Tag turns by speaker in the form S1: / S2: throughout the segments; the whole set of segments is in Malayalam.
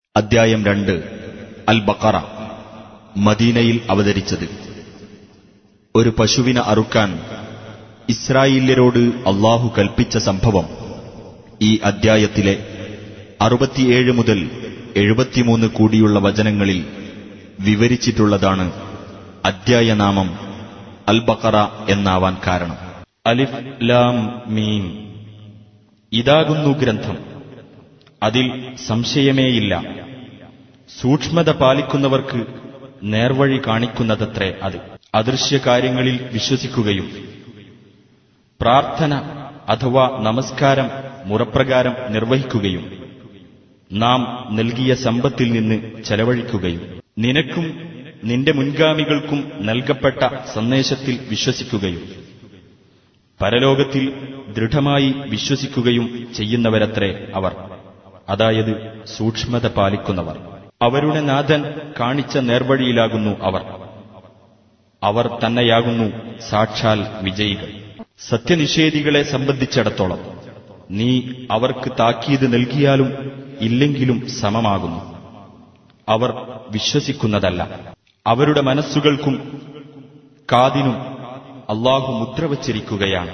S1: അദ്ധ്യായം രണ്ട് അൽ ബക്കറ മദീനയിൽ അവതരിച്ചത് ഒരു പശുവിനെ അറുക്കാൻ ഇസ്രായേല്യരോട് അള്ളാഹു കൽപ്പിച്ച സംഭവം ഈ അദ്ധ്യായത്തിലെ അറുപത്തിയേഴ് മുതൽ എഴുപത്തിമൂന്ന് കൂടിയുള്ള വചനങ്ങളിൽ വിവരിച്ചിട്ടുള്ളതാണ് അദ്ധ്യായനാമം അൽ ബക്കറ എന്നാവാൻ കാരണം അലിഫ് ലാം മീൻ ഇതാകുന്നു ഗ്രന്ഥം അതിൽ സംശയമേയില്ല സൂക്ഷ്മത പാലിക്കുന്നവർക്ക് നേർവഴി കാണിക്കുന്നതത്രേ അത് അദൃശ്യകാര്യങ്ങളിൽ വിശ്വസിക്കുകയും പ്രാർത്ഥന അഥവാ നമസ്കാരം മുറപ്രകാരം നിർവഹിക്കുകയും നാം നൽകിയ സമ്പത്തിൽ നിന്ന് ചെലവഴിക്കുകയും നിനക്കും നിന്റെ മുൻഗാമികൾക്കും നൽകപ്പെട്ട സന്ദേശത്തിൽ വിശ്വസിക്കുകയും പരലോകത്തിൽ ദൃഢമായി വിശ്വസിക്കുകയും ചെയ്യുന്നവരത്രേ അവർ അതായത് സൂക്ഷ്മത പാലിക്കുന്നവർ അവരുടെ നാഥൻ കാണിച്ച നേർവഴിയിലാകുന്നു അവർ അവർ തന്നെയാകുന്നു സാക്ഷാൽ വിജയികൾ സത്യനിഷേധികളെ സംബന്ധിച്ചിടത്തോളം നീ അവർക്ക് താക്കീത് നൽകിയാലും ഇല്ലെങ്കിലും സമമാകുന്നു അവർ വിശ്വസിക്കുന്നതല്ല അവരുടെ മനസ്സുകൾക്കും കാതിനും അള്ളാഹു മുദ്ര വച്ചിരിക്കുകയാണ്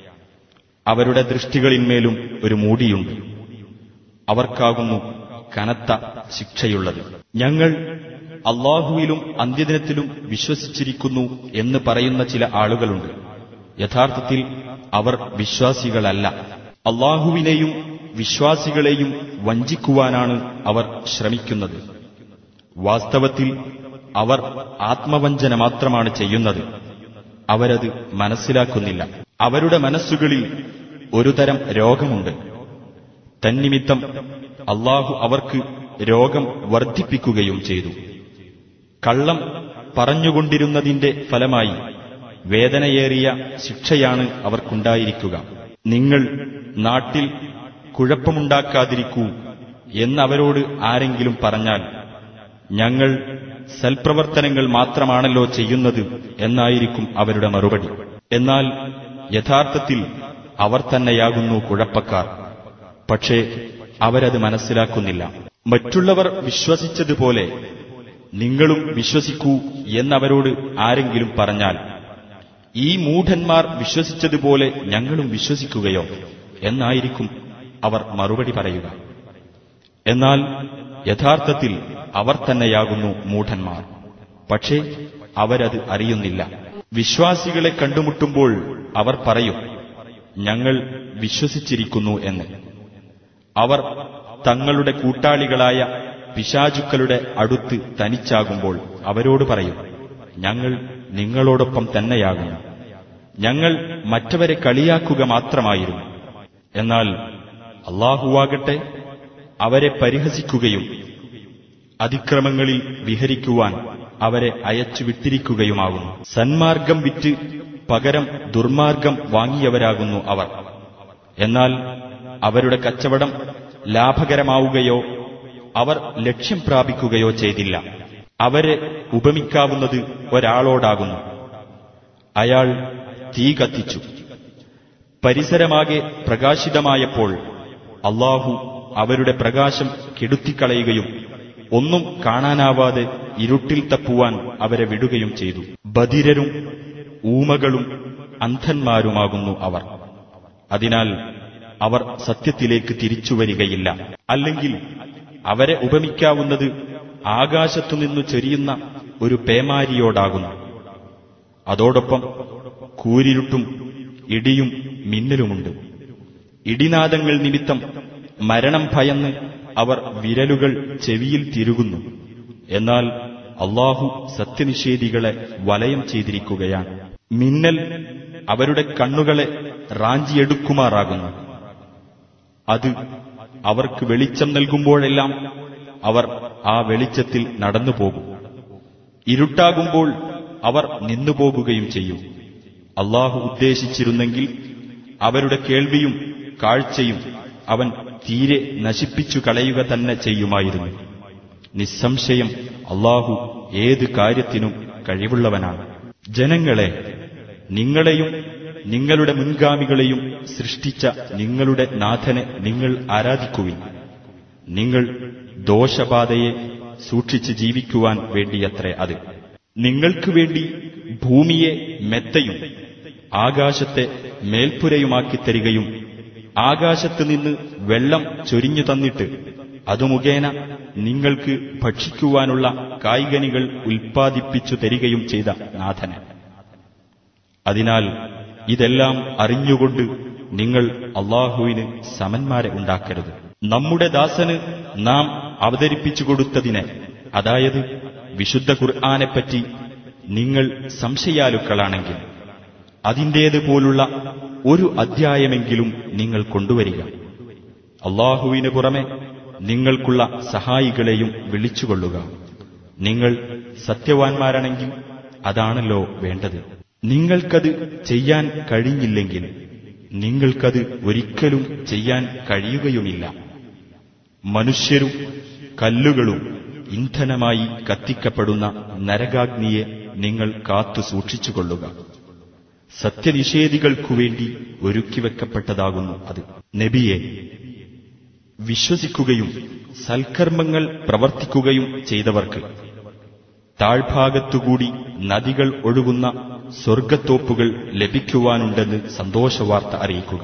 S1: അവരുടെ ദൃഷ്ടികളിന്മേലും ഒരു മൂടിയുണ്ട് അവർക്കാകുന്നു കനത്ത ശിക്ഷയുള്ളത് ഞങ്ങൾ അള്ളാഹുവിലും അന്ത്യദിനത്തിലും വിശ്വസിച്ചിരിക്കുന്നു എന്ന് പറയുന്ന ചില ആളുകളുണ്ട് യഥാർത്ഥത്തിൽ അവർ വിശ്വാസികളല്ല അള്ളാഹുവിനെയും വിശ്വാസികളെയും വഞ്ചിക്കുവാനാണ് അവർ ശ്രമിക്കുന്നത് വാസ്തവത്തിൽ അവർ ആത്മവഞ്ചന മാത്രമാണ് ചെയ്യുന്നത് അവരത് മനസ്സിലാക്കുന്നില്ല അവരുടെ മനസ്സുകളിൽ ഒരു തരം രോഗമുണ്ട് തന്നിമിത്തം അള്ളാഹു അവർക്ക് രോഗം വർദ്ധിപ്പിക്കുകയും ചെയ്തു കള്ളം പറഞ്ഞുകൊണ്ടിരുന്നതിന്റെ ഫലമായി വേദനയേറിയ ശിക്ഷയാണ് അവർക്കുണ്ടായിരിക്കുക നിങ്ങൾ നാട്ടിൽ കുഴപ്പമുണ്ടാക്കാതിരിക്കൂ എന്നവരോട് ആരെങ്കിലും പറഞ്ഞാൽ ഞങ്ങൾ സൽപ്രവർത്തനങ്ങൾ മാത്രമാണല്ലോ ചെയ്യുന്നത് എന്നായിരിക്കും അവരുടെ മറുപടി എന്നാൽ യഥാർത്ഥത്തിൽ അവർ തന്നെയാകുന്നു കുഴപ്പക്കാർ പക്ഷേ അവരത് മനസ്സിലാക്കുന്നില്ല മറ്റുള്ളവർ വിശ്വസിച്ചതുപോലെ നിങ്ങളും വിശ്വസിക്കൂ എന്നവരോട് ആരെങ്കിലും പറഞ്ഞാൽ ഈ മൂഢന്മാർ വിശ്വസിച്ചതുപോലെ ഞങ്ങളും വിശ്വസിക്കുകയോ എന്നായിരിക്കും അവർ മറുപടി പറയുക എന്നാൽ യഥാർത്ഥത്തിൽ അവർ തന്നെയാകുന്നു മൂഢന്മാർ പക്ഷേ അവരത് അറിയുന്നില്ല വിശ്വാസികളെ കണ്ടുമുട്ടുമ്പോൾ അവർ പറയും ഞങ്ങൾ വിശ്വസിച്ചിരിക്കുന്നു എന്ന് അവർ തങ്ങളുടെ കൂട്ടാളികളായ പിശാചുക്കളുടെ അടുത്ത് തനിച്ചാകുമ്പോൾ അവരോട് പറയും ഞങ്ങൾ നിങ്ങളോടൊപ്പം തന്നെയാകുന്നു ഞങ്ങൾ മറ്റവരെ കളിയാക്കുക മാത്രമായിരുന്നു എന്നാൽ അള്ളാഹുവാകട്ടെ അവരെ പരിഹസിക്കുകയും അതിക്രമങ്ങളിൽ വിഹരിക്കുവാൻ അവരെ അയച്ചു വിട്ടിരിക്കുകയുമാകുന്നു സന്മാർഗം വിറ്റ് പകരം ദുർമാർഗം വാങ്ങിയവരാകുന്നു അവർ എന്നാൽ അവരുടെ കച്ചവടം ലാഭകരമാവുകയോ അവർ ലക്ഷ്യം പ്രാപിക്കുകയോ ചെയ്തില്ല അവരെ ഉപമിക്കാവുന്നത് ഒരാളോടാകുന്നു അയാൾ തീ കത്തിച്ചു പരിസരമാകെ പ്രകാശിതമായപ്പോൾ അള്ളാഹു അവരുടെ പ്രകാശം കെടുത്തിക്കളയുകയും ഒന്നും കാണാനാവാതെ ഇരുട്ടിൽ തപ്പുവാൻ അവരെ വിടുകയും ചെയ്തു ബധിരരും ഊമകളും അന്ധന്മാരുമാകുന്നു അവർ അതിനാൽ അവർ സത്യത്തിലേക്ക് തിരിച്ചുവരികയില്ല അല്ലെങ്കിൽ അവരെ ഉപമിക്കാവുന്നത് ആകാശത്തുനിന്നു ചൊരിയുന്ന ഒരു പേമാരിയോടാകുന്നു അതോടൊപ്പം കൂരിരുട്ടും ഇടിയും മിന്നലുമുണ്ട് ഇടിനാദങ്ങൾ നിമിത്തം മരണം ഭയന്ന് അവർ വിരലുകൾ ചെവിയിൽ തിരുകുന്നു എന്നാൽ അള്ളാഹു സത്യനിഷേധികളെ വലയം ചെയ്തിരിക്കുകയാണ് മിന്നൽ അവരുടെ കണ്ണുകളെ റാഞ്ചിയെടുക്കുമാറാകുന്നു അത് അവർക്ക് വെളിച്ചം നൽകുമ്പോഴെല്ലാം അവർ ആ വെളിച്ചത്തിൽ നടന്നുപോകും ഇരുട്ടാകുമ്പോൾ അവർ നിന്നുപോകുകയും ചെയ്യും അള്ളാഹു ഉദ്ദേശിച്ചിരുന്നെങ്കിൽ അവരുടെ കേൾവിയും കാഴ്ചയും അവൻ തീരെ നശിപ്പിച്ചു കളയുക തന്നെ ചെയ്യുമായിരുന്നു നിസ്സംശയം അള്ളാഹു ഏത് കാര്യത്തിനും കഴിവുള്ളവനാണ് ജനങ്ങളെ നിങ്ങളെയും നിങ്ങളുടെ മുൻഗാമികളെയും സൃഷ്ടിച്ച നിങ്ങളുടെ നാഥനെ നിങ്ങൾ ആരാധിക്കുവിൻ നിങ്ങൾ ദോഷബാധയെ സൂക്ഷിച്ച് ജീവിക്കുവാൻ വേണ്ടിയത്രേ അത് നിങ്ങൾക്ക് വേണ്ടി ഭൂമിയെ മെത്തയും ആകാശത്തെ മേൽപ്പുരയുമാക്കി തരികയും ആകാശത്ത് നിന്ന് വെള്ളം ചൊരിഞ്ഞു തന്നിട്ട് അതു മുഖേന നിങ്ങൾക്ക് ഭക്ഷിക്കുവാനുള്ള കായികനികൾ ഉൽപ്പാദിപ്പിച്ചു തരികയും ചെയ്ത നാഥന് അതിനാൽ ഇതെല്ലാം അറിഞ്ഞുകൊണ്ട് നിങ്ങൾ അള്ളാഹുവിന് സമന്മാരെ ഉണ്ടാക്കരുത് നമ്മുടെ ദാസന് നാം അവതരിപ്പിച്ചു കൊടുത്തതിനെ അതായത് വിശുദ്ധ ഖുർആാനെപ്പറ്റി നിങ്ങൾ സംശയാലുക്കളാണെങ്കിൽ അതിൻ്റേതുപോലുള്ള ഒരു അധ്യായമെങ്കിലും നിങ്ങൾ കൊണ്ടുവരിക അള്ളാഹുവിന് പുറമെ നിങ്ങൾക്കുള്ള സഹായികളെയും വിളിച്ചുകൊള്ളുക നിങ്ങൾ സത്യവാൻമാരാണെങ്കിൽ അതാണല്ലോ വേണ്ടത് നിങ്ങൾക്കത് ചെയ്യാൻ കഴിഞ്ഞില്ലെങ്കിൽ നിങ്ങൾക്കത് ഒരിക്കലും ചെയ്യാൻ കഴിയുകയുമില്ല മനുഷ്യരും കല്ലുകളും ഇന്ധനമായി കത്തിക്കപ്പെടുന്ന നരകാഗ്നിയെ നിങ്ങൾ കാത്തു സൂക്ഷിച്ചുകൊള്ളുക സത്യനിഷേധികൾക്കുവേണ്ടി ഒരുക്കിവെക്കപ്പെട്ടതാകുന്നു അത് നബിയെ വിശ്വസിക്കുകയും സൽക്കർമ്മങ്ങൾ പ്രവർത്തിക്കുകയും ചെയ്തവർക്ക് താഴ്ഭാഗത്തുകൂടി നദികൾ ഒഴുകുന്ന സ്വർഗത്തോപ്പുകൾ ലഭിക്കുവാനുണ്ടെന്ന് സന്തോഷവാർത്ത അറിയിക്കുക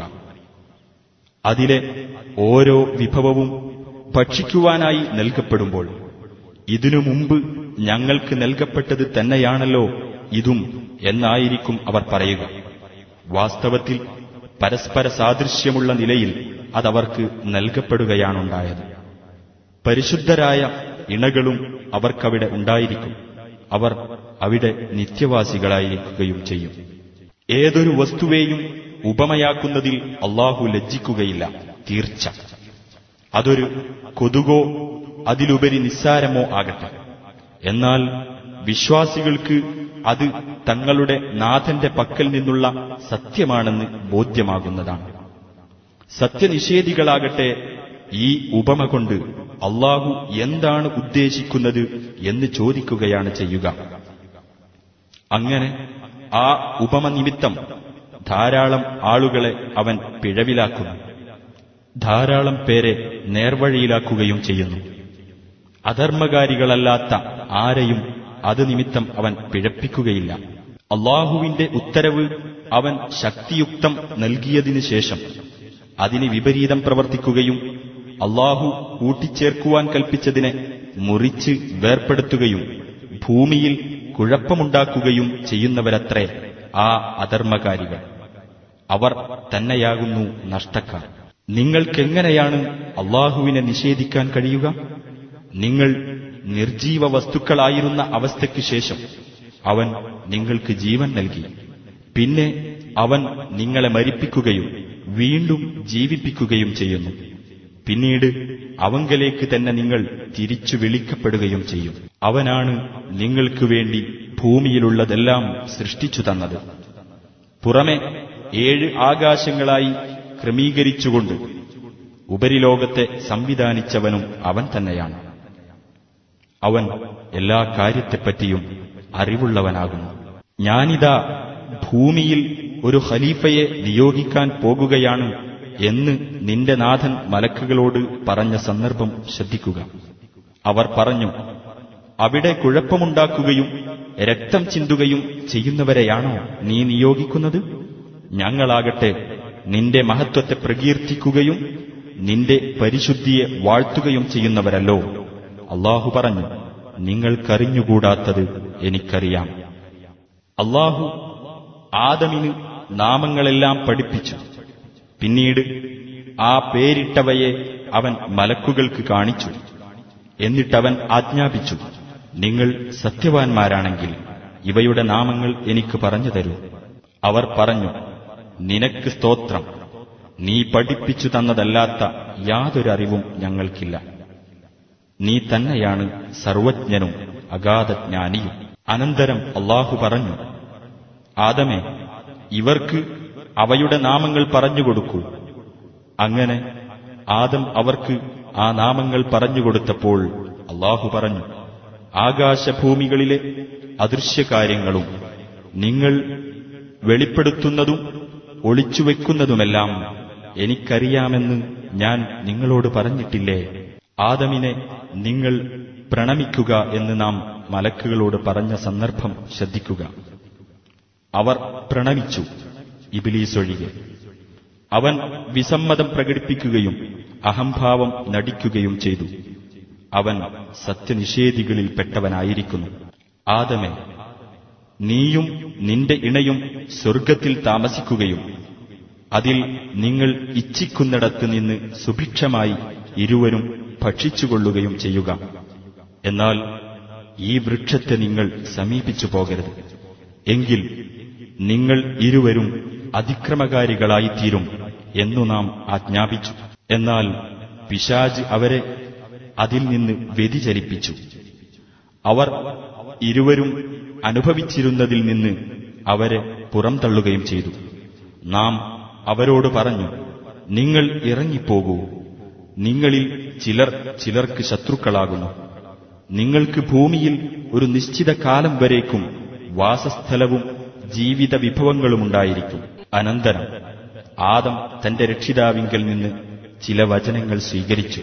S1: അതിലെ ഓരോ വിഭവവും ഭക്ഷിക്കുവാനായി നൽകപ്പെടുമ്പോൾ ഇതിനു മുമ്പ് ഞങ്ങൾക്ക് നൽകപ്പെട്ടത് തന്നെയാണല്ലോ ഇതും എന്നായിരിക്കും അവർ പറയുക വാസ്തവത്തിൽ പരസ്പര സാദൃശ്യമുള്ള നിലയിൽ അതവർക്ക് നൽകപ്പെടുകയാണുണ്ടായത് പരിശുദ്ധരായ ഇണകളും അവർക്കവിടെ ഉണ്ടായിരിക്കും അവർ അവിടെ നിത്യവാസികളായിരിക്കുകയും ചെയ്യും ഏതൊരു വസ്തുവേയും ഉപമയാക്കുന്നതിൽ അള്ളാഹു ലജ്ജിക്കുകയില്ല തീർച്ച അതൊരു കൊതുകോ അതിലുപരി നിസ്സാരമോ ആകട്ടെ എന്നാൽ വിശ്വാസികൾക്ക് അത് തങ്ങളുടെ നാഥന്റെ പക്കൽ നിന്നുള്ള സത്യമാണെന്ന് ബോധ്യമാകുന്നതാണ് സത്യനിഷേധികളാകട്ടെ ഈ ഉപമ കൊണ്ട് അള്ളാഹു എന്താണ് ഉദ്ദേശിക്കുന്നത് എന്ന് ചോദിക്കുകയാണ് ചെയ്യുക അങ്ങനെ ആ ഉപമ നിമിത്തം ധാരാളം ആളുകളെ അവൻ പിഴവിലാക്കുന്നു ധാരാളം പേരെ നേർവഴിയിലാക്കുകയും ചെയ്യുന്നു അധർമ്മകാരികളല്ലാത്ത ആരെയും അത് നിമിത്തം അവൻ പിഴപ്പിക്കുകയില്ല അള്ളാഹുവിന്റെ ഉത്തരവ് അവൻ ശക്തിയുക്തം നൽകിയതിനു ശേഷം അതിന് വിപരീതം പ്രവർത്തിക്കുകയും അള്ളാഹു കൂട്ടിച്ചേർക്കുവാൻ കൽപ്പിച്ചതിനെ മുറിച്ച് വേർപ്പെടുത്തുകയും ഭൂമിയിൽ കുഴപ്പമുണ്ടാക്കുകയും ചെയ്യുന്നവരത്രേ ആ അധർമ്മകാരികൾ അവർ തന്നെയാകുന്നു നഷ്ടക്കാർ നിങ്ങൾക്കെങ്ങനെയാണ് അള്ളാഹുവിനെ നിഷേധിക്കാൻ കഴിയുക നിങ്ങൾ നിർജീവ വസ്തുക്കളായിരുന്ന അവസ്ഥയ്ക്ക് ശേഷം അവൻ നിങ്ങൾക്ക് ജീവൻ നൽകി പിന്നെ അവൻ നിങ്ങളെ മരിപ്പിക്കുകയും വീണ്ടും ജീവിപ്പിക്കുകയും ചെയ്യുന്നു പിന്നീട് അവങ്കലേക്ക് തന്നെ നിങ്ങൾ തിരിച്ചു വിളിക്കപ്പെടുകയും ചെയ്യും അവനാണ് നിങ്ങൾക്ക് വേണ്ടി ഭൂമിയിലുള്ളതെല്ലാം സൃഷ്ടിച്ചു തന്നത് പുറമെ ഏഴ് ആകാശങ്ങളായി ക്രമീകരിച്ചുകൊണ്ട് ഉപരിലോകത്തെ സംവിധാനിച്ചവനും അവൻ തന്നെയാണ് അവൻ എല്ലാ കാര്യത്തെപ്പറ്റിയും അറിവുള്ളവനാകുന്നു ഞാനിതാ ഭൂമിയിൽ ഒരു ഖലീഫയെ നിയോഗിക്കാൻ പോകുകയാണ് എന്ന് നിന്റെ നാഥൻ മലക്കുകളോട് പറഞ്ഞ സന്ദർഭം ശ്രദ്ധിക്കുക അവർ പറഞ്ഞു അവിടെ കുഴപ്പമുണ്ടാക്കുകയും രക്തം ചിന്തുകയും ചെയ്യുന്നവരെയാണോ നീ നിയോഗിക്കുന്നത് ഞങ്ങളാകട്ടെ നിന്റെ മഹത്വത്തെ പ്രകീർത്തിക്കുകയും നിന്റെ പരിശുദ്ധിയെ വാഴ്ത്തുകയും ചെയ്യുന്നവരല്ലോ അള്ളാഹു പറഞ്ഞു നിങ്ങൾക്കറിഞ്ഞുകൂടാത്തത് എനിക്കറിയാം അള്ളാഹു ആദമിന് നാമങ്ങളെല്ലാം പഠിപ്പിച്ചു പിന്നീട് ആ പേരിട്ടവയെ അവൻ മലക്കുകൾക്ക് കാണിച്ചു എന്നിട്ടവൻ ആജ്ഞാപിച്ചു നിങ്ങൾ സത്യവാൻമാരാണെങ്കിൽ ഇവയുടെ നാമങ്ങൾ എനിക്ക് പറഞ്ഞു തരൂ അവർ പറഞ്ഞു നിനക്ക് സ്തോത്രം നീ പഠിപ്പിച്ചു തന്നതല്ലാത്ത യാതൊരു അറിവും ഞങ്ങൾക്കില്ല നീ തന്നെയാണ് സർവജ്ഞനും അഗാധജ്ഞാനിയും അനന്തരം അള്ളാഹു പറഞ്ഞു ആദമേ ഇവർക്ക് അവയുടെ നാമങ്ങൾ പറഞ്ഞുകൊടുക്കൂ അങ്ങനെ ആദം അവർക്ക് ആ നാമങ്ങൾ പറഞ്ഞുകൊടുത്തപ്പോൾ അള്ളാഹു പറഞ്ഞു ആകാശഭൂമികളിലെ അദൃശ്യകാര്യങ്ങളും നിങ്ങൾ വെളിപ്പെടുത്തുന്നതും ഒളിച്ചുവെക്കുന്നതുമെല്ലാം എനിക്കറിയാമെന്ന് ഞാൻ നിങ്ങളോട് പറഞ്ഞിട്ടില്ലേ ആദമിനെ നിങ്ങൾ പ്രണമിക്കുക എന്ന് നാം മലക്കുകളോട് പറഞ്ഞ സന്ദർഭം ശ്രദ്ധിക്കുക അവർ പ്രണമിച്ചു ഇബിലീസ് ഒഴികെ അവൻ വിസമ്മതം പ്രകടിപ്പിക്കുകയും അഹംഭാവം നടിക്കുകയും ചെയ്തു അവൻ സത്യനിഷേധികളിൽപ്പെട്ടവനായിരിക്കുന്നു ആദമെ നീയും നിന്റെ ഇണയും സ്വർഗത്തിൽ താമസിക്കുകയും അതിൽ നിങ്ങൾ ഇച്ഛിക്കുന്നിടത്ത് നിന്ന് സുഭിക്ഷമായി ഇരുവരും ഭക്ഷിച്ചുകൊള്ളുകയും ചെയ്യുക എന്നാൽ ഈ വൃക്ഷത്തെ നിങ്ങൾ സമീപിച്ചു പോകരുത് എങ്കിൽ നിങ്ങൾ ഇരുവരും അതിക്രമകാരികളായിത്തീരും എന്നു നാം ആജ്ഞാപിച്ചു എന്നാൽ പിശാജ് അവരെ അതിൽ നിന്ന് വ്യതിചലിപ്പിച്ചു അവർ ഇരുവരും അനുഭവിച്ചിരുന്നതിൽ നിന്ന് അവരെ പുറംതള്ളുകയും ചെയ്തു നാം അവരോട് പറഞ്ഞു നിങ്ങൾ ഇറങ്ങിപ്പോകൂ നിങ്ങളിൽ ചിലർ ചിലർക്ക് ശത്രുക്കളാകുന്നു നിങ്ങൾക്ക് ഭൂമിയിൽ ഒരു നിശ്ചിത കാലം വരേക്കും വാസസ്ഥലവും ജീവിത വിഭവങ്ങളുമുണ്ടായിരിക്കും അനന്തരം ആദം തന്റെ രക്ഷിതാവിങ്കൽ നിന്ന് ചില വചനങ്ങൾ സ്വീകരിച്ചു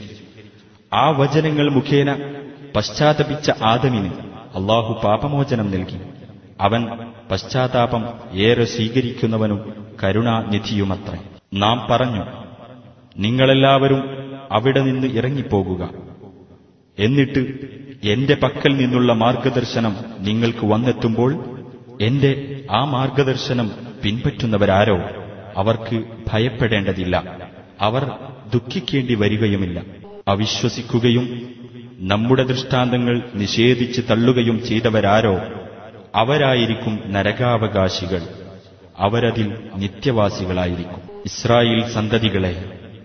S1: ആ വചനങ്ങൾ മുഖേന പശ്ചാത്തപിച്ച ആദമിന് അള്ളാഹു പാപമോചനം നൽകി അവൻ പശ്ചാത്താപം ഏറെ സ്വീകരിക്കുന്നവനും കരുണാനിധിയുമത്രേ നാം പറഞ്ഞു നിങ്ങളെല്ലാവരും അവിടെ നിന്ന് ഇറങ്ങിപ്പോകുക എന്നിട്ട് എന്റെ പക്കൽ നിന്നുള്ള മാർഗദർശനം നിങ്ങൾക്ക് വന്നെത്തുമ്പോൾ എന്റെ ആ മാർഗദർശനം പിൻപറ്റുന്നവരാരോ അവർക്ക് ഭയപ്പെടേണ്ടതില്ല അവർ ദുഃഖിക്കേണ്ടി വരികയുമില്ല അവിശ്വസിക്കുകയും നമ്മുടെ ദൃഷ്ടാന്തങ്ങൾ നിഷേധിച്ച് തള്ളുകയും ചെയ്തവരാരോ അവരായിരിക്കും നരകാവകാശികൾ അവരതിൽ നിത്യവാസികളായിരിക്കും ഇസ്രായേൽ സന്തതികളെ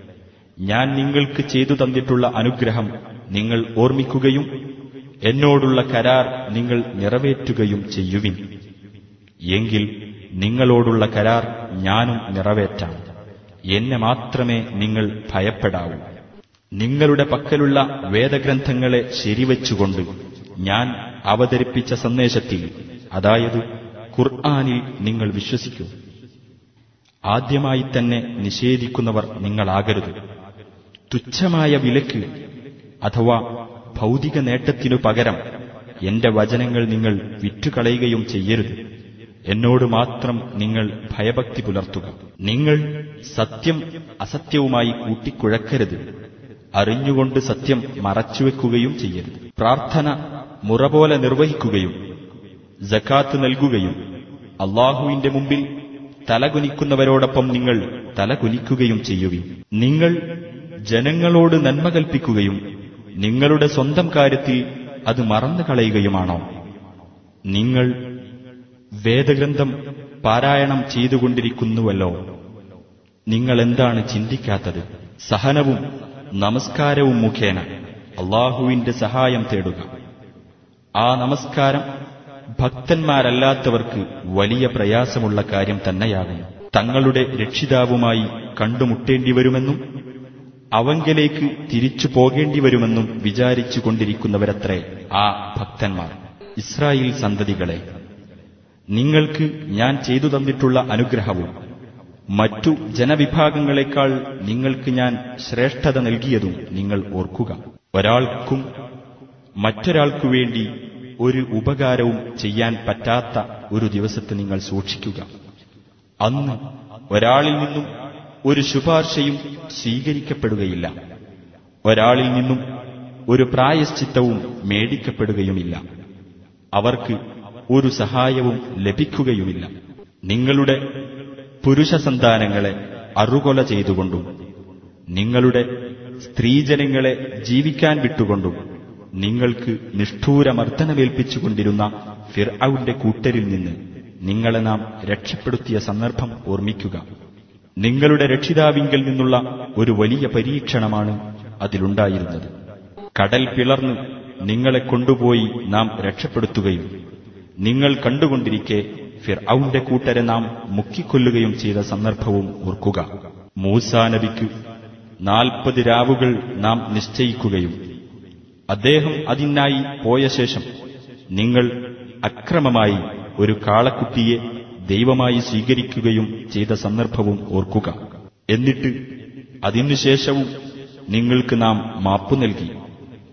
S1: ഞാൻ നിങ്ങൾക്ക് ചെയ്തു തന്നിട്ടുള്ള അനുഗ്രഹം നിങ്ങൾ ഓർമ്മിക്കുകയും എന്നോടുള്ള കരാർ നിങ്ങൾ നിറവേറ്റുകയും ചെയ്യുവിൻ എങ്കിൽ നിങ്ങളോടുള്ള കരാർ ഞാനും നിറവേറ്റാം എന്നെ മാത്രമേ നിങ്ങൾ ഭയപ്പെടാവൂ നിങ്ങളുടെ പക്കലുള്ള വേദഗ്രന്ഥങ്ങളെ ശരിവച്ചുകൊണ്ട് ഞാൻ അവതരിപ്പിച്ച സന്ദേശത്തിൽ അതായത് ഖുർആാനിൽ നിങ്ങൾ വിശ്വസിക്കൂ ആദ്യമായി തന്നെ നിഷേധിക്കുന്നവർ നിങ്ങളാകരുത് തുച്ഛമായ വിലക്ക് അഥവാ ഭൗതിക നേട്ടത്തിനു പകരം എന്റെ വചനങ്ങൾ നിങ്ങൾ വിറ്റുകളയുകയും ചെയ്യരുത് എന്നോട് മാത്രം നിങ്ങൾ ഭയഭക്തി പുലർത്തുക നിങ്ങൾ സത്യം അസത്യവുമായി കൂട്ടിക്കുഴക്കരുത് അറിഞ്ഞുകൊണ്ട് സത്യം മറച്ചുവെക്കുകയും ചെയ്യരുത് പ്രാർത്ഥന മുറ പോലെ നിർവഹിക്കുകയും ജക്കാത്ത് നൽകുകയും അള്ളാഹുവിന്റെ മുമ്പിൽ തലകുനിക്കുന്നവരോടൊപ്പം നിങ്ങൾ തലകുനിക്കുകയും ചെയ്യുവിൻ നിങ്ങൾ ജനങ്ങളോട് നന്മ കൽപ്പിക്കുകയും നിങ്ങളുടെ സ്വന്തം കാര്യത്തിൽ അത് മറന്നു കളയുകയുമാണോ നിങ്ങൾ വേദഗ്രന്ഥം പാരായണം ചെയ്തുകൊണ്ടിരിക്കുന്നുവല്ലോ നിങ്ങൾ എന്താണ് ചിന്തിക്കാത്തത് സഹനവും നമസ്കാരവും മുഖേന അള്ളാഹുവിന്റെ സഹായം തേടുക ആ നമസ്കാരം ഭക്തന്മാരല്ലാത്തവർക്ക് വലിയ പ്രയാസമുള്ള കാര്യം തന്നെയാകുന്നു തങ്ങളുടെ രക്ഷിതാവുമായി കണ്ടുമുട്ടേണ്ടി വരുമെന്നും അവങ്കലേക്ക് തിരിച്ചു പോകേണ്ടി വരുമെന്നും വിചാരിച്ചു കൊണ്ടിരിക്കുന്നവരത്രേ ആ ഭക്തന്മാർ ഇസ്രായേൽ സന്തതികളെ നിങ്ങൾക്ക് ഞാൻ ചെയ്തു തന്നിട്ടുള്ള അനുഗ്രഹവും മറ്റു ജനവിഭാഗങ്ങളെക്കാൾ നിങ്ങൾക്ക് ഞാൻ ശ്രേഷ്ഠത നൽകിയതും നിങ്ങൾ ഓർക്കുക ഒരാൾക്കും മറ്റൊരാൾക്കു വേണ്ടി ഒരു ഉപകാരവും ചെയ്യാൻ പറ്റാത്ത ഒരു ദിവസത്തെ നിങ്ങൾ സൂക്ഷിക്കുക അന്ന് ഒരാളിൽ നിന്നും ഒരു ശുപാർശയും സ്വീകരിക്കപ്പെടുകയില്ല ഒരാളിൽ നിന്നും ഒരു പ്രായശ്ചിത്തവും മേടിക്കപ്പെടുകയുമില്ല അവർക്ക് ഒരു സഹായവും ലഭിക്കുകയുമില്ല നിങ്ങളുടെ പുരുഷ സന്താനങ്ങളെ അറുകൊല ചെയ്തുകൊണ്ടും നിങ്ങളുടെ സ്ത്രീജനങ്ങളെ ജീവിക്കാൻ വിട്ടുകൊണ്ടും നിങ്ങൾക്ക് നിഷ്ഠൂരമർദ്ദനമേൽപ്പിച്ചുകൊണ്ടിരുന്ന ഫിർഔന്റെ കൂട്ടരിൽ നിന്ന് നിങ്ങളെ നാം രക്ഷപ്പെടുത്തിയ സന്ദർഭം ഓർമ്മിക്കുക നിങ്ങളുടെ രക്ഷിതാവിങ്കൽ നിന്നുള്ള ഒരു വലിയ പരീക്ഷണമാണ് അതിലുണ്ടായിരുന്നത് കടൽ പിളർന്ന് നിങ്ങളെ കൊണ്ടുപോയി നാം രക്ഷപ്പെടുത്തുകയും നിങ്ങൾ കണ്ടുകൊണ്ടിരിക്കെ ഫിർഔന്റെ കൂട്ടരെ നാം മുക്കിക്കൊല്ലുകയും ചെയ്ത സന്ദർഭവും ഓർക്കുക മൂസാ നബിക്ക് നാൽപ്പത് രാവുകൾ നാം നിശ്ചയിക്കുകയും അദ്ദേഹം അതിനായി പോയ ശേഷം നിങ്ങൾ അക്രമമായി ഒരു കാളക്കുട്ടിയെ ദൈവമായി സ്വീകരിക്കുകയും ചെയ്ത സന്ദർഭവും ഓർക്കുക എന്നിട്ട് അതിനുശേഷവും നിങ്ങൾക്ക് നാം മാപ്പു നൽകി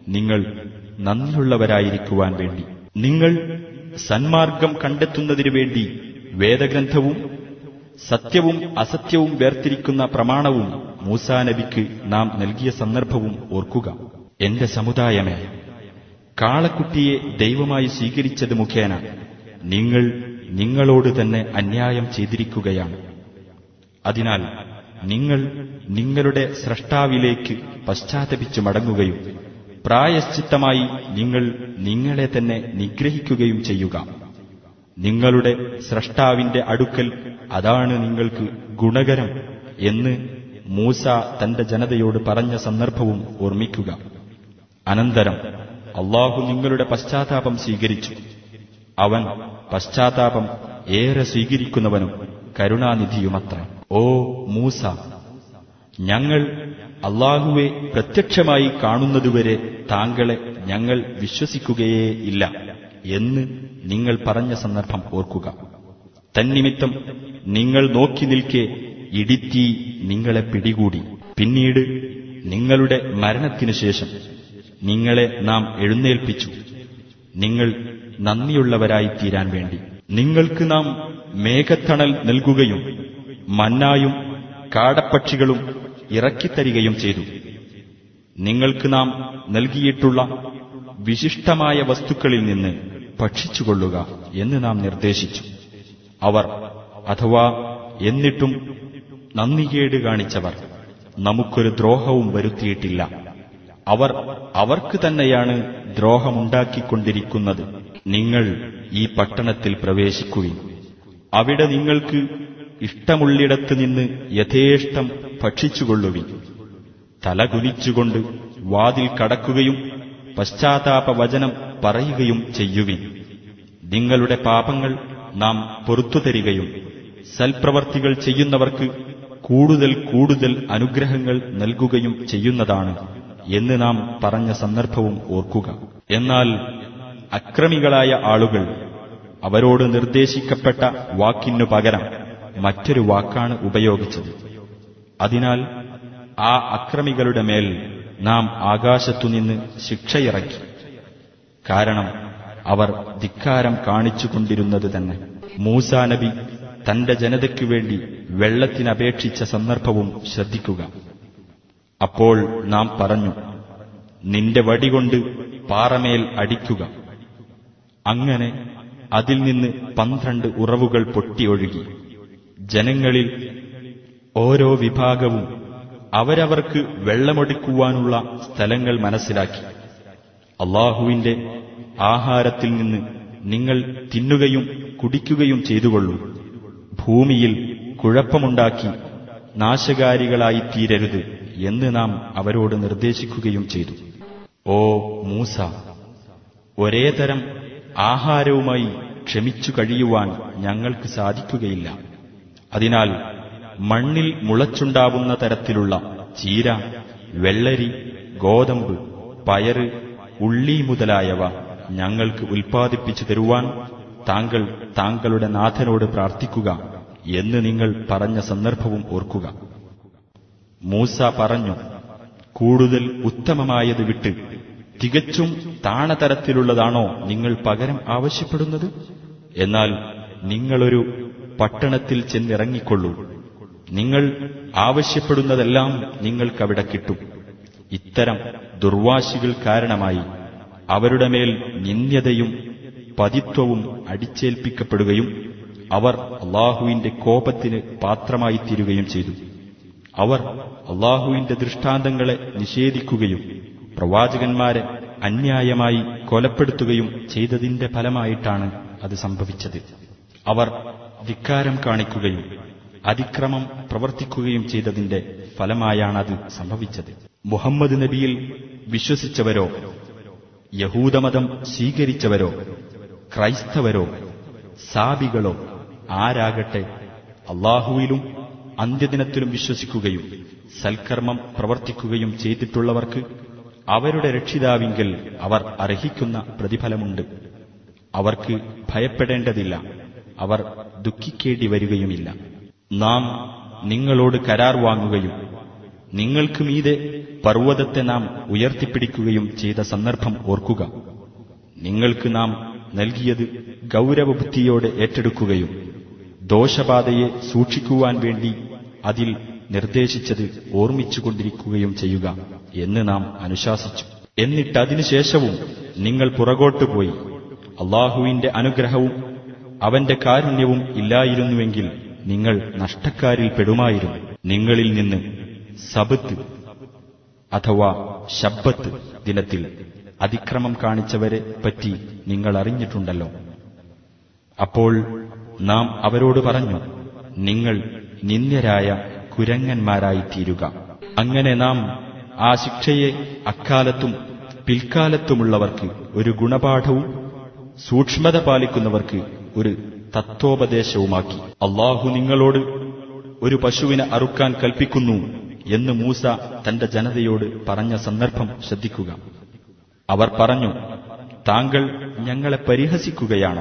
S1: നിങ്ങൾ നന്ദിയുള്ളവരായിരിക്കുവാൻ വേണ്ടി നിങ്ങൾ സന്മാർഗം കണ്ടെത്തുന്നതിനു വേണ്ടി വേദഗ്രന്ഥവും സത്യവും അസത്യവും വേർതിരിക്കുന്ന പ്രമാണവും മൂസാ നബിക്ക് നാം നൽകിയ സന്ദർഭവും ഓർക്കുക എന്റെ സമുദായമേ കാളക്കുട്ടിയെ ദൈവമായി സ്വീകരിച്ചത് മുഖേന നിങ്ങൾ നിങ്ങളോട് തന്നെ അന്യായം ചെയ്തിരിക്കുകയാണ് അതിനാൽ നിങ്ങൾ നിങ്ങളുടെ സ്രഷ്ടാവിലേക്ക് പശ്ചാത്തപിച്ചു മടങ്ങുകയും പ്രായശ്ചിത്തമായി നിങ്ങൾ നിങ്ങളെ തന്നെ നിഗ്രഹിക്കുകയും ചെയ്യുക നിങ്ങളുടെ സ്രഷ്ടാവിന്റെ അടുക്കൽ അതാണ് നിങ്ങൾക്ക് ഗുണകരം എന്ന് മൂസ തന്റെ ജനതയോട് പറഞ്ഞ സന്ദർഭവും ഓർമ്മിക്കുക അനന്തരം അള്ളാഹു നിങ്ങളുടെ പശ്ചാത്താപം സ്വീകരിച്ചു അവൻ പശ്ചാത്താപം ഏറെ സ്വീകരിക്കുന്നവനും കരുണാനിധിയുമത്ര ഓ മൂസ ഞങ്ങൾ അള്ളാഹുവെ പ്രത്യക്ഷമായി കാണുന്നതുവരെ താങ്കളെ ഞങ്ങൾ വിശ്വസിക്കുകയേ ഇല്ല എന്ന് നിങ്ങൾ പറഞ്ഞ സന്ദർഭം ഓർക്കുക തന്നിമിത്തം നിങ്ങൾ നോക്കി നിൽക്കെ ഇടിത്തീ നിങ്ങളെ പിടികൂടി പിന്നീട് നിങ്ങളുടെ മരണത്തിനു ശേഷം നിങ്ങളെ നാം എഴുന്നേൽപ്പിച്ചു നിങ്ങൾ നന്ദിയുള്ളവരായി തീരാൻ വേണ്ടി നിങ്ങൾക്ക് നാം മേഘത്തണൽ നൽകുകയും മന്നായും കാടപ്പക്ഷികളും ഇറക്കിത്തരികയും ചെയ്തു നിങ്ങൾക്ക് നാം നൽകിയിട്ടുള്ള വിശിഷ്ടമായ വസ്തുക്കളിൽ നിന്ന് ഭക്ഷിച്ചുകൊള്ളുക എന്ന് നാം നിർദ്ദേശിച്ചു അവർ അഥവാ എന്നിട്ടും നന്ദികേട് കാണിച്ചവർ നമുക്കൊരു ദ്രോഹവും വരുത്തിയിട്ടില്ല അവർ അവർക്ക് തന്നെയാണ് ദ്രോഹമുണ്ടാക്കിക്കൊണ്ടിരിക്കുന്നത് നിങ്ങൾ ഈ പട്ടണത്തിൽ പ്രവേശിക്കുകയും അവിടെ നിങ്ങൾക്ക് ഇഷ്ടമുള്ളിടത്ത് നിന്ന് യഥേഷ്ടം ഭക്ഷിച്ചുകൊള്ളുവിൻ തലകുനിച്ചുകൊണ്ട് വാതിൽ കടക്കുകയും പശ്ചാത്താപ വചനം പറയുകയും ചെയ്യുവിൻ നിങ്ങളുടെ പാപങ്ങൾ നാം പൊറത്തു തരികയും സൽപ്രവർത്തികൾ ചെയ്യുന്നവർക്ക് കൂടുതൽ കൂടുതൽ അനുഗ്രഹങ്ങൾ നൽകുകയും ചെയ്യുന്നതാണ് എന്ന് നാം പറഞ്ഞ സന്ദർഭവും ഓർക്കുക എന്നാൽ അക്രമികളായ ആളുകൾ അവരോട് നിർദ്ദേശിക്കപ്പെട്ട വാക്കിനു പകരം മറ്റൊരു വാക്കാണ് ഉപയോഗിച്ചത് അതിനാൽ ആ അക്രമികളുടെ മേൽ നാം ആകാശത്തുനിന്ന് ശിക്ഷയിറക്കി കാരണം അവർ ധിക്കാരം കാണിച്ചുകൊണ്ടിരുന്നത് തന്നെ മൂസാ നബി തന്റെ ജനതയ്ക്കു വേണ്ടി വെള്ളത്തിനപേക്ഷിച്ച സന്ദർഭവും ശ്രദ്ധിക്കുക അപ്പോൾ നാം പറഞ്ഞു നിന്റെ വടികൊണ്ട് പാറമേൽ അടിക്കുക അങ്ങനെ അതിൽ നിന്ന് പന്ത്രണ്ട് ഉറവുകൾ പൊട്ടിയൊഴുകി ജനങ്ങളിൽ ഓരോ വിഭാഗവും അവരവർക്ക് വെള്ളമൊടുക്കുവാനുള്ള സ്ഥലങ്ങൾ മനസ്സിലാക്കി അള്ളാഹുവിന്റെ ആഹാരത്തിൽ നിന്ന് നിങ്ങൾ തിന്നുകയും കുടിക്കുകയും ചെയ്തുകൊള്ളൂ ഭൂമിയിൽ കുഴപ്പമുണ്ടാക്കി നാശകാരികളായി തീരരുത് എന്ന് നാം അവരോട് നിർദ്ദേശിക്കുകയും ചെയ്തു ഓ മൂസ ഒരേ തരം ആഹാരവുമായി ക്ഷമിച്ചു കഴിയുവാൻ ഞങ്ങൾക്ക് സാധിക്കുകയില്ല അതിനാൽ മണ്ണിൽ മുളച്ചുണ്ടാവുന്ന തരത്തിലുള്ള ചീര വെള്ളരി ഗോതമ്പ് പയറ് ഉള്ളി മുതലായവ ഞങ്ങൾക്ക് ഉൽപ്പാദിപ്പിച്ചു തരുവാൻ താങ്കൾ താങ്കളുടെ നാഥനോട് പ്രാർത്ഥിക്കുക എന്ന് നിങ്ങൾ പറഞ്ഞ സന്ദർഭവും ഓർക്കുക മൂസ പറഞ്ഞു കൂടുതൽ ഉത്തമമായത് വിട്ട് തികച്ചും താണതരത്തിലുള്ളതാണോ നിങ്ങൾ പകരം ആവശ്യപ്പെടുന്നത് എന്നാൽ നിങ്ങളൊരു പട്ടണത്തിൽ ചെന്നിറങ്ങിക്കൊള്ളൂ നിങ്ങൾ ആവശ്യപ്പെടുന്നതെല്ലാം നിങ്ങൾക്കവിടെ കിട്ടും ഇത്തരം ദുർവാശികൾ കാരണമായി അവരുടെ മേൽ നിന്ദ്യതയും പതിത്വവും അടിച്ചേൽപ്പിക്കപ്പെടുകയും അവർ അള്ളാഹുവിന്റെ കോപത്തിന് പാത്രമായി തീരുകയും ചെയ്തു അവർ അള്ളാഹുവിന്റെ ദൃഷ്ടാന്തങ്ങളെ നിഷേധിക്കുകയും പ്രവാചകന്മാരെ അന്യായമായി കൊലപ്പെടുത്തുകയും ചെയ്തതിന്റെ ഫലമായിട്ടാണ് അത് സംഭവിച്ചത് അവർ ധിക്കാരം കാണിക്കുകയും അതിക്രമം പ്രവർത്തിക്കുകയും ചെയ്തതിന്റെ ഫലമായാണത് സംഭവിച്ചത് മുഹമ്മദ് നബിയിൽ വിശ്വസിച്ചവരോ യഹൂദമതം സ്വീകരിച്ചവരോ ക്രൈസ്തവരോ സാബികളോ ആരാകട്ടെ അള്ളാഹുവിലും അന്ത്യദിനത്തിലും വിശ്വസിക്കുകയും സൽക്കർമ്മം പ്രവർത്തിക്കുകയും ചെയ്തിട്ടുള്ളവർക്ക് അവരുടെ രക്ഷിതാവിങ്കിൽ അവർ അർഹിക്കുന്ന പ്രതിഫലമുണ്ട് അവർക്ക് ഭയപ്പെടേണ്ടതില്ല അവർ ദുഃഖിക്കേണ്ടി വരികയുമില്ല നാം നിങ്ങളോട് കരാർ വാങ്ങുകയും നിങ്ങൾക്ക് മീതെ പർവ്വതത്തെ നാം ഉയർത്തിപ്പിടിക്കുകയും ചെയ്ത സന്ദർഭം ഓർക്കുക നിങ്ങൾക്ക് നാം നൽകിയത് ഗൗരവബുദ്ധിയോടെ ഏറ്റെടുക്കുകയും ദോഷബാധയെ സൂക്ഷിക്കുവാൻ വേണ്ടി അതിൽ നിർദ്ദേശിച്ചത് ഓർമ്മിച്ചുകൊണ്ടിരിക്കുകയും ചെയ്യുക എന്ന് നാം അനുശാസിച്ചു എന്നിട്ട് അതിനുശേഷവും നിങ്ങൾ പുറകോട്ടു പോയി അള്ളാഹുവിന്റെ അനുഗ്രഹവും അവന്റെ കാരുണ്യവും ഇല്ലായിരുന്നുവെങ്കിൽ നിങ്ങൾ നഷ്ടക്കാരിൽ പെടുമായിരുന്നു നിങ്ങളിൽ നിന്ന് സബത്ത് അഥവാ ശബ്ബത്ത് ദിനത്തിൽ അതിക്രമം കാണിച്ചവരെ പറ്റി നിങ്ങൾ അറിഞ്ഞിട്ടുണ്ടല്ലോ അപ്പോൾ നാം അവരോട് പറഞ്ഞു നിങ്ങൾ നിന്ദ്യരായ കുരങ്ങന്മാരായിത്തീരുക അങ്ങനെ നാം ആ ശിക്ഷയെ അക്കാലത്തും പിൽക്കാലത്തുമുള്ളവർക്ക് ഒരു ഗുണപാഠവും സൂക്ഷ്മത പാലിക്കുന്നവർക്ക് ഒരു തത്വോപദേശവുമാക്കി അള്ളാഹു നിങ്ങളോട് ഒരു പശുവിനെ അറുക്കാൻ കൽപ്പിക്കുന്നു എന്ന് മൂസ തന്റെ ജനതയോട് പറഞ്ഞ സന്ദർഭം ശ്രദ്ധിക്കുക അവർ പറഞ്ഞു താങ്കൾ ഞങ്ങളെ പരിഹസിക്കുകയാണോ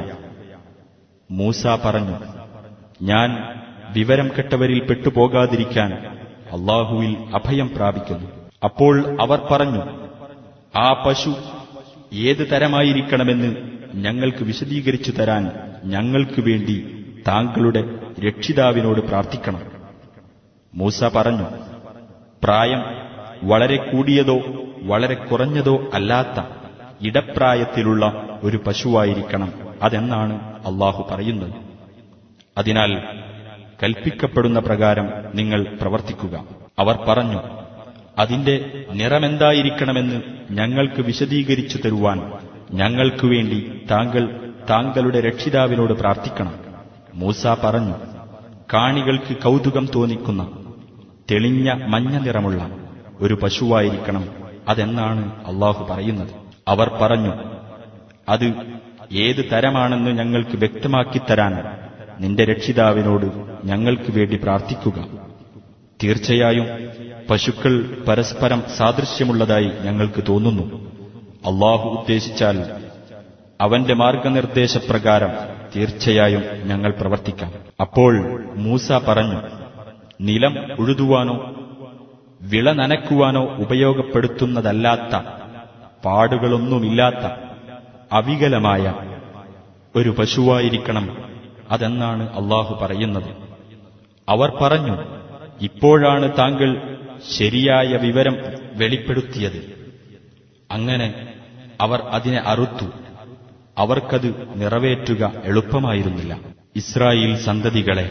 S1: മൂസ പറഞ്ഞു ഞാൻ വിവരം കെട്ടവരിൽ പെട്ടുപോകാതിരിക്കാൻ അള്ളാഹുവിൽ അഭയം പ്രാപിക്കുന്നു അപ്പോൾ അവർ പറഞ്ഞു ആ പശു ഏത് തരമായിരിക്കണമെന്ന് ഞങ്ങൾക്ക് വിശദീകരിച്ചു തരാൻ ഞങ്ങൾക്ക് വേണ്ടി താങ്കളുടെ രക്ഷിതാവിനോട് പ്രാർത്ഥിക്കണം മൂസ പറഞ്ഞു പ്രായം വളരെ കൂടിയതോ വളരെ കുറഞ്ഞതോ അല്ലാത്ത ഇടപ്രായത്തിലുള്ള ഒരു പശുവായിരിക്കണം അതെന്നാണ് അള്ളാഹു പറയുന്നത് അതിനാൽ കൽപ്പിക്കപ്പെടുന്ന പ്രകാരം നിങ്ങൾ പ്രവർത്തിക്കുക അവർ പറഞ്ഞു അതിന്റെ നിറമെന്തായിരിക്കണമെന്ന് ഞങ്ങൾക്ക് വിശദീകരിച്ചു തരുവാൻ ഞങ്ങൾക്കു വേണ്ടി താങ്കൾ താങ്കളുടെ രക്ഷിതാവിനോട് പ്രാർത്ഥിക്കണം മൂസ പറഞ്ഞു കാണികൾക്ക് കൗതുകം തോന്നിക്കുന്ന തെളിഞ്ഞ മഞ്ഞ നിറമുള്ള ഒരു പശുവായിരിക്കണം അതെന്നാണ് അള്ളാഹു പറയുന്നത് അവർ പറഞ്ഞു അത് ഏത് തരമാണെന്ന് ഞങ്ങൾക്ക് വ്യക്തമാക്കിത്തരാൻ നിന്റെ രക്ഷിതാവിനോട് ഞങ്ങൾക്ക് വേണ്ടി പ്രാർത്ഥിക്കുക തീർച്ചയായും പശുക്കൾ പരസ്പരം സാദൃശ്യമുള്ളതായി ഞങ്ങൾക്ക് തോന്നുന്നു അള്ളാഹു ഉദ്ദേശിച്ചാൽ അവന്റെ മാർഗനിർദ്ദേശപ്രകാരം തീർച്ചയായും ഞങ്ങൾ പ്രവർത്തിക്കാം അപ്പോൾ മൂസ പറഞ്ഞു നിലം ഉഴുതുവാനോ വിള നനയ്ക്കുവാനോ ഉപയോഗപ്പെടുത്തുന്നതല്ലാത്ത പാടുകളൊന്നുമില്ലാത്ത അവികലമായ ഒരു പശുവായിരിക്കണം അതെന്നാണ് അള്ളാഹു പറയുന്നത് അവർ പറഞ്ഞു ഇപ്പോഴാണ് താങ്കൾ ശരിയായ വിവരം വെളിപ്പെടുത്തിയത് അങ്ങനെ അവർ അതിനെ അറുത്തു അവർക്കത് നിറവേറ്റുക എളുപ്പമായിരുന്നില്ല ഇസ്രായേൽ സന്തതികളെ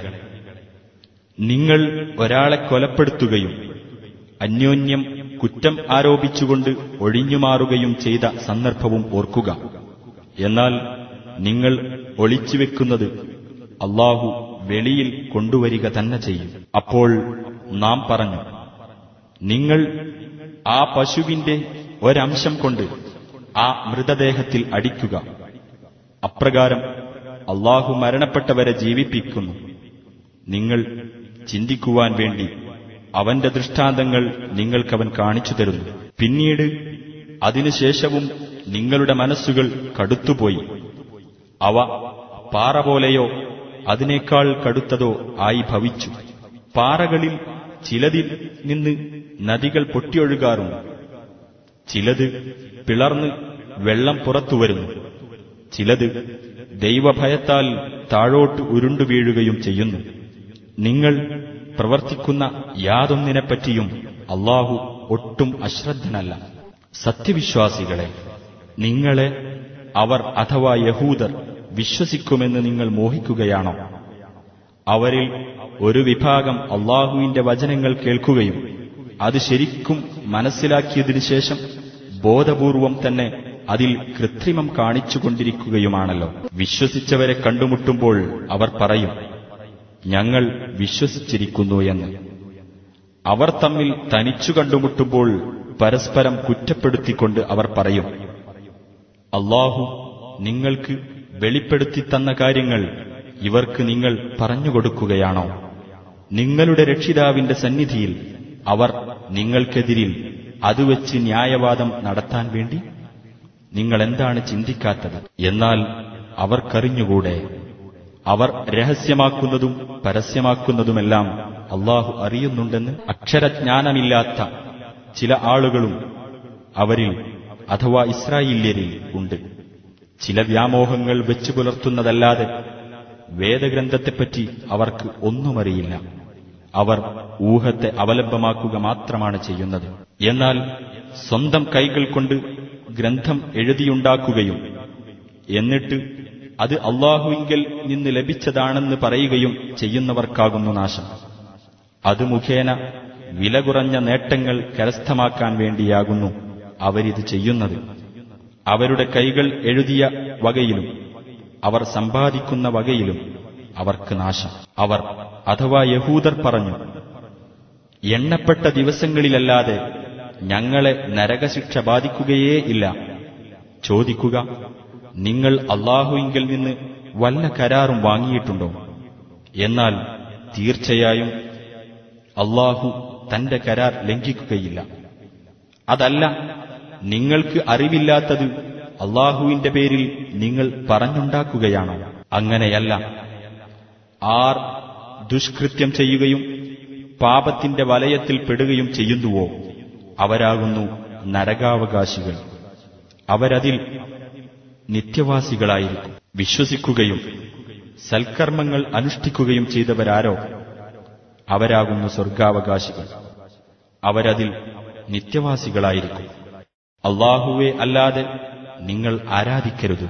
S1: നിങ്ങൾ ഒരാളെ കൊലപ്പെടുത്തുകയും അന്യോന്യം കുറ്റം ആരോപിച്ചുകൊണ്ട് ഒഴിഞ്ഞുമാറുകയും ചെയ്ത സന്ദർഭവും ഓർക്കുക എന്നാൽ നിങ്ങൾ ഒളിച്ചുവെക്കുന്നത് അള്ളാഹു വെളിയിൽ കൊണ്ടുവരിക തന്നെ ചെയ്യും അപ്പോൾ നാം പറഞ്ഞു നിങ്ങൾ ആ പശുവിന്റെ ഒരംശം കൊണ്ട് ആ മൃതദേഹത്തിൽ അടിക്കുക അപ്രകാരം അള്ളാഹു മരണപ്പെട്ടവരെ ജീവിപ്പിക്കുന്നു നിങ്ങൾ ചിന്തിക്കുവാൻ വേണ്ടി അവന്റെ ദൃഷ്ടാന്തങ്ങൾ നിങ്ങൾക്കവൻ കാണിച്ചു തരുന്നു പിന്നീട് അതിനുശേഷവും നിങ്ങളുടെ മനസ്സുകൾ കടുത്തുപോയി അവ പാറ പോലെയോ അതിനേക്കാൾ കടുത്തതോ ആയി ഭവിച്ചു പാറകളിൽ ചിലതിൽ നിന്ന് നദികൾ പൊട്ടിയൊഴുകാറുണ്ട് ചിലത് പിളർന്ന് വെള്ളം പുറത്തുവരുന്നു ചിലത് ദൈവഭയത്താൽ താഴോട്ട് ഉരുണ്ടു വീഴുകയും ചെയ്യുന്നു നിങ്ങൾ പ്രവർത്തിക്കുന്ന യാതൊന്നിനെപ്പറ്റിയും അള്ളാഹു ഒട്ടും അശ്രദ്ധനല്ല സത്യവിശ്വാസികളെ നിങ്ങളെ അവർ അഥവാ യഹൂദർ വിശ്വസിക്കുമെന്ന് നിങ്ങൾ മോഹിക്കുകയാണോ അവരിൽ ഒരു വിഭാഗം അള്ളാഹുവിന്റെ വചനങ്ങൾ കേൾക്കുകയും അത് ശരിക്കും മനസ്സിലാക്കിയതിനു ശേഷം ബോധപൂർവം തന്നെ അതിൽ കൃത്രിമം കാണിച്ചുകൊണ്ടിരിക്കുകയുമാണല്ലോ വിശ്വസിച്ചവരെ കണ്ടുമുട്ടുമ്പോൾ അവർ പറയും ഞങ്ങൾ വിശ്വസിച്ചിരിക്കുന്നു എന്ന് അവർ തമ്മിൽ തനിച്ചു കണ്ടുമുട്ടുമ്പോൾ പരസ്പരം കുറ്റപ്പെടുത്തിക്കൊണ്ട് അവർ പറയും അള്ളാഹു നിങ്ങൾക്ക് വെളിപ്പെടുത്തി തന്ന കാര്യങ്ങൾ ഇവർക്ക് നിങ്ങൾ പറഞ്ഞുകൊടുക്കുകയാണോ നിങ്ങളുടെ രക്ഷിതാവിന്റെ സന്നിധിയിൽ അവർ നിങ്ങൾക്കെതിരിൽ അതുവെച്ച് ന്യായവാദം നടത്താൻ വേണ്ടി നിങ്ങൾ എന്താണ് ചിന്തിക്കാത്തത് എന്നാൽ അവർക്കറിഞ്ഞുകൂടെ അവർ രഹസ്യമാക്കുന്നതും പരസ്യമാക്കുന്നതുമെല്ലാം അള്ളാഹു അറിയുന്നുണ്ടെന്ന് അക്ഷരജ്ഞാനമില്ലാത്ത ചില ആളുകളും അവരിൽ അഥവാ ഇസ്രായേല്യരിൽ ഉണ്ട് ചില വ്യാമോഹങ്ങൾ വെച്ചു പുലർത്തുന്നതല്ലാതെ വേദഗ്രന്ഥത്തെപ്പറ്റി അവർക്ക് ഒന്നുമറിയില്ല അവർ ഊഹത്തെ അവലംബമാക്കുക മാത്രമാണ് ചെയ്യുന്നത് എന്നാൽ സ്വന്തം കൈകൾ കൊണ്ട് ഗ്രന്ഥം എഴുതിയുണ്ടാക്കുകയും എന്നിട്ട് അത് അള്ളാഹുവിങ്കൽ നിന്ന് ലഭിച്ചതാണെന്ന് പറയുകയും ചെയ്യുന്നവർക്കാകുന്നു നാശം അത് മുഖേന വില കുറഞ്ഞ നേട്ടങ്ങൾ കരസ്ഥമാക്കാൻ വേണ്ടിയാകുന്നു അവരിത് ചെയ്യുന്നത് അവരുടെ കൈകൾ എഴുതിയ വകയിലും അവർ സമ്പാദിക്കുന്ന വകയിലും അവർക്ക് നാശം അവർ അഥവാ യഹൂദർ പറഞ്ഞു എണ്ണപ്പെട്ട ദിവസങ്ങളിലല്ലാതെ ഞങ്ങളെ നരകശിക്ഷ ബാധിക്കുകയേ ഇല്ല ചോദിക്കുക നിങ്ങൾ അള്ളാഹുവിങ്കിൽ നിന്ന് വല്ല കരാറും വാങ്ങിയിട്ടുണ്ടോ എന്നാൽ തീർച്ചയായും അള്ളാഹു തന്റെ കരാർ ലംഘിക്കുകയില്ല അതല്ല നിങ്ങൾക്ക് അറിവില്ലാത്തത് അള്ളാഹുവിന്റെ പേരിൽ നിങ്ങൾ പറഞ്ഞുണ്ടാക്കുകയാണോ അങ്ങനെയല്ല ആർ ദുഷ്കൃത്യം ചെയ്യുകയും പാപത്തിന്റെ വലയത്തിൽ പെടുകയും ചെയ്യുന്നുവോ അവരാകുന്നു നരകാവകാശികൾ അവരതിൽ നിത്യവാസികളായിരിക്കും വിശ്വസിക്കുകയും സൽക്കർമ്മങ്ങൾ അനുഷ്ഠിക്കുകയും ചെയ്തവരാരോ അവരാകുന്നു സ്വർഗാവകാശികൾ അവരതിൽ നിത്യവാസികളായിരിക്കും അള്ളാഹുവെ അല്ലാതെ നിങ്ങൾ ആരാധിക്കരുത്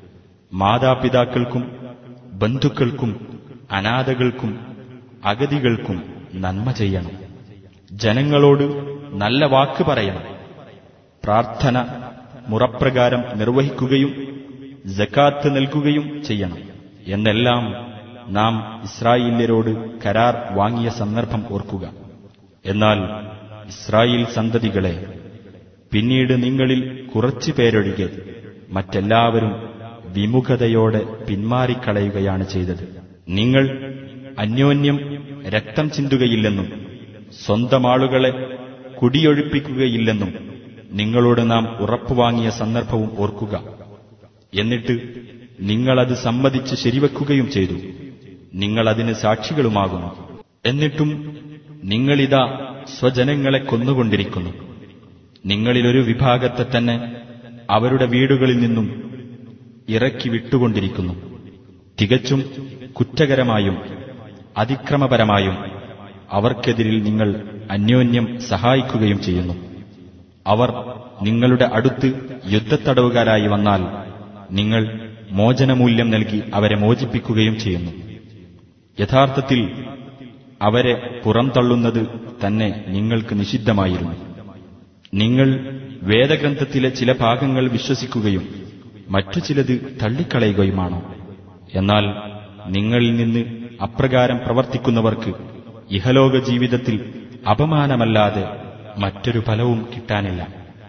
S1: മാതാപിതാക്കൾക്കും ബന്ധുക്കൾക്കും അനാഥകൾക്കും അഗതികൾക്കും നന്മ ചെയ്യണം ജനങ്ങളോട് നല്ല വാക്ക് പറയണം പ്രാർത്ഥന മുറപ്രകാരം നിർവഹിക്കുകയും ജക്കാത്ത് നൽകുകയും ചെയ്യണം എന്നെല്ലാം നാം ഇസ്രായേല്യരോട് കരാർ വാങ്ങിയ സന്ദർഭം ഓർക്കുക എന്നാൽ ഇസ്രായേൽ സന്തതികളെ പിന്നീട് നിങ്ങളിൽ കുറച്ചു പേരൊഴികെ മറ്റെല്ലാവരും വിമുഖതയോടെ പിന്മാറിക്കളയുകയാണ് ചെയ്തത് നിങ്ങൾ അന്യോന്യം രക്തം ചിന്തുകയില്ലെന്നും സ്വന്തം ആളുകളെ കുടിയൊഴിപ്പിക്കുകയില്ലെന്നും നിങ്ങളോട് നാം ഉറപ്പുവാങ്ങിയ സന്ദർഭവും ഓർക്കുക എന്നിട്ട് നിങ്ങളത് സമ്മതിച്ച് ശരിവെക്കുകയും ചെയ്തു നിങ്ങളതിന് സാക്ഷികളുമാകുന്നു എന്നിട്ടും നിങ്ങളിതാ സ്വജനങ്ങളെ കൊന്നുകൊണ്ടിരിക്കുന്നു നിങ്ങളിലൊരു വിഭാഗത്തെ തന്നെ അവരുടെ വീടുകളിൽ നിന്നും ഇറക്കി വിട്ടുകൊണ്ടിരിക്കുന്നു തികച്ചും കുറ്റകരമായും അതിക്രമപരമായും അവർക്കെതിരിൽ നിങ്ങൾ അന്യോന്യം സഹായിക്കുകയും ചെയ്യുന്നു അവർ നിങ്ങളുടെ അടുത്ത് യുദ്ധത്തടവുകാരായി വന്നാൽ നിങ്ങൾ മോചനമൂല്യം നൽകി അവരെ മോചിപ്പിക്കുകയും ചെയ്യുന്നു യഥാർത്ഥത്തിൽ അവരെ പുറംതള്ളുന്നത് തന്നെ നിങ്ങൾക്ക് നിഷിദ്ധമായിരുന്നു നിങ്ങൾ വേദഗ്രന്ഥത്തിലെ ചില ഭാഗങ്ങൾ വിശ്വസിക്കുകയും മറ്റു ചിലത് തള്ളിക്കളയുകയുമാണോ എന്നാൽ നിങ്ങളിൽ നിന്ന് അപ്രകാരം പ്രവർത്തിക്കുന്നവർക്ക് ഇഹലോക ജീവിതത്തിൽ അപമാനമല്ലാതെ മറ്റൊരു ഫലവും കിട്ടാനില്ല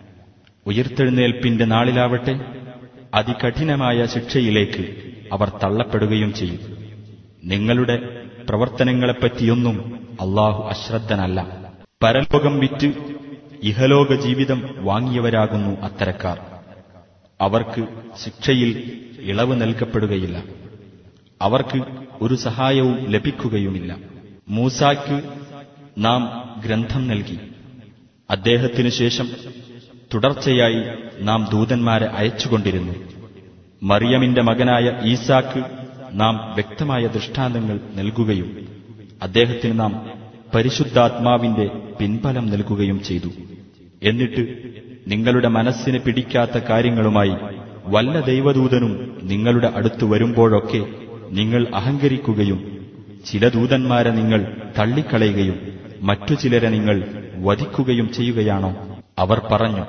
S1: ഉയർത്തെഴുന്നേൽപ്പിന്റെ നാളിലാവട്ടെ അതികഠിനമായ ശിക്ഷയിലേക്ക് അവർ തള്ളപ്പെടുകയും ചെയ്യും നിങ്ങളുടെ പ്രവർത്തനങ്ങളെപ്പറ്റിയൊന്നും അള്ളാഹു അശ്രദ്ധനല്ല പരലോകം വിറ്റ് ഇഹലോക ജീവിതം വാങ്ങിയവരാകുന്നു അത്തരക്കാർ അവർക്ക് ശിക്ഷയിൽ ഇളവ് നൽകപ്പെടുകയില്ല അവർക്ക് ഒരു സഹായവും ലഭിക്കുകയുമില്ല മൂസായ്ക്ക് നാം ഗ്രന്ഥം നൽകി അദ്ദേഹത്തിനു ശേഷം തുടർച്ചയായി നാം ദൂതന്മാരെ അയച്ചുകൊണ്ടിരുന്നു മറിയമിന്റെ മകനായ ഈസാക്ക് നാം വ്യക്തമായ ദൃഷ്ടാന്തങ്ങൾ നൽകുകയും അദ്ദേഹത്തിന് നാം പരിശുദ്ധാത്മാവിന്റെ പിൻബലം നൽകുകയും ചെയ്തു എന്നിട്ട് നിങ്ങളുടെ മനസ്സിന് പിടിക്കാത്ത കാര്യങ്ങളുമായി വല്ല ദൈവദൂതനും നിങ്ങളുടെ അടുത്ത് വരുമ്പോഴൊക്കെ നിങ്ങൾ അഹങ്കരിക്കുകയും ചില ദൂതന്മാരെ നിങ്ങൾ തള്ളിക്കളയുകയും മറ്റു ചിലരെ നിങ്ങൾ വധിക്കുകയും ചെയ്യുകയാണോ അവർ പറഞ്ഞു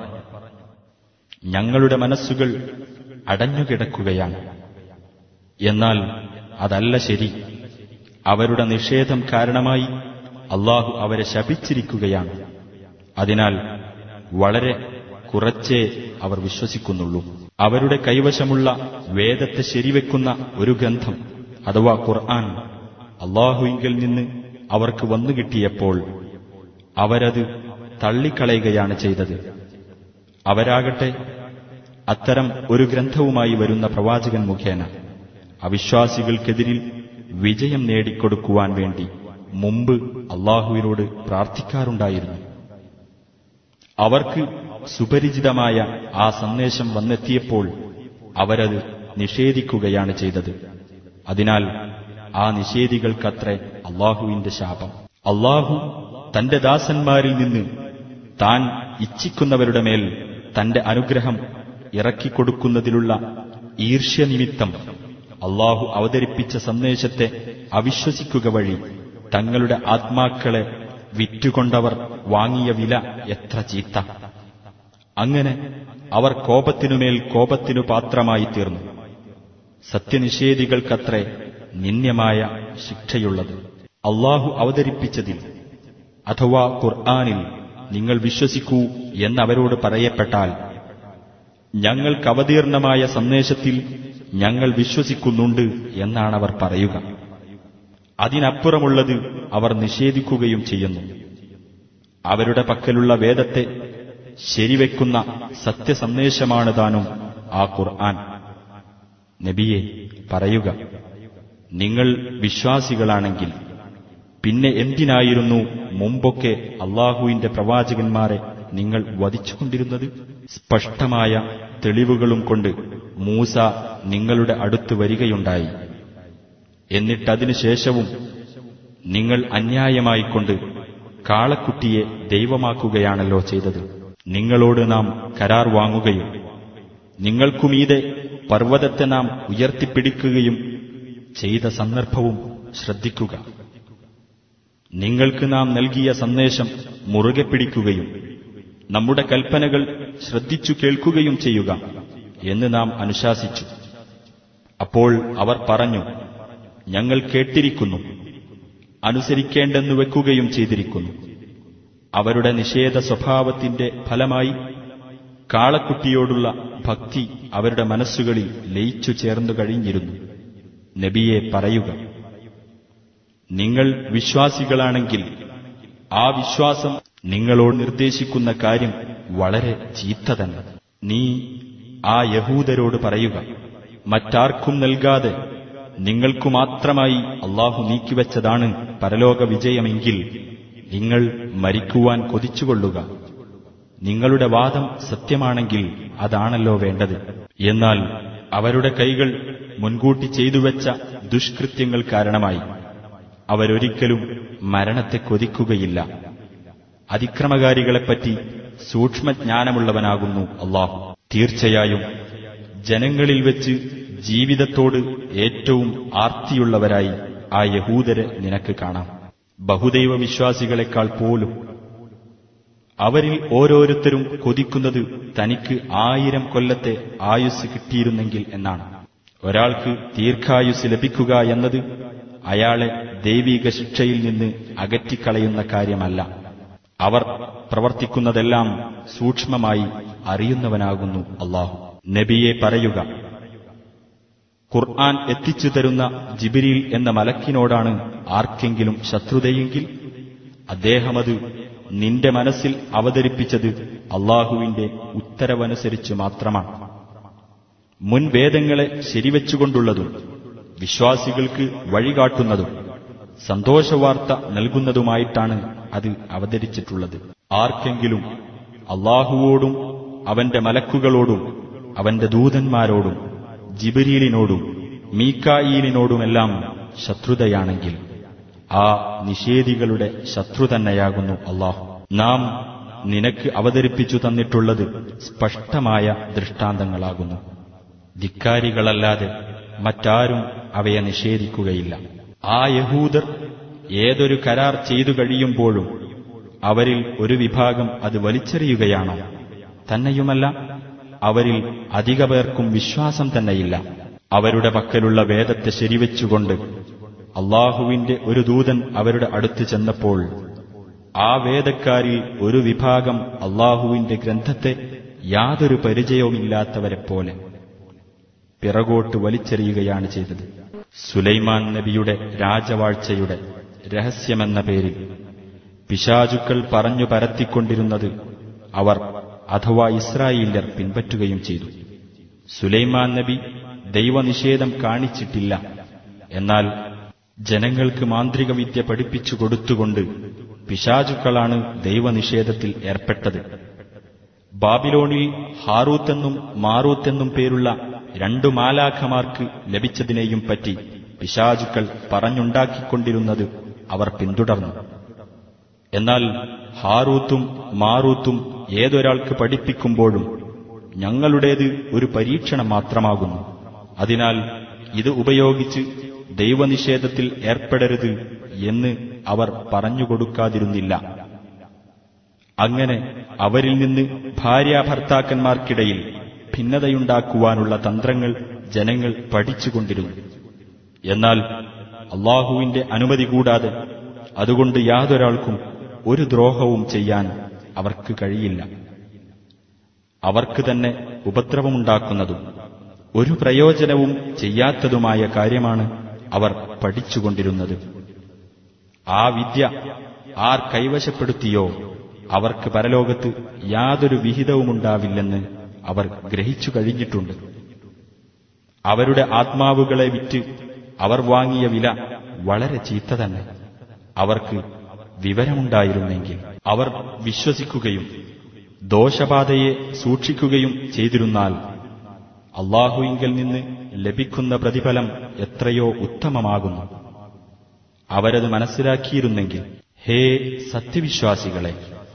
S1: ഞങ്ങളുടെ മനസ്സുകൾ അടഞ്ഞുകിടക്കുകയാണ് എന്നാൽ അതല്ല ശരി അവരുടെ നിഷേധം കാരണമായി അള്ളാഹു അവരെ ശപിച്ചിരിക്കുകയാണ് അതിനാൽ വളരെ കുറച്ചേ അവർ വിശ്വസിക്കുന്നുള്ളൂ അവരുടെ കൈവശമുള്ള വേദത്തെ ശരിവെക്കുന്ന ഒരു ഗ്രന്ഥം അഥവാ ഖുർആൻ അള്ളാഹുവിങ്കിൽ നിന്ന് അവർക്ക് വന്നുകിട്ടിയപ്പോൾ അവരത് തള്ളിക്കളയുകയാണ് ചെയ്തത് അവരാകട്ടെ അത്തരം ഒരു ഗ്രന്ഥവുമായി വരുന്ന പ്രവാചകൻ മുഖേന അവിശ്വാസികൾക്കെതിരിൽ വിജയം നേടിക്കൊടുക്കുവാൻ വേണ്ടി മുമ്പ് അള്ളാഹുവിനോട് പ്രാർത്ഥിക്കാറുണ്ടായിരുന്നു അവർക്ക് സുപരിചിതമായ ആ സന്ദേശം വന്നെത്തിയപ്പോൾ അവരത് നിഷേധിക്കുകയാണ് ചെയ്തത് അതിനാൽ ആ നിഷേധികൾക്കത്രേ അള്ളാഹുവിന്റെ ശാപം അള്ളാഹു തന്റെ ദാസന്മാരിൽ നിന്ന് താൻ ഇച്ഛിക്കുന്നവരുടെ മേൽ തന്റെ അനുഗ്രഹം ഇറക്കിക്കൊടുക്കുന്നതിലുള്ള ഈർഷ്യനിമിത്തം അള്ളാഹു അവതരിപ്പിച്ച സന്ദേശത്തെ അവിശ്വസിക്കുക വഴി തങ്ങളുടെ ആത്മാക്കളെ വിറ്റുകൊണ്ടവർ വാങ്ങിയ വില എത്ര ചീത്ത അങ്ങനെ അവർ കോപത്തിനുമേൽ കോപത്തിനു പാത്രമായി തീർന്നു സത്യനിഷേധികൾക്കത്രേ നിന്ദ്യമായ ശിക്ഷയുള്ളത് അള്ളാഹു അവതരിപ്പിച്ചതിൽ അഥവാ ഖുർആാനിൽ നിങ്ങൾ വിശ്വസിക്കൂ എന്നവരോട് പറയപ്പെട്ടാൽ ഞങ്ങൾക്ക് അവതീർണമായ സന്ദേശത്തിൽ ഞങ്ങൾ വിശ്വസിക്കുന്നുണ്ട് എന്നാണവർ പറയുക അതിനപ്പുറമുള്ളത് അവർ നിഷേധിക്കുകയും ചെയ്യുന്നു അവരുടെ പക്കലുള്ള വേദത്തെ ശരിവെക്കുന്ന സത്യസന്ദേശമാണ് താനും ആ ഖുർആൻ നബിയെ പറയുക നിങ്ങൾ വിശ്വാസികളാണെങ്കിൽ പിന്നെ എന്തിനായിരുന്നു മുമ്പൊക്കെ അള്ളാഹുവിന്റെ പ്രവാചകന്മാരെ നിങ്ങൾ വധിച്ചുകൊണ്ടിരുന്നത് സ്പഷ്ടമായ തെളിവുകളും കൊണ്ട് മൂസ നിങ്ങളുടെ അടുത്ത് വരികയുണ്ടായി എന്നിട്ടതിനു ശേഷവും നിങ്ങൾ അന്യായമായിക്കൊണ്ട് കാളക്കുട്ടിയെ ദൈവമാക്കുകയാണല്ലോ ചെയ്തത് നിങ്ങളോട് നാം കരാർ വാങ്ങുകയും നിങ്ങൾക്കുമീതെ പർവ്വതത്തെ നാം ഉയർത്തിപ്പിടിക്കുകയും ചെയ്ത സന്ദർഭവും ശ്രദ്ധിക്കുക നിങ്ങൾക്ക് നാം നൽകിയ സന്ദേശം മുറുകെ പിടിക്കുകയും നമ്മുടെ കൽപ്പനകൾ ശ്രദ്ധിച്ചു കേൾക്കുകയും ചെയ്യുക എന്ന് നാം അനുശാസിച്ചു അപ്പോൾ അവർ പറഞ്ഞു ഞങ്ങൾ കേട്ടിരിക്കുന്നു അനുസരിക്കേണ്ടെന്നു വെക്കുകയും ചെയ്തിരിക്കുന്നു അവരുടെ നിഷേധ സ്വഭാവത്തിന്റെ ഫലമായി കാളക്കുട്ടിയോടുള്ള ഭക്തി അവരുടെ മനസ്സുകളിൽ ലയിച്ചു ചേർന്നു കഴിഞ്ഞിരുന്നു നബിയെ പറയുക നിങ്ങൾ വിശ്വാസികളാണെങ്കിൽ ആ വിശ്വാസം നിങ്ങളോട് നിർദ്ദേശിക്കുന്ന കാര്യം വളരെ ചീത്ത തന്നെ നീ ആ യഹൂദരോട് പറയുക മറ്റാർക്കും നൽകാതെ നിങ്ങൾക്കു മാത്രമായി അള്ളാഹു നീക്കിവച്ചതാണ് പരലോക വിജയമെങ്കിൽ നിങ്ങൾ മരിക്കുവാൻ കൊതിച്ചുകൊള്ളുക നിങ്ങളുടെ വാദം സത്യമാണെങ്കിൽ അതാണല്ലോ വേണ്ടത് എന്നാൽ അവരുടെ കൈകൾ മുൻകൂട്ടി ചെയ്തുവെച്ച ദുഷ്കൃത്യങ്ങൾ കാരണമായി അവരൊരിക്കലും മരണത്തെ കൊതിക്കുകയില്ല അതിക്രമകാരികളെപ്പറ്റി സൂക്ഷ്മജ്ഞാനമുള്ളവനാകുന്നു അള്ളാഹു തീർച്ചയായും ജനങ്ങളിൽ വെച്ച് ജീവിതത്തോട് ഏറ്റവും ആർത്തിയുള്ളവരായി ആ യഹൂദരെ നിനക്ക് കാണാം ബഹുദൈവ വിശ്വാസികളെക്കാൾ പോലും അവരിൽ ഓരോരുത്തരും കൊതിക്കുന്നത് തനിക്ക് ആയിരം കൊല്ലത്തെ ആയുസ് കിട്ടിയിരുന്നെങ്കിൽ എന്നാണ് ഒരാൾക്ക് ദീർഘായുസ് ലഭിക്കുക എന്നത് അയാളെ ദൈവിക ശിക്ഷയിൽ നിന്ന് അകറ്റിക്കളയുന്ന കാര്യമല്ല അവർ പ്രവർത്തിക്കുന്നതെല്ലാം സൂക്ഷ്മമായി അറിയുന്നവനാകുന്നു അള്ളാഹു നബിയെ പറയുക ഖുർആൻ എത്തിച്ചു തരുന്ന ജിബിരിൽ എന്ന മലക്കിനോടാണ് ആർക്കെങ്കിലും ശത്രുതയെങ്കിൽ അദ്ദേഹമത് നിന്റെ മനസ്സിൽ അവതരിപ്പിച്ചത് അള്ളാഹുവിന്റെ ഉത്തരവനുസരിച്ച് മാത്രമാണ് മുൻ വേദങ്ങളെ ശരിവെച്ചുകൊണ്ടുള്ളതും വിശ്വാസികൾക്ക് വഴികാട്ടുന്നതും സന്തോഷവാർത്ത നൽകുന്നതുമായിട്ടാണ് അത് അവതരിച്ചിട്ടുള്ളത് ആർക്കെങ്കിലും അള്ളാഹുവോടും അവന്റെ മലക്കുകളോടും അവന്റെ ദൂതന്മാരോടും ജിബരീലിനോടും മീക്കായീലിനോടുമെല്ലാം ശത്രുതയാണെങ്കിൽ ആ നിഷേധികളുടെ ശത്രു തന്നെയാകുന്നു അള്ളാഹു നാം നിനക്ക് അവതരിപ്പിച്ചു തന്നിട്ടുള്ളത് സ്പഷ്ടമായ ദൃഷ്ടാന്തങ്ങളാകുന്നു ധിക്കാരികളല്ലാതെ മറ്റാരും അവയെ നിഷേധിക്കുകയില്ല ആ യഹൂദർ ഏതൊരു കരാർ ചെയ്തു കഴിയുമ്പോഴും അവരിൽ ഒരു വിഭാഗം അത് വലിച്ചെറിയുകയാണോ തന്നെയുമല്ല അവരിൽ അധിക പേർക്കും വിശ്വാസം തന്നെയില്ല അവരുടെ പക്കലുള്ള വേദത്തെ ശരിവെച്ചുകൊണ്ട് അള്ളാഹുവിന്റെ ഒരു ദൂതൻ അവരുടെ അടുത്ത് ചെന്നപ്പോൾ ആ വേദക്കാരിൽ ഒരു വിഭാഗം അള്ളാഹുവിന്റെ ഗ്രന്ഥത്തെ യാതൊരു പരിചയവുമില്ലാത്തവരെപ്പോലെ പിറകോട്ട് വലിച്ചെറിയുകയാണ് ചെയ്തത് സുലൈമാൻ നബിയുടെ രാജവാഴ്ചയുടെ രഹസ്യമെന്ന പേരിൽ പിശാചുക്കൾ പറഞ്ഞു പരത്തിക്കൊണ്ടിരുന്നത് അവർ അഥവാ ഇസ്രായേല്യർ പിൻപറ്റുകയും ചെയ്തു സുലൈമാൻ നബി ദൈവനിഷേധം കാണിച്ചിട്ടില്ല എന്നാൽ ജനങ്ങൾക്ക് മാന്ത്രിക വിദ്യ പഠിപ്പിച്ചു കൊടുത്തുകൊണ്ട് പിശാചുക്കളാണ് ദൈവനിഷേധത്തിൽ ഏർപ്പെട്ടത് ബാബിലോണിൽ ഹാറൂത്തെന്നും മാറൂത്തെന്നും പേരുള്ള രണ്ടു മാലാഖമാർക്ക് ലഭിച്ചതിനെയും പറ്റി പിശാചുക്കൾ പറഞ്ഞുണ്ടാക്കിക്കൊണ്ടിരുന്നത് അവർ പിന്തുടർന്നു എന്നാൽ ഹാറൂത്തും മാറൂത്തും ഏതൊരാൾക്ക് പഠിപ്പിക്കുമ്പോഴും ഞങ്ങളുടേത് ഒരു പരീക്ഷണം മാത്രമാകുന്നു അതിനാൽ ഇത് ഉപയോഗിച്ച് ദൈവനിഷേധത്തിൽ ഏർപ്പെടരുത് എന്ന് അവർ പറഞ്ഞുകൊടുക്കാതിരുന്നില്ല അങ്ങനെ അവരിൽ നിന്ന് ഭാര്യാഭർത്താക്കന്മാർക്കിടയിൽ ഭിന്നതയുണ്ടാക്കുവാനുള്ള തന്ത്രങ്ങൾ ജനങ്ങൾ പഠിച്ചുകൊണ്ടിരുന്നു എന്നാൽ അള്ളാഹുവിന്റെ അനുമതി കൂടാതെ അതുകൊണ്ട് യാതൊരാൾക്കും ഒരു ദ്രോഹവും ചെയ്യാൻ അവർക്ക് കഴിയില്ല അവർക്ക് തന്നെ ഉപദ്രവമുണ്ടാക്കുന്നതും ഒരു പ്രയോജനവും ചെയ്യാത്തതുമായ കാര്യമാണ് അവർ പഠിച്ചുകൊണ്ടിരുന്നത് ആ വിദ്യ ആർ കൈവശപ്പെടുത്തിയോ അവർക്ക് പരലോകത്ത് യാതൊരു വിഹിതവുമുണ്ടാവില്ലെന്ന് അവർ ഗ്രഹിച്ചു കഴിഞ്ഞിട്ടുണ്ട് അവരുടെ ആത്മാവുകളെ വിറ്റ് അവർ വാങ്ങിയ വില വളരെ ചീത്ത തന്നെ അവർക്ക് വിവരമുണ്ടായിരുന്നെങ്കിൽ അവർ വിശ്വസിക്കുകയും ദോഷബാധയെ സൂക്ഷിക്കുകയും ചെയ്തിരുന്നാൽ അള്ളാഹുവിങ്കിൽ നിന്ന് ലഭിക്കുന്ന പ്രതിഫലം എത്രയോ ഉത്തമമാകുന്നു അവരത് മനസ്സിലാക്കിയിരുന്നെങ്കിൽ ഹേ സത്യവിശ്വാസികളെ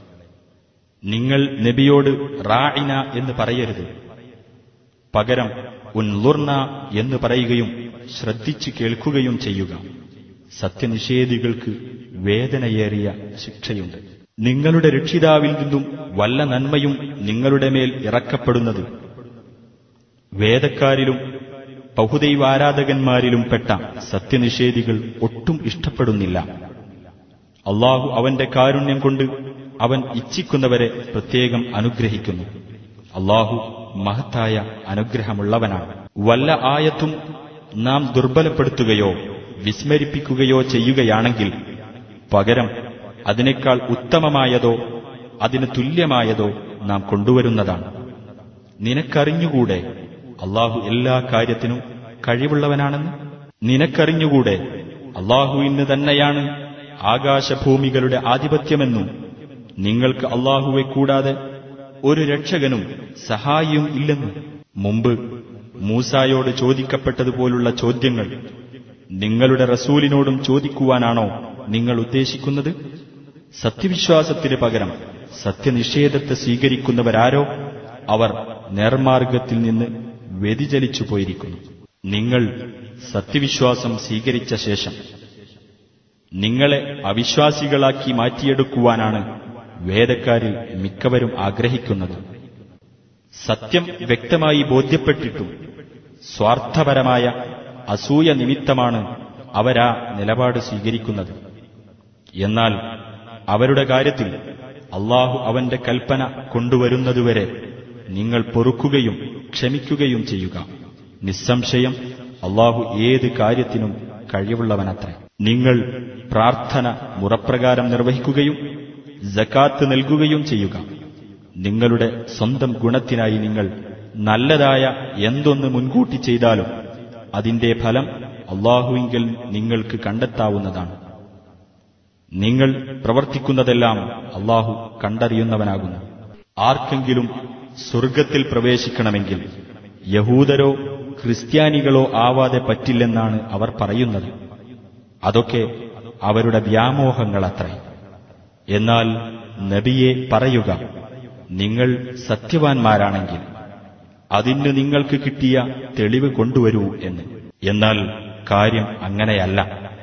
S1: നിങ്ങൾ നബിയോട് റായിന എന്ന് പറയരുത് പകരം ഉൻലുർന എന്ന് പറയുകയും ശ്രദ്ധിച്ചു കേൾക്കുകയും ചെയ്യുക സത്യനിഷേധികൾക്ക് വേദനയേറിയ ശിക്ഷയുണ്ട് നിങ്ങളുടെ രക്ഷിതാവിൽ നിന്നും വല്ല നന്മയും നിങ്ങളുടെ മേൽ ഇറക്കപ്പെടുന്നത് വേദക്കാരിലും ബഹുദൈവാരാധകന്മാരിലും പെട്ട സത്യനിഷേധികൾ ഒട്ടും ഇഷ്ടപ്പെടുന്നില്ല അള്ളാഹു അവന്റെ കാരുണ്യം കൊണ്ട് അവൻ ഇച്ഛിക്കുന്നവരെ പ്രത്യേകം അനുഗ്രഹിക്കുന്നു അള്ളാഹു മഹത്തായ അനുഗ്രഹമുള്ളവനാണ് വല്ല ആയത്തും നാം ദുർബലപ്പെടുത്തുകയോ വിസ്മരിപ്പിക്കുകയോ ചെയ്യുകയാണെങ്കിൽ പകരം അതിനേക്കാൾ ഉത്തമമായതോ അതിന് തുല്യമായതോ നാം കൊണ്ടുവരുന്നതാണ് നിനക്കറിഞ്ഞുകൂടെ അള്ളാഹു എല്ലാ കാര്യത്തിനും കഴിവുള്ളവനാണെന്ന് നിനക്കറിഞ്ഞുകൂടെ അള്ളാഹുവിന് തന്നെയാണ് ആകാശഭൂമികളുടെ ആധിപത്യമെന്നും നിങ്ങൾക്ക് അള്ളാഹുവെ കൂടാതെ ഒരു രക്ഷകനും സഹായിയും ഇല്ലെന്നും മുമ്പ് മൂസായോട് ചോദിക്കപ്പെട്ടതുപോലുള്ള ചോദ്യങ്ങൾ നിങ്ങളുടെ റസൂലിനോടും ചോദിക്കുവാനാണോ നിങ്ങൾ ഉദ്ദേശിക്കുന്നത് സത്യവിശ്വാസത്തിന് പകരം സത്യനിഷേധത്തെ സ്വീകരിക്കുന്നവരാരോ അവർ നേർമാർഗത്തിൽ നിന്ന് വ്യതിചലിച്ചു പോയിരിക്കുന്നു നിങ്ങൾ സത്യവിശ്വാസം സ്വീകരിച്ച ശേഷം നിങ്ങളെ അവിശ്വാസികളാക്കി മാറ്റിയെടുക്കുവാനാണ് വേദക്കാരിൽ മിക്കവരും ആഗ്രഹിക്കുന്നത് സത്യം വ്യക്തമായി ബോധ്യപ്പെട്ടിട്ടും സ്വാർത്ഥപരമായ അസൂയ നിമിത്തമാണ് അവരാ നിലപാട് സ്വീകരിക്കുന്നത് എന്നാൽ അവരുടെ കാര്യത്തിൽ അള്ളാഹു അവന്റെ കൽപ്പന കൊണ്ടുവരുന്നതുവരെ നിങ്ങൾ പൊറുക്കുകയും ക്ഷമിക്കുകയും ചെയ്യുക നിസ്സംശയം അള്ളാഹു ഏത് കാര്യത്തിനും കഴിവുള്ളവനത്രേ നിങ്ങൾ പ്രാർത്ഥന മുറപ്രകാരം നിർവഹിക്കുകയും ജക്കാത്ത് നൽകുകയും ചെയ്യുക നിങ്ങളുടെ സ്വന്തം ഗുണത്തിനായി നിങ്ങൾ നല്ലതായ എന്തൊന്ന് മുൻകൂട്ടി ചെയ്താലും അതിന്റെ ഫലം അള്ളാഹുവിങ്കിൽ നിങ്ങൾക്ക് കണ്ടെത്താവുന്നതാണ് നിങ്ങൾ പ്രവർത്തിക്കുന്നതെല്ലാം അള്ളാഹു കണ്ടറിയുന്നവനാകുന്നു ആർക്കെങ്കിലും സ്വർഗത്തിൽ പ്രവേശിക്കണമെങ്കിൽ യഹൂദരോ ക്രിസ്ത്യാനികളോ ആവാതെ പറ്റില്ലെന്നാണ് അവർ പറയുന്നത് അതൊക്കെ അവരുടെ വ്യാമോഹങ്ങളത്രേ എന്നാൽ നബിയെ പറയുക നിങ്ങൾ സത്യവാൻമാരാണെങ്കിൽ അതിന് നിങ്ങൾക്ക് കിട്ടിയ തെളിവ് കൊണ്ടുവരൂ എന്ന് എന്നാൽ കാര്യം അങ്ങനെയല്ല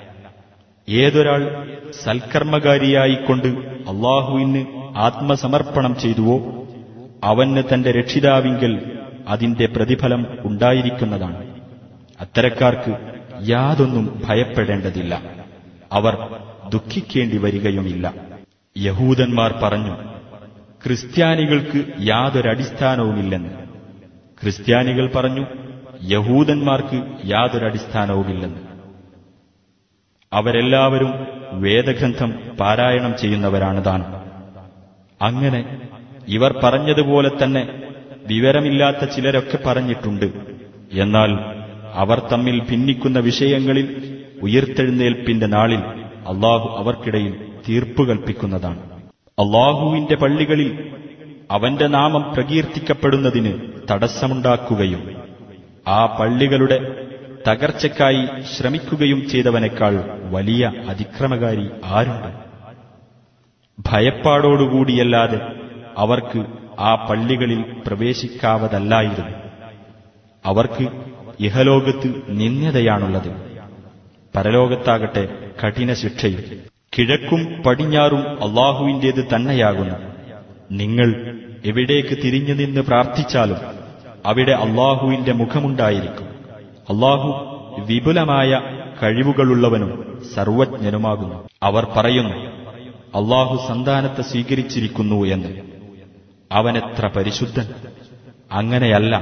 S1: ഏതൊരാൾ സൽക്കർമ്മകാരിയായിക്കൊണ്ട് അള്ളാഹുവിന് ആത്മസമർപ്പണം ചെയ്തുവോ അവന് തന്റെ രക്ഷിതാവിങ്കൽ അതിന്റെ പ്രതിഫലം ഉണ്ടായിരിക്കുന്നതാണ് അത്തരക്കാർക്ക് യാതൊന്നും ഭയപ്പെടേണ്ടതില്ല അവർ ദുഃഖിക്കേണ്ടി വരികയുമില്ല യഹൂദന്മാർ പറഞ്ഞു ക്രിസ്ത്യാനികൾക്ക് യാതൊരടിസ്ഥാനവുമില്ലെന്ന് ക്രിസ്ത്യാനികൾ പറഞ്ഞു യഹൂദന്മാർക്ക് യാതൊരടിസ്ഥാനവുമില്ലെന്ന് അവരെല്ലാവരും വേദഗ്രന്ഥം പാരായണം ചെയ്യുന്നവരാണ് താൻ അങ്ങനെ ഇവർ പറഞ്ഞതുപോലെ തന്നെ വിവരമില്ലാത്ത ചിലരൊക്കെ പറഞ്ഞിട്ടുണ്ട് എന്നാൽ അവർ തമ്മിൽ ഭിന്നിക്കുന്ന വിഷയങ്ങളിൽ ഉയർത്തെഴുന്നേൽപ്പിന്റെ നാളിൽ അള്ളാഹു അവർക്കിടയിൽ തീർപ്പ് കൽപ്പിക്കുന്നതാണ് അള്ളാഹുവിന്റെ പള്ളികളിൽ അവന്റെ നാമം പ്രകീർത്തിക്കപ്പെടുന്നതിന് തടസ്സമുണ്ടാക്കുകയും ആ പള്ളികളുടെ തകർച്ചയ്ക്കായി ശ്രമിക്കുകയും ചെയ്തവനേക്കാൾ വലിയ അതിക്രമകാരി ആരുണ്ട് ഭയപ്പാടോടുകൂടിയല്ലാതെ അവർക്ക് ആ പള്ളികളിൽ പ്രവേശിക്കാവതല്ലായിരുന്നു അവർക്ക് ഇഹലോകത്ത് നിന്ദ്യതയാണുള്ളത് പരലോകത്താകട്ടെ കഠിന ശിക്ഷയും കിഴക്കും പടിഞ്ഞാറും അള്ളാഹുവിന്റേത് തന്നെയാകുന്നു നിങ്ങൾ എവിടേക്ക് തിരിഞ്ഞു നിന്ന് പ്രാർത്ഥിച്ചാലും അവിടെ അള്ളാഹുവിന്റെ മുഖമുണ്ടായിരിക്കും അള്ളാഹു വിപുലമായ കഴിവുകളുള്ളവനും സർവജ്ഞനുമാകുന്നു അവർ പറയുന്നു അള്ളാഹു സന്താനത്തെ സ്വീകരിച്ചിരിക്കുന്നു എന്ന് അവനെത്ര പരിശുദ്ധൻ അങ്ങനെയല്ല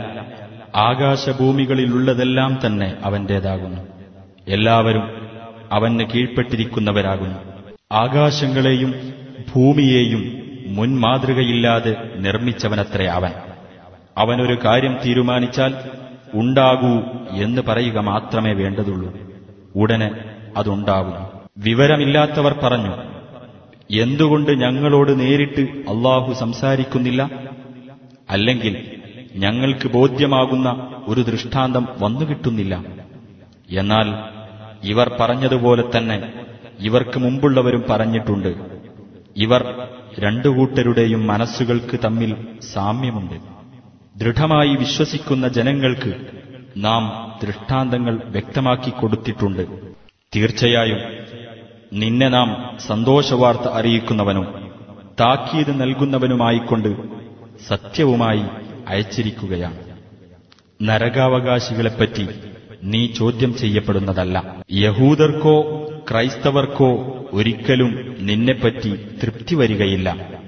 S1: ആകാശഭൂമികളിലുള്ളതെല്ലാം തന്നെ അവന്റേതാകുന്നു എല്ലാവരും അവന് കീഴ്പ്പെട്ടിരിക്കുന്നവരാകുന്നു ആകാശങ്ങളെയും ഭൂമിയെയും മുൻമാതൃകയില്ലാതെ നിർമ്മിച്ചവനത്രേ അവൻ അവനൊരു കാര്യം തീരുമാനിച്ചാൽ ഉണ്ടാകൂ എന്ന് പറയുക മാത്രമേ വേണ്ടതുള്ളൂ ഉടനെ അതുണ്ടാകുന്നു വിവരമില്ലാത്തവർ പറഞ്ഞു എന്തുകൊണ്ട് ഞങ്ങളോട് നേരിട്ട് അള്ളാഹു സംസാരിക്കുന്നില്ല അല്ലെങ്കിൽ ഞങ്ങൾക്ക് ബോധ്യമാകുന്ന ഒരു ദൃഷ്ടാന്തം വന്നുകിട്ടുന്നില്ല എന്നാൽ ഇവർ പറഞ്ഞതുപോലെ തന്നെ ഇവർക്ക് മുമ്പുള്ളവരും പറഞ്ഞിട്ടുണ്ട് ഇവർ രണ്ടു കൂട്ടരുടെയും മനസ്സുകൾക്ക് തമ്മിൽ സാമ്യമുണ്ട് ദൃഢമായി വിശ്വസിക്കുന്ന ജനങ്ങൾക്ക് നാം ദൃഷ്ടാന്തങ്ങൾ വ്യക്തമാക്കി കൊടുത്തിട്ടുണ്ട് തീർച്ചയായും നിന്നെ നാം സന്തോഷവാർത്ത അറിയിക്കുന്നവനും താക്കീത് നൽകുന്നവനുമായിക്കൊണ്ട് സത്യവുമായി അയച്ചിരിക്കുകയാണ് നരകാവകാശികളെപ്പറ്റി നീ ചോദ്യം ചെയ്യപ്പെടുന്നതല്ല യഹൂദർക്കോ ക്രൈസ്തവർക്കോ ഒരിക്കലും നിന്നെപ്പറ്റി തൃപ്തി വരികയില്ല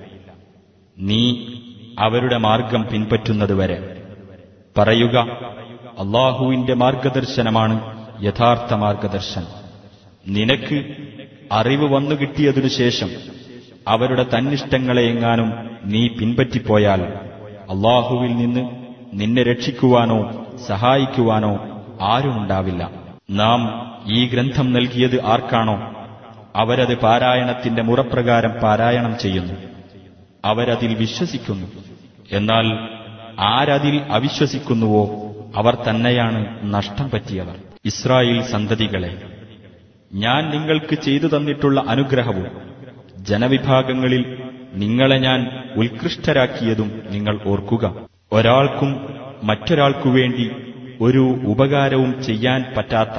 S1: നീ അവരുടെ മാർഗം പിൻപറ്റുന്നതുവരെ പറയുക അള്ളാഹുവിന്റെ മാർഗദർശനമാണ് യഥാർത്ഥ മാർഗദർശനം നിനക്ക് അറിവ് വന്നു കിട്ടിയതിനു ശേഷം അവരുടെ തന്നിഷ്ടങ്ങളെ എങ്ങാനും നീ പിൻപറ്റിപ്പോയാൽ അള്ളാഹുവിൽ നിന്ന് നിന്നെ രക്ഷിക്കുവാനോ സഹായിക്കുവാനോ ആരുമുണ്ടാവില്ല നാം ഈ ഗ്രന്ഥം നൽകിയത് ആർക്കാണോ അവരത് പാരായണത്തിന്റെ മുറപ്രകാരം പാരായണം ചെയ്യുന്നു അവരതിൽ വിശ്വസിക്കുന്നു എന്നാൽ ആരതിൽ അവിശ്വസിക്കുന്നുവോ അവർ തന്നെയാണ് നഷ്ടം പറ്റിയവർ ഇസ്രായേൽ സന്തതികളെ ഞാൻ നിങ്ങൾക്ക് ചെയ്തു തന്നിട്ടുള്ള അനുഗ്രഹവും ജനവിഭാഗങ്ങളിൽ നിങ്ങളെ ഞാൻ ഉത്കൃഷ്ടരാക്കിയതും നിങ്ങൾ ഓർക്കുക ഒരാൾക്കും മറ്റൊരാൾക്കു വേണ്ടി ഒരു ഉപകാരവും ചെയ്യാൻ പറ്റാത്ത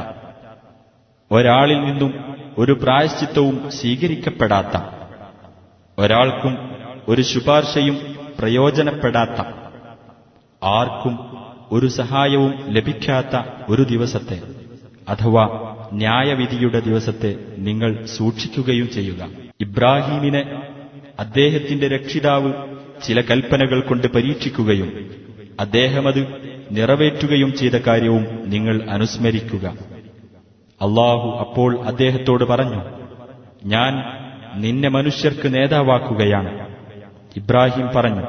S1: ഒരാളിൽ നിന്നും ഒരു പ്രായശ്ചിത്തവും സ്വീകരിക്കപ്പെടാത്ത ഒരാൾക്കും ഒരു ശുപാർശയും പ്രയോജനപ്പെടാത്ത ആർക്കും ഒരു സഹായവും ലഭിക്കാത്ത ഒരു ദിവസത്തെ അഥവാ ന്യായവിധിയുടെ ദിവസത്തെ നിങ്ങൾ സൂക്ഷിക്കുകയും ചെയ്യുക ഇബ്രാഹീമിനെ അദ്ദേഹത്തിന്റെ രക്ഷിതാവ് ചില കൽപ്പനകൾ കൊണ്ട് പരീക്ഷിക്കുകയും അദ്ദേഹമത് നിറവേറ്റുകയും ചെയ്ത കാര്യവും നിങ്ങൾ അനുസ്മരിക്കുക അള്ളാഹു അപ്പോൾ അദ്ദേഹത്തോട് പറഞ്ഞു ഞാൻ നിന്നെ മനുഷ്യർക്ക് നേതാവാക്കുകയാണ് ഇബ്രാഹിം പറഞ്ഞു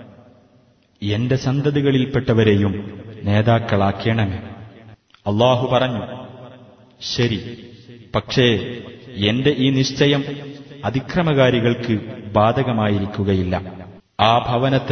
S1: എന്റെ സന്തതികളിൽപ്പെട്ടവരെയും നേതാക്കളാക്കേണമേ അള്ളാഹു പറഞ്ഞു ശരി പക്ഷേ എന്റെ ഈ നിശ്ചയം അതിക്രമകാരികൾക്ക് ബാധകമായിരിക്കുകയില്ല ആ ഭവനത്തെ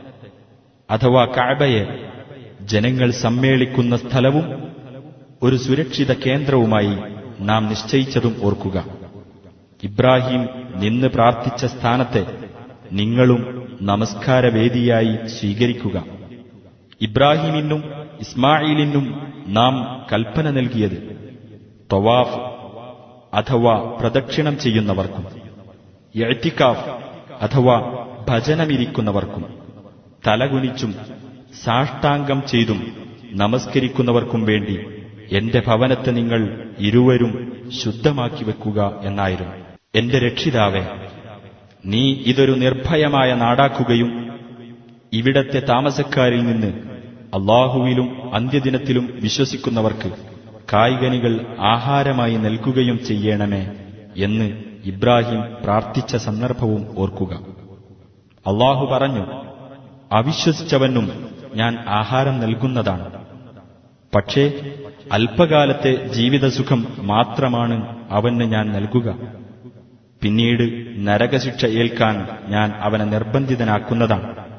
S1: അഥവാ കാബയെ ജനങ്ങൾ സമ്മേളിക്കുന്ന സ്ഥലവും ഒരു സുരക്ഷിത കേന്ദ്രവുമായി നാം നിശ്ചയിച്ചതും ഓർക്കുക ഇബ്രാഹിം നിന്ന് പ്രാർത്ഥിച്ച സ്ഥാനത്തെ നിങ്ങളും നമസ്കാരവേദിയായി സ്വീകരിക്കുക ഇബ്രാഹിമിനും ഇസ്മായിലിനും നാം കൽപ്പന നൽകിയത് തൊവാഫ് അഥവാ പ്രദക്ഷിണം ചെയ്യുന്നവർക്കും എഴുത്തിക്കാഫ് അഥവാ ഭജനമിരിക്കുന്നവർക്കും തലകുനിച്ചും സാഷ്ടാംഗം ചെയ്തും നമസ്കരിക്കുന്നവർക്കും വേണ്ടി എന്റെ ഭവനത്തെ നിങ്ങൾ ഇരുവരും ശുദ്ധമാക്കി വെക്കുക എന്നായിരുന്നു എന്റെ രക്ഷിതാവേ നീ ഇതൊരു നിർഭയമായ നാടാക്കുകയും ഇവിടത്തെ താമസക്കാരിൽ നിന്ന് അള്ളാഹുവിലും അന്ത്യദിനത്തിലും വിശ്വസിക്കുന്നവർക്ക് കായികനികൾ ആഹാരമായി നൽകുകയും ചെയ്യണമേ എന്ന് ഇബ്രാഹിം പ്രാർത്ഥിച്ച സന്ദർഭവും ഓർക്കുക അള്ളാഹു പറഞ്ഞു അവിശ്വസിച്ചവനും ഞാൻ ആഹാരം നൽകുന്നതാണ് പക്ഷേ അല്പകാലത്തെ ജീവിതസുഖം മാത്രമാണ് അവന് ഞാൻ നൽകുക പിന്നീട് നരകശിക്ഷ ഏൽക്കാൻ ഞാൻ അവനെ നിർബന്ധിതനാക്കുന്നതാണ്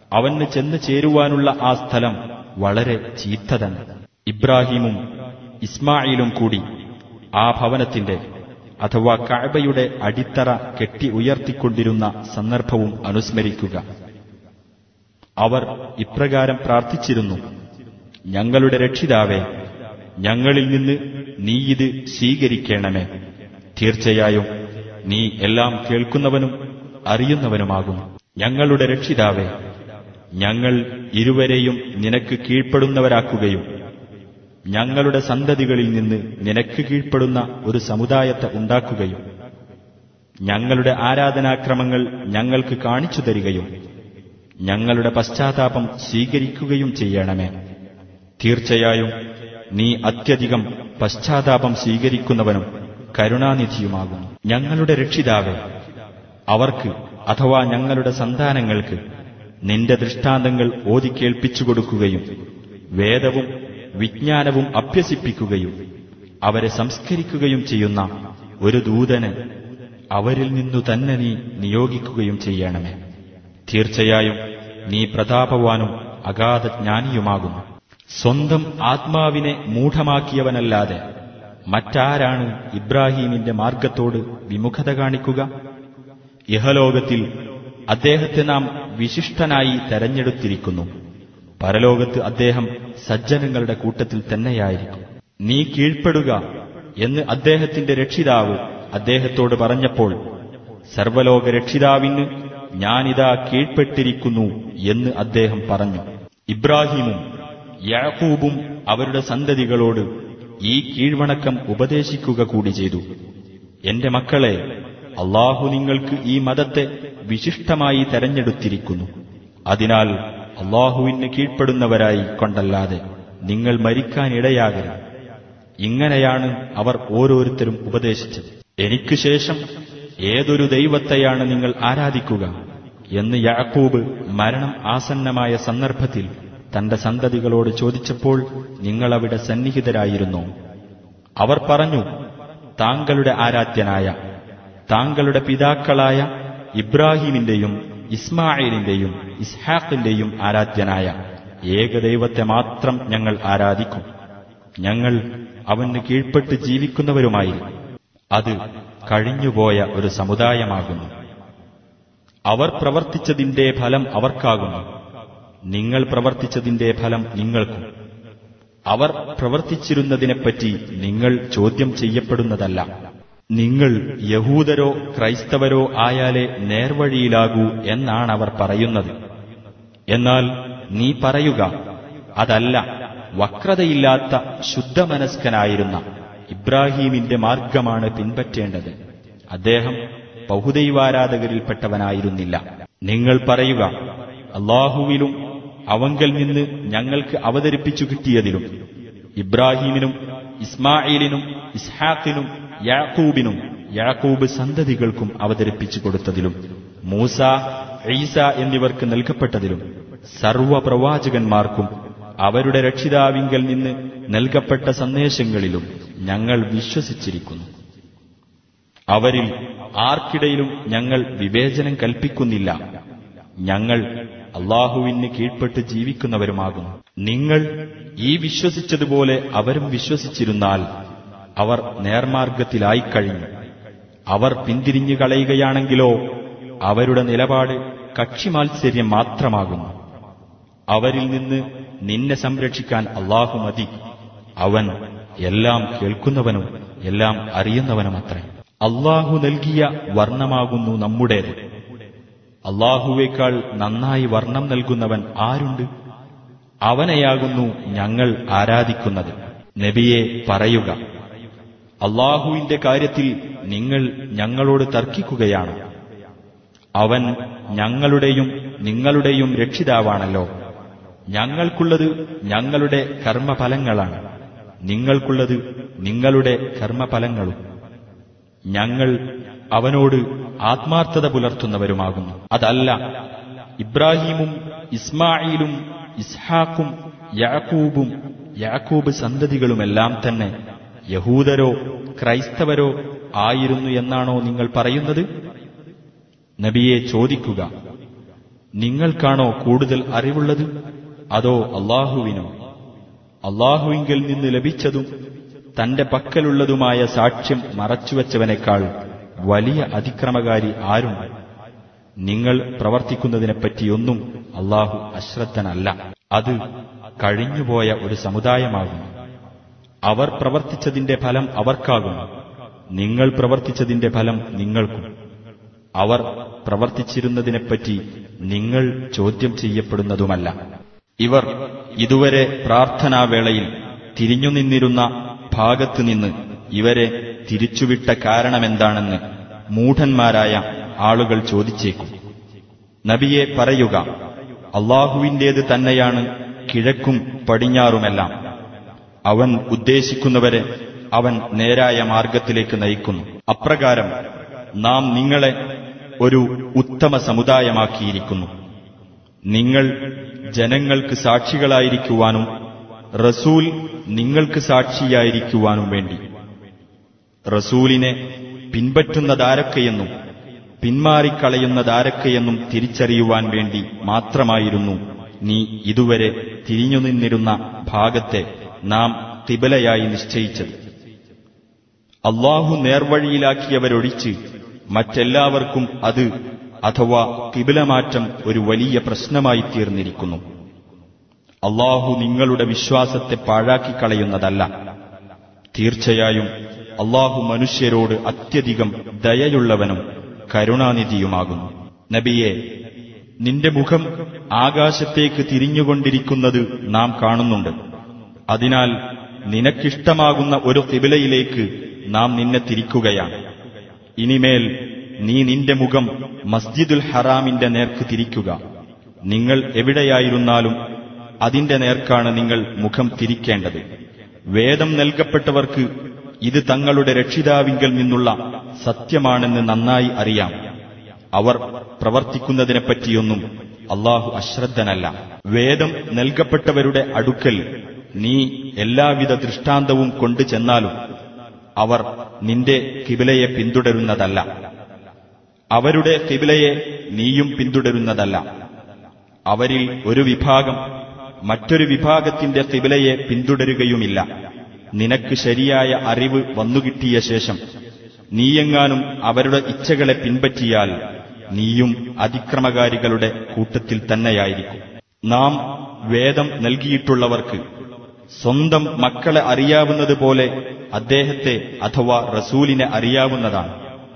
S1: അവന് ചെന്ന് ചേരുവാനുള്ള ആ സ്ഥലം വളരെ ചീത്ത തന്നെ ഇബ്രാഹിമും ഇസ്മായിലും കൂടി ആ ഭവനത്തിന്റെ അഥവാ കഅബയുടെ അടിത്തറ കെട്ടി ഉയർത്തിക്കൊണ്ടിരുന്ന സന്ദർഭവും അനുസ്മരിക്കുക അവർ ഇപ്രകാരം പ്രാർത്ഥിച്ചിരുന്നു ഞങ്ങളുടെ രക്ഷിതാവേ ഞങ്ങളിൽ നിന്ന് നീ ഇത് സ്വീകരിക്കണമേ തീർച്ചയായും നീ എല്ലാം കേൾക്കുന്നവനും അറിയുന്നവനുമാകുന്നു ഞങ്ങളുടെ രക്ഷിതാവേ ഞങ്ങൾ ഇരുവരെയും നിനക്ക് കീഴ്പ്പെടുന്നവരാക്കുകയും ഞങ്ങളുടെ സന്തതികളിൽ നിന്ന് നിനക്ക് കീഴ്പ്പെടുന്ന ഒരു സമുദായത്തെ ഉണ്ടാക്കുകയും ഞങ്ങളുടെ ആരാധനാക്രമങ്ങൾ ഞങ്ങൾക്ക് കാണിച്ചു തരികയും ഞങ്ങളുടെ പശ്ചാത്താപം സ്വീകരിക്കുകയും ചെയ്യണമേ തീർച്ചയായും നീ അത്യധികം പശ്ചാത്താപം സ്വീകരിക്കുന്നവനും കരുണാനിധിയുമാകുന്നു ഞങ്ങളുടെ രക്ഷിതാവേ അവർക്ക് അഥവാ ഞങ്ങളുടെ സന്താനങ്ങൾക്ക് നിന്റെ ദൃഷ്ടാന്തങ്ങൾ ഓതിക്കേൾപ്പിച്ചു കൊടുക്കുകയും വേദവും വിജ്ഞാനവും അഭ്യസിപ്പിക്കുകയും അവരെ സംസ്കരിക്കുകയും ചെയ്യുന്ന ഒരു ദൂതന് അവരിൽ നിന്നു തന്നെ നീ നിയോഗിക്കുകയും ചെയ്യണമേ തീർച്ചയായും നീ പ്രതാപവാനും അഗാധ ജ്ഞാനിയുമാകുന്നു സ്വന്തം ആത്മാവിനെ മൂഢമാക്കിയവനല്ലാതെ മറ്റാരാണ് ഇബ്രാഹീമിന്റെ മാർഗത്തോട് വിമുഖത കാണിക്കുക ഇഹലോകത്തിൽ അദ്ദേഹത്തെ നാം വിശിഷ്ടനായി തെരഞ്ഞെടുത്തിരിക്കുന്നു പരലോകത്ത് അദ്ദേഹം സജ്ജനങ്ങളുടെ കൂട്ടത്തിൽ തന്നെയായിരിക്കും നീ കീഴ്പ്പെടുക എന്ന് അദ്ദേഹത്തിന്റെ രക്ഷിതാവ് അദ്ദേഹത്തോട് പറഞ്ഞപ്പോൾ സർവലോക രക്ഷിതാവിന് ഞാനിതാ കീഴ്പ്പെട്ടിരിക്കുന്നു എന്ന് അദ്ദേഹം പറഞ്ഞു ഇബ്രാഹിമും യാക്കൂബും അവരുടെ സന്തതികളോട് ഈ കീഴ്വണക്കം ഉപദേശിക്കുക കൂടി ചെയ്തു എന്റെ മക്കളെ അള്ളാഹു നിങ്ങൾക്ക് ഈ മതത്തെ വിശിഷ്ടമായി തെരഞ്ഞെടുത്തിരിക്കുന്നു അതിനാൽ അള്ളാഹുവിന് കീഴ്പ്പെടുന്നവരായി കൊണ്ടല്ലാതെ നിങ്ങൾ മരിക്കാനിടയാകരുത് ഇങ്ങനെയാണ് അവർ ഓരോരുത്തരും ഉപദേശിച്ചത് എനിക്ക് ശേഷം ഏതൊരു ദൈവത്തെയാണ് നിങ്ങൾ ആരാധിക്കുക എന്ന് യാക്കൂബ് മരണം ആസന്നമായ സന്ദർഭത്തിൽ തന്റെ സന്തതികളോട് ചോദിച്ചപ്പോൾ നിങ്ങളവിടെ സന്നിഹിതരായിരുന്നു അവർ പറഞ്ഞു താങ്കളുടെ ആരാധ്യനായ താങ്കളുടെ പിതാക്കളായ ഇബ്രാഹിമിന്റെയും ഇസ്മായിലിന്റെയും ഇസ്ഹാഖിന്റെയും ആരാധ്യനായ ഏകദൈവത്തെ മാത്രം ഞങ്ങൾ ആരാധിക്കും ഞങ്ങൾ അവന് കീഴ്പ്പെട്ട് ജീവിക്കുന്നവരുമായിരിക്കും അത് കഴിഞ്ഞുപോയ ഒരു സമുദായമാകുന്നു അവർ പ്രവർത്തിച്ചതിന്റെ ഫലം അവർക്കാകുന്നു നിങ്ങൾ പ്രവർത്തിച്ചതിന്റെ ഫലം നിങ്ങൾക്കും അവർ പ്രവർത്തിച്ചിരുന്നതിനെപ്പറ്റി നിങ്ങൾ ചോദ്യം ചെയ്യപ്പെടുന്നതല്ല നിങ്ങൾ യഹൂദരോ ക്രൈസ്തവരോ ആയാലേ നേർവഴിയിലാകൂ എന്നാണ് അവർ പറയുന്നത് എന്നാൽ നീ പറയുക അതല്ല വക്രതയില്ലാത്ത ശുദ്ധമനസ്കനായിരുന്ന ഇബ്രാഹീമിന്റെ മാർഗമാണ് പിൻപറ്റേണ്ടത് അദ്ദേഹം ബഹുദൈവാരാധകരിൽപ്പെട്ടവനായിരുന്നില്ല നിങ്ങൾ പറയുക അള്ളാഹുവിലും അവങ്കൽ നിന്ന് ഞങ്ങൾക്ക് അവതരിപ്പിച്ചു കിട്ടിയതിലും ഇബ്രാഹീമിനും ഇസ്മായിലിനും ഇസ്ഹാഖിനും യാക്കൂബിനും യാക്കൂബ് സന്തതികൾക്കും അവതരിപ്പിച്ചു കൊടുത്തതിലും മൂസ ഈസ എന്നിവർക്ക് നൽകപ്പെട്ടതിലും സർവപ്രവാചകന്മാർക്കും അവരുടെ രക്ഷിതാവിങ്കൽ നിന്ന് നൽകപ്പെട്ട സന്ദേശങ്ങളിലും ഞങ്ങൾ വിശ്വസിച്ചിരിക്കുന്നു അവരിൽ ആർക്കിടയിലും ഞങ്ങൾ വിവേചനം കൽപ്പിക്കുന്നില്ല ഞങ്ങൾ അള്ളാഹുവിന് കീഴ്പ്പെട്ട് ജീവിക്കുന്നവരുമാകുന്നു നിങ്ങൾ ഈ വിശ്വസിച്ചതുപോലെ അവരും വിശ്വസിച്ചിരുന്നാൽ അവർ നേർമാർഗത്തിലായിക്കഴിഞ്ഞു അവർ പിന്തിരിഞ്ഞു കളയുകയാണെങ്കിലോ അവരുടെ നിലപാട് കക്ഷിമാത്സര്യം മാത്രമാകുന്നു അവരിൽ നിന്ന് നിന്നെ സംരക്ഷിക്കാൻ അള്ളാഹു മതി അവൻ എല്ലാം കേൾക്കുന്നവനും എല്ലാം അറിയുന്നവനുമത്രേ അള്ളാഹു നൽകിയ വർണ്ണമാകുന്നു നമ്മുടേത് അള്ളാഹുവേക്കാൾ നന്നായി വർണ്ണം നൽകുന്നവൻ ആരുണ്ട് അവനെയാകുന്നു ഞങ്ങൾ ആരാധിക്കുന്നത് നബിയെ പറയുക അള്ളാഹുവിന്റെ കാര്യത്തിൽ നിങ്ങൾ ഞങ്ങളോട് തർക്കിക്കുകയാണ് അവൻ ഞങ്ങളുടെയും നിങ്ങളുടെയും രക്ഷിതാവാണല്ലോ ഞങ്ങൾക്കുള്ളത് ഞങ്ങളുടെ കർമ്മഫലങ്ങളാണ് നിങ്ങൾക്കുള്ളത് നിങ്ങളുടെ കർമ്മഫലങ്ങളും ഞങ്ങൾ അവനോട് ആത്മാർത്ഥത പുലർത്തുന്നവരുമാകുന്നു അതല്ല ഇബ്രാഹീമും ഇസ്മായിലും ഇസ്ഹാഖും യാക്കൂബും യാക്കൂബ് സന്തതികളുമെല്ലാം തന്നെ യഹൂദരോ ക്രൈസ്തവരോ ആയിരുന്നു എന്നാണോ നിങ്ങൾ പറയുന്നത് നബിയെ ചോദിക്കുക നിങ്ങൾക്കാണോ കൂടുതൽ അറിവുള്ളത് അതോ അള്ളാഹുവിനോ അള്ളാഹുവിങ്കിൽ നിന്ന് ലഭിച്ചതും തന്റെ പക്കലുള്ളതുമായ സാക്ഷ്യം മറച്ചുവെച്ചവനേക്കാൾ വലിയ അതിക്രമകാരി ആരുണ്ട് നിങ്ങൾ പ്രവർത്തിക്കുന്നതിനെപ്പറ്റിയൊന്നും അള്ളാഹു അശ്രദ്ധനല്ല അത് കഴിഞ്ഞുപോയ ഒരു സമുദായമാകുന്നു അവർ പ്രവർത്തിച്ചതിന്റെ ഫലം അവർക്കാകുന്നു നിങ്ങൾ പ്രവർത്തിച്ചതിന്റെ ഫലം നിങ്ങൾക്കും അവർ പ്രവർത്തിച്ചിരുന്നതിനെപ്പറ്റി നിങ്ങൾ ചോദ്യം ചെയ്യപ്പെടുന്നതുമല്ല ഇവർ ഇതുവരെ പ്രാർത്ഥനാവേളയിൽ തിരിഞ്ഞുനിന്നിരുന്ന ഭാഗത്തുനിന്ന് ഇവരെ തിരിച്ചുവിട്ട കാരണമെന്താണെന്ന് മൂഢന്മാരായ ആളുകൾ ചോദിച്ചേക്കും നബിയെ പറയുക അള്ളാഹുവിന്റേത് തന്നെയാണ് കിഴക്കും പടിഞ്ഞാറുമെല്ലാം അവൻ ഉദ്ദേശിക്കുന്നവരെ അവൻ നേരായ മാർഗത്തിലേക്ക് നയിക്കുന്നു അപ്രകാരം നാം നിങ്ങളെ ഒരു ഉത്തമ സമുദായമാക്കിയിരിക്കുന്നു നിങ്ങൾ ജനങ്ങൾക്ക് സാക്ഷികളായിരിക്കുവാനും റസൂൽ നിങ്ങൾക്ക് സാക്ഷിയായിരിക്കുവാനും വേണ്ടി റസൂലിനെ പിൻപറ്റുന്നതാരൊക്കെയെന്നും പിന്മാറിക്കളയുന്നതാരൊക്കെയെന്നും തിരിച്ചറിയുവാൻ വേണ്ടി മാത്രമായിരുന്നു നീ ഇതുവരെ തിരിഞ്ഞുനിന്നിരുന്ന ഭാഗത്തെ നാം തിബലയായി നിശ്ചയിച്ചത് അള്ളാഹു നേർവഴിയിലാക്കിയവരൊഴിച്ച് മറ്റെല്ലാവർക്കും അത് അഥവാ കിബിലമാറ്റം ഒരു വലിയ പ്രശ്നമായി തീർന്നിരിക്കുന്നു അള്ളാഹു നിങ്ങളുടെ വിശ്വാസത്തെ പാഴാക്കിക്കളയുന്നതല്ല തീർച്ചയായും അള്ളാഹു മനുഷ്യരോട് അത്യധികം ദയയുള്ളവനും കരുണാനിധിയുമാകുന്നു നബിയെ നിന്റെ മുഖം ആകാശത്തേക്ക് തിരിഞ്ഞുകൊണ്ടിരിക്കുന്നത് നാം കാണുന്നുണ്ട് അതിനാൽ നിനക്കിഷ്ടമാകുന്ന ഒരു കിബിലയിലേക്ക് നാം നിന്നെ തിരിക്കുകയാണ് ഇനിമേൽ നീ നിന്റെ മുഖം മസ്ജിദുൽ ഹറാമിന്റെ നേർക്ക് തിരിക്കുക നിങ്ങൾ എവിടെയായിരുന്നാലും അതിന്റെ നേർക്കാണ് നിങ്ങൾ മുഖം തിരിക്കേണ്ടത് വേദം നൽകപ്പെട്ടവർക്ക് ഇത് തങ്ങളുടെ രക്ഷിതാവിങ്കൽ നിന്നുള്ള സത്യമാണെന്ന് നന്നായി അറിയാം അവർ പ്രവർത്തിക്കുന്നതിനെപ്പറ്റിയൊന്നും അള്ളാഹു അശ്രദ്ധനല്ല വേദം നൽകപ്പെട്ടവരുടെ അടുക്കൽ നീ എല്ലാവിധ ദൃഷ്ടാന്തവും കൊണ്ടു ചെന്നാലും അവർ നിന്റെ കിബിലയെ പിന്തുടരുന്നതല്ല അവരുടെ കിബിലയെ നീയും പിന്തുടരുന്നതല്ല അവരിൽ ഒരു വിഭാഗം മറ്റൊരു വിഭാഗത്തിന്റെ കിബിലയെ പിന്തുടരുകയുമില്ല നിനക്ക് ശരിയായ അറിവ് വന്നുകിട്ടിയ ശേഷം നീയെങ്ങാനും അവരുടെ ഇച്ഛകളെ പിൻപറ്റിയാൽ നീയും അതിക്രമകാരികളുടെ കൂട്ടത്തിൽ തന്നെയായിരിക്കും നാം വേദം നൽകിയിട്ടുള്ളവർക്ക് സ്വന്തം മക്കളെ അറിയാവുന്നതുപോലെ അദ്ദേഹത്തെ അഥവാ റസൂലിനെ അറിയാവുന്നതാണ്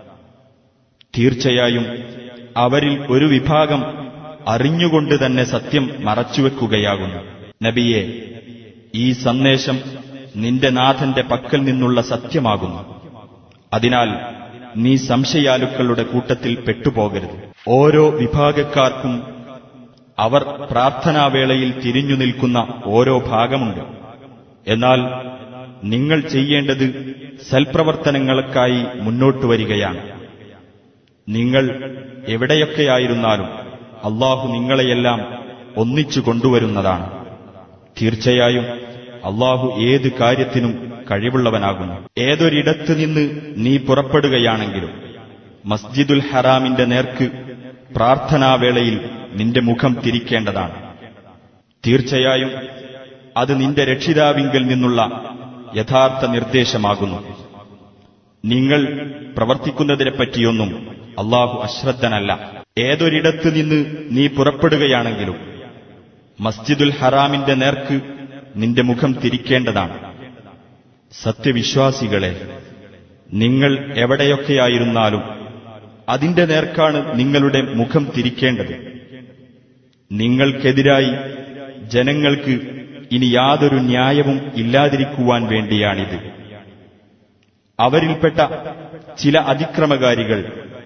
S1: തീർച്ചയായും അവരിൽ ഒരു വിഭാഗം അറിഞ്ഞുകൊണ്ട് തന്നെ സത്യം മറച്ചുവെക്കുകയാകുന്നു നബിയെ ഈ സന്ദേശം നിന്റെ നാഥന്റെ പക്കൽ നിന്നുള്ള സത്യമാകുന്നു അതിനാൽ നീ സംശയാലുക്കളുടെ കൂട്ടത്തിൽ പെട്ടുപോകരുത് ഓരോ വിഭാഗക്കാർക്കും അവർ പ്രാർത്ഥനാവേളയിൽ തിരിഞ്ഞു നിൽക്കുന്ന ഓരോ ഭാഗമുണ്ട് എന്നാൽ നിങ്ങൾ ചെയ്യേണ്ടത് സൽപ്രവർത്തനങ്ങൾക്കായി മുന്നോട്ടു വരികയാണ് നിങ്ങൾ എവിടെയൊക്കെയായിരുന്നാലും അള്ളാഹു നിങ്ങളെയെല്ലാം ഒന്നിച്ചു കൊണ്ടുവരുന്നതാണ് തീർച്ചയായും അള്ളാഹു ഏത് കാര്യത്തിനും കഴിവുള്ളവനാകുന്നു ഏതൊരിടത്ത് നിന്ന് നീ പുറപ്പെടുകയാണെങ്കിലും മസ്ജിദുൽ ഹറാമിന്റെ നേർക്ക് പ്രാർത്ഥനാവേളയിൽ നിന്റെ മുഖം തിരിക്കേണ്ടതാണ് തീർച്ചയായും അത് നിന്റെ രക്ഷിതാവിങ്കൽ നിന്നുള്ള യഥാർത്ഥ നിർദ്ദേശമാകുന്നു നിങ്ങൾ പ്രവർത്തിക്കുന്നതിനെപ്പറ്റിയൊന്നും അള്ളാഹു അശ്രദ്ധനല്ല ഏതൊരിടത്ത് നിന്ന് നീ പുറപ്പെടുകയാണെങ്കിലും മസ്ജിദുൽ ഹറാമിന്റെ നേർക്ക് നിന്റെ മുഖം തിരിക്കേണ്ടതാണ് സത്യവിശ്വാസികളെ നിങ്ങൾ എവിടെയൊക്കെയായിരുന്നാലും അതിന്റെ നേർക്കാണ് നിങ്ങളുടെ മുഖം തിരിക്കേണ്ടത് നിങ്ങൾക്കെതിരായി ജനങ്ങൾക്ക് ഇനി യാതൊരു ന്യായവും ഇല്ലാതിരിക്കുവാൻ വേണ്ടിയാണിത് അവരിൽപ്പെട്ട ചില അതിക്രമകാരികൾ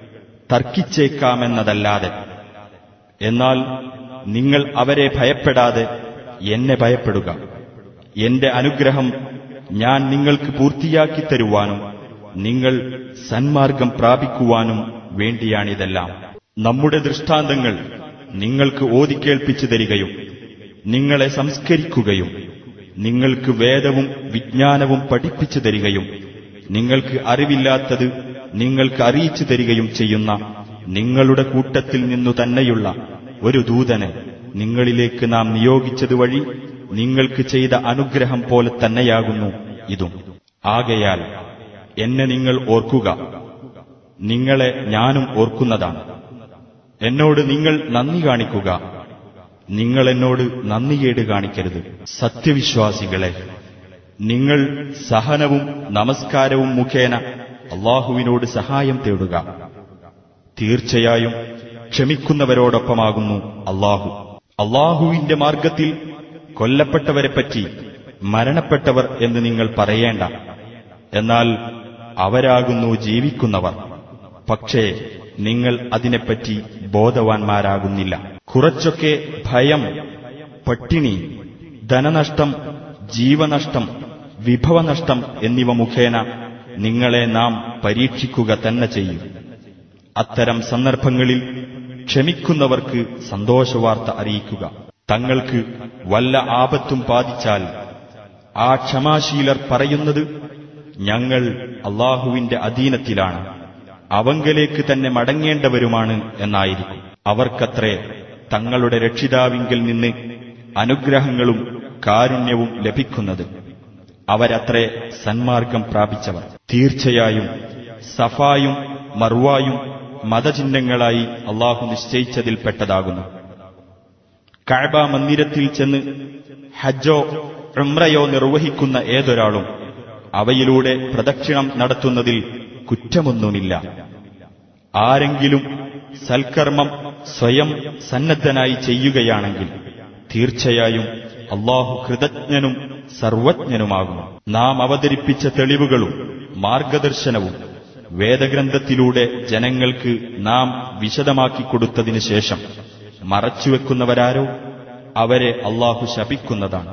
S1: തർക്കിച്ചേക്കാമെന്നതല്ലാതെ എന്നാൽ നിങ്ങൾ അവരെ ഭയപ്പെടാതെ എന്നെ ഭയപ്പെടുക എന്റെ അനുഗ്രഹം ഞാൻ നിങ്ങൾക്ക് പൂർത്തിയാക്കി തരുവാനും നിങ്ങൾ സന്മാർഗം പ്രാപിക്കുവാനും വേണ്ടിയാണിതെല്ലാം നമ്മുടെ ദൃഷ്ടാന്തങ്ങൾ നിങ്ങൾക്ക് ഓതിക്കേൾപ്പിച്ചു തരികയും നിങ്ങളെ സംസ്കരിക്കുകയും നിങ്ങൾക്ക് വേദവും വിജ്ഞാനവും പഠിപ്പിച്ചു തരികയും നിങ്ങൾക്ക് അറിവില്ലാത്തത് നിങ്ങൾക്ക് അറിയിച്ചു തരികയും ചെയ്യുന്ന നിങ്ങളുടെ കൂട്ടത്തിൽ നിന്നു തന്നെയുള്ള ഒരു ദൂതനെ നിങ്ങളിലേക്ക് നാം നിയോഗിച്ചത് വഴി നിങ്ങൾക്ക് ചെയ്ത അനുഗ്രഹം പോലെ തന്നെയാകുന്നു ഇതും ആകയാൽ എന്നെ നിങ്ങൾ ഓർക്കുക നിങ്ങളെ ഞാനും ഓർക്കുന്നതാണ് എന്നോട് നിങ്ങൾ നന്ദി കാണിക്കുക നിങ്ങൾ എന്നോട് നന്ദികേട് കാണിക്കരുത് സത്യവിശ്വാസികളെ നിങ്ങൾ സഹനവും നമസ്കാരവും മുഖേന അള്ളാഹുവിനോട് സഹായം തേടുക തീർച്ചയായും ക്ഷമിക്കുന്നവരോടൊപ്പമാകുന്നു അള്ളാഹു അള്ളാഹുവിന്റെ മാർഗത്തിൽ കൊല്ലപ്പെട്ടവരെപ്പറ്റി മരണപ്പെട്ടവർ എന്ന് നിങ്ങൾ പറയേണ്ട എന്നാൽ അവരാകുന്നു ജീവിക്കുന്നവർ പക്ഷേ നിങ്ങൾ അതിനെപ്പറ്റി ബോധവാന്മാരാകുന്നില്ല കുറച്ചൊക്കെ ഭയം പട്ടിണി ധനനഷ്ടം ജീവനഷ്ടം വിഭവനഷ്ടം എന്നിവ മുഖേന നിങ്ങളെ നാം പരീക്ഷിക്കുക തന്നെ ചെയ്യും അത്തരം സന്ദർഭങ്ങളിൽ ക്ഷമിക്കുന്നവർക്ക് സന്തോഷവാർത്ത അറിയിക്കുക തങ്ങൾക്ക് വല്ല ആപത്തും ബാധിച്ചാൽ ആ ക്ഷമാശീലർ പറയുന്നത് ഞങ്ങൾ അള്ളാഹുവിന്റെ അധീനത്തിലാണ് അവങ്കലേക്ക് തന്നെ മടങ്ങേണ്ടവരുമാണ് എന്നായിരിക്കും അവർക്കത്രേ തങ്ങളുടെ രക്ഷിതാവിങ്കിൽ നിന്ന് അനുഗ്രഹങ്ങളും കാരുണ്യവും ലഭിക്കുന്നത് അവരത്രേ സന്മാർഗം പ്രാപിച്ചവർ തീർച്ചയായും സഫായും മർവായും മതചിഹ്നങ്ങളായി അള്ളാഹു നിശ്ചയിച്ചതിൽപ്പെട്ടതാകുന്നു കഅബ മന്ദിരത്തിൽ ചെന്ന് ഹജ്ജോ ഉംറയോ നിർവഹിക്കുന്ന ഏതൊരാളും അവയിലൂടെ പ്രദക്ഷിണം നടത്തുന്നതിൽ കുറ്റമൊന്നുമില്ല ആരെങ്കിലും സൽക്കർമ്മം സ്വയം സന്നദ്ധനായി ചെയ്യുകയാണെങ്കിൽ തീർച്ചയായും അള്ളാഹു കൃതജ്ഞനും സർവജ്ഞനുമാകുന്നു നാം അവതരിപ്പിച്ച തെളിവുകളും മാർഗദർശനവും വേദഗ്രന്ഥത്തിലൂടെ ജനങ്ങൾക്ക് നാം വിശദമാക്കി കൊടുത്തതിനു ശേഷം മറച്ചുവെക്കുന്നവരാരോ അവരെ അള്ളാഹു ശപിക്കുന്നതാണ്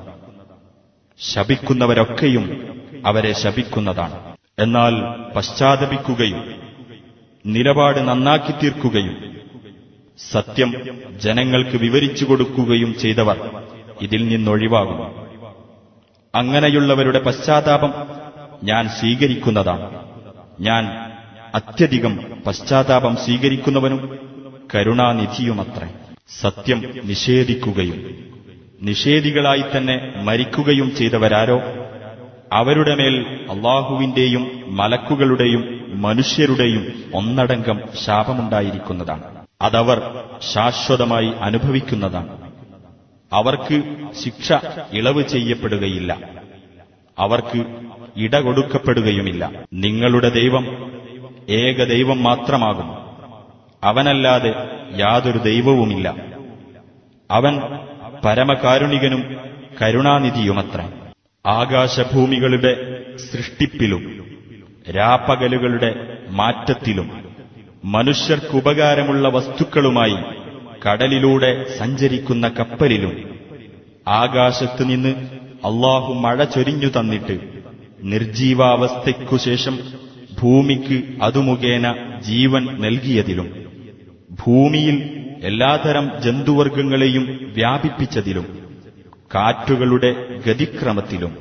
S1: ശപിക്കുന്നവരൊക്കെയും അവരെ ശപിക്കുന്നതാണ് എന്നാൽ പശ്ചാത്തപിക്കുകയും നിലപാട് നന്നാക്കി തീർക്കുകയും സത്യം ജനങ്ങൾക്ക് വിവരിച്ചു കൊടുക്കുകയും ചെയ്തവർ ഇതിൽ നിന്നൊഴിവാകും അങ്ങനെയുള്ളവരുടെ പശ്ചാത്താപം ഞാൻ സ്വീകരിക്കുന്നതാണ് ഞാൻ അത്യധികം പശ്ചാത്താപം സ്വീകരിക്കുന്നവനും കരുണാനിധിയുമത്രേ സത്യം നിഷേധിക്കുകയും നിഷേധികളായി തന്നെ മരിക്കുകയും ചെയ്തവരാരോ അവരുടെ മേൽ അള്ളാഹുവിന്റെയും മലക്കുകളുടെയും മനുഷ്യരുടെയും ഒന്നടങ്കം ശാപമുണ്ടായിരിക്കുന്നതാണ് അതവർ ശാശ്വതമായി അനുഭവിക്കുന്നതാണ് അവർക്ക് ശിക്ഷ ഇളവ് ചെയ്യപ്പെടുകയില്ല അവർക്ക് ഇട കൊടുക്കപ്പെടുകയുമില്ല നിങ്ങളുടെ ദൈവം ഏക ദൈവം മാത്രമാകും അവനല്ലാതെ യാതൊരു ദൈവവുമില്ല അവൻ പരമകാരുണികനും കരുണാനിധിയുമത്ര ആകാശഭൂമികളുടെ സൃഷ്ടിപ്പിലും രാപ്പകലുകളുടെ മാറ്റത്തിലും മനുഷ്യർക്കുപകാരമുള്ള വസ്തുക്കളുമായി കടലിലൂടെ സഞ്ചരിക്കുന്ന കപ്പലിലും ആകാശത്തു നിന്ന് അള്ളാഹു മഴ ചൊരിഞ്ഞു തന്നിട്ട് നിർജീവാവസ്ഥയ്ക്കുശേഷം ഭൂമിക്ക് അതുമുഖേന ജീവൻ നൽകിയതിലും ഭൂമിയിൽ എല്ലാതരം ജന്തുവർഗങ്ങളെയും വ്യാപിപ്പിച്ചതിലും കാറ്റുകളുടെ ഗതിക്രമത്തിലും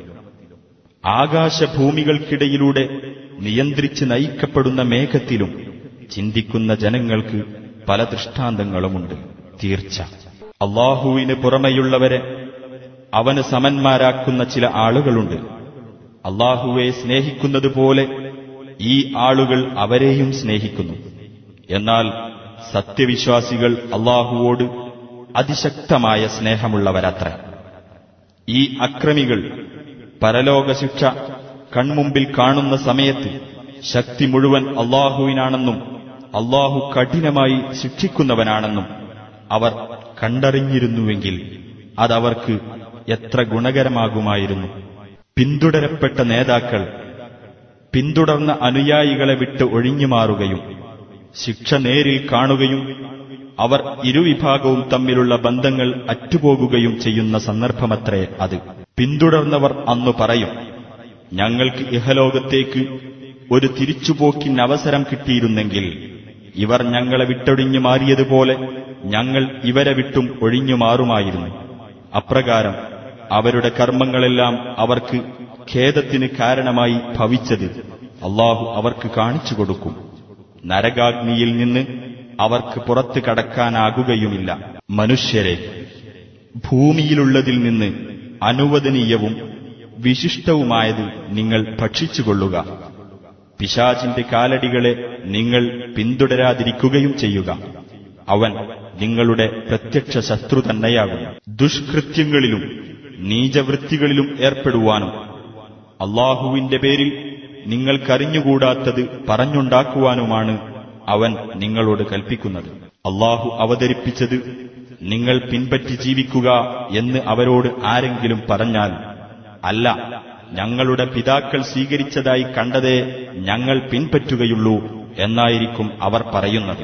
S1: ആകാശഭൂമികൾക്കിടയിലൂടെ നിയന്ത്രിച്ച് നയിക്കപ്പെടുന്ന മേഘത്തിലും ചിന്തിക്കുന്ന ജനങ്ങൾക്ക് പല ദൃഷ്ടാന്തങ്ങളുമുണ്ട് തീർച്ച അള്ളാഹുവിന് പുറമെയുള്ളവരെ അവന് സമന്മാരാക്കുന്ന ചില ആളുകളുണ്ട് അള്ളാഹുവെ സ്നേഹിക്കുന്നതുപോലെ ഈ ആളുകൾ അവരെയും സ്നേഹിക്കുന്നു എന്നാൽ സത്യവിശ്വാസികൾ അള്ളാഹുവോട് അതിശക്തമായ സ്നേഹമുള്ളവരത്ര ഈ അക്രമികൾ പരലോകശിക്ഷ കൺമുമ്പിൽ കാണുന്ന സമയത്ത് ശക്തി മുഴുവൻ അള്ളാഹുവിനാണെന്നും അള്ളാഹു കഠിനമായി ശിക്ഷിക്കുന്നവനാണെന്നും അവർ കണ്ടറിഞ്ഞിരുന്നുവെങ്കിൽ അതവർക്ക് എത്ര ഗുണകരമാകുമായിരുന്നു പിന്തുടരപ്പെട്ട നേതാക്കൾ പിന്തുടർന്ന അനുയായികളെ വിട്ട് ഒഴിഞ്ഞുമാറുകയും ശിക്ഷ നേരിൽ കാണുകയും അവർ ഇരുവിഭാഗവും തമ്മിലുള്ള ബന്ധങ്ങൾ അറ്റുപോകുകയും ചെയ്യുന്ന സന്ദർഭമത്രേ അത് പിന്തുടർന്നവർ അന്നു പറയും ഞങ്ങൾക്ക് ഇഹലോകത്തേക്ക് ഒരു തിരിച്ചുപോക്കിന് അവസരം കിട്ടിയിരുന്നെങ്കിൽ ഇവർ ഞങ്ങളെ വിട്ടൊഴിഞ്ഞു മാറിയതുപോലെ ഞങ്ങൾ ഇവരെ വിട്ടും ഒഴിഞ്ഞു മാറുമായിരുന്നു അപ്രകാരം അവരുടെ കർമ്മങ്ങളെല്ലാം അവർക്ക് ഖേദത്തിന് കാരണമായി ഭവിച്ചത് അള്ളാഹു അവർക്ക് കാണിച്ചു കൊടുക്കും നരകാഗ്നിയിൽ നിന്ന് അവർക്ക് പുറത്തു കടക്കാനാകുകയുമില്ല മനുഷ്യരെ ഭൂമിയിലുള്ളതിൽ നിന്ന് അനുവദനീയവും വിശിഷ്ടവുമായത് നിങ്ങൾ ഭക്ഷിച്ചുകൊള്ളുക പിശാചിന്റെ കാലടികളെ നിങ്ങൾ പിന്തുടരാതിരിക്കുകയും ചെയ്യുക അവൻ നിങ്ങളുടെ പ്രത്യക്ഷ ശത്രു തന്നെയാകും ദുഷ്കൃത്യങ്ങളിലും നീചവൃത്തികളിലും ഏർപ്പെടുവാനും അള്ളാഹുവിന്റെ പേരിൽ നിങ്ങൾക്കറിഞ്ഞുകൂടാത്തത് പറഞ്ഞുണ്ടാക്കുവാനുമാണ് അവൻ നിങ്ങളോട് കൽപ്പിക്കുന്നത് അള്ളാഹു അവതരിപ്പിച്ചത് നിങ്ങൾ പിൻപറ്റി ജീവിക്കുക എന്ന് അവരോട് ആരെങ്കിലും പറഞ്ഞാൽ അല്ല ഞങ്ങളുടെ പിതാക്കൾ സ്വീകരിച്ചതായി കണ്ടതേ ഞങ്ങൾ പിൻപറ്റുകയുള്ളൂ എന്നായിരിക്കും അവർ പറയുന്നത്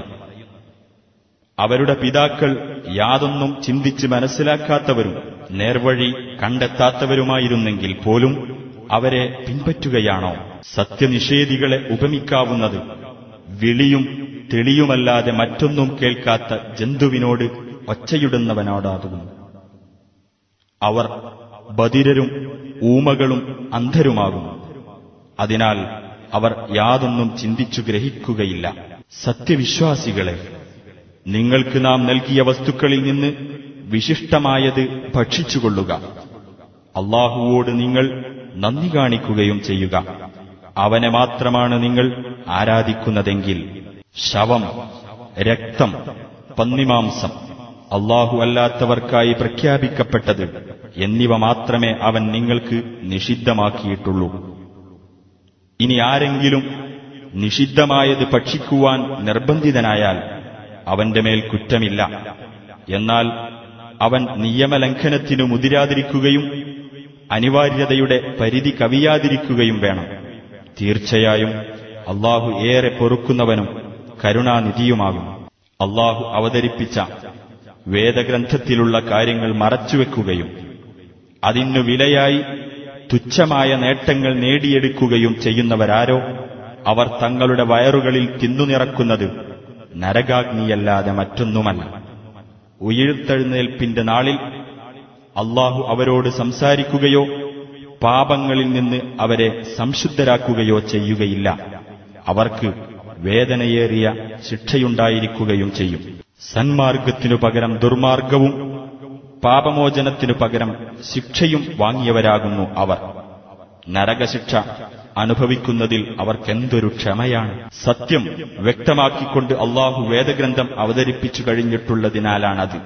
S1: അവരുടെ പിതാക്കൾ യാതൊന്നും ചിന്തിച്ച് മനസ്സിലാക്കാത്തവരും നേർവഴി കണ്ടെത്താത്തവരുമായിരുന്നെങ്കിൽ പോലും അവരെ പിൻപറ്റുകയാണോ സത്യനിഷേധികളെ ഉപമിക്കാവുന്നത് വിളിയും തെളിയുമല്ലാതെ മറ്റൊന്നും കേൾക്കാത്ത ജന്തുവിനോട് ഒച്ചയിടുന്നവനോടാകുന്നു അവർ ബധിരരും ഊമകളും അന്ധരുമാകുന്നു അതിനാൽ അവർ യാതൊന്നും ചിന്തിച്ചു ഗ്രഹിക്കുകയില്ല സത്യവിശ്വാസികളെ നിങ്ങൾക്ക് നാം നൽകിയ വസ്തുക്കളിൽ നിന്ന് വിശിഷ്ടമായത് ഭക്ഷിച്ചുകൊള്ളുക അള്ളാഹുവോട് നിങ്ങൾ നന്ദി കാണിക്കുകയും ചെയ്യുക അവനെ മാത്രമാണ് നിങ്ങൾ ആരാധിക്കുന്നതെങ്കിൽ ശവം രക്തം പന്നിമാംസം അള്ളാഹു അല്ലാത്തവർക്കായി പ്രഖ്യാപിക്കപ്പെട്ടത് എന്നിവ മാത്രമേ അവൻ നിങ്ങൾക്ക് നിഷിദ്ധമാക്കിയിട്ടുള്ളൂ ഇനി ആരെങ്കിലും നിഷിദ്ധമായത് ഭക്ഷിക്കുവാൻ നിർബന്ധിതനായാൽ അവന്റെ മേൽ കുറ്റമില്ല എന്നാൽ അവൻ നിയമലംഘനത്തിനു മുതിരാതിരിക്കുകയും അനിവാര്യതയുടെ പരിധി കവിയാതിരിക്കുകയും വേണം തീർച്ചയായും അള്ളാഹു ഏറെ പൊറുക്കുന്നവനും കരുണാനിധിയുമാകും അള്ളാഹു അവതരിപ്പിച്ച വേദഗ്രന്ഥത്തിലുള്ള കാര്യങ്ങൾ മറച്ചുവെക്കുകയും അതിനു വിലയായി തുച്ഛമായ നേട്ടങ്ങൾ നേടിയെടുക്കുകയും ചെയ്യുന്നവരാരോ അവർ തങ്ങളുടെ വയറുകളിൽ തിന്നുനിറക്കുന്നത് നരകാഗ്നിയല്ലാതെ മറ്റൊന്നുമല്ല ഉയിർത്തെഴുന്നേൽപ്പിന്റെ നാളിൽ അള്ളാഹു അവരോട് സംസാരിക്കുകയോ പാപങ്ങളിൽ നിന്ന് അവരെ സംശുദ്ധരാക്കുകയോ ചെയ്യുകയില്ല അവർക്ക് വേദനയേറിയ ശിക്ഷയുണ്ടായിരിക്കുകയും ചെയ്യും സന്മാർഗത്തിനു പകരം ദുർമാർഗവും പാപമോചനത്തിനു പകരം ശിക്ഷയും വാങ്ങിയവരാകുന്നു അവർ നരകശിക്ഷ അനുഭവിക്കുന്നതിൽ അവർക്കെന്തൊരു ക്ഷമയാണ് സത്യം വ്യക്തമാക്കിക്കൊണ്ട് അള്ളാഹു വേദഗ്രന്ഥം അവതരിപ്പിച്ചു കഴിഞ്ഞിട്ടുള്ളതിനാലാണത്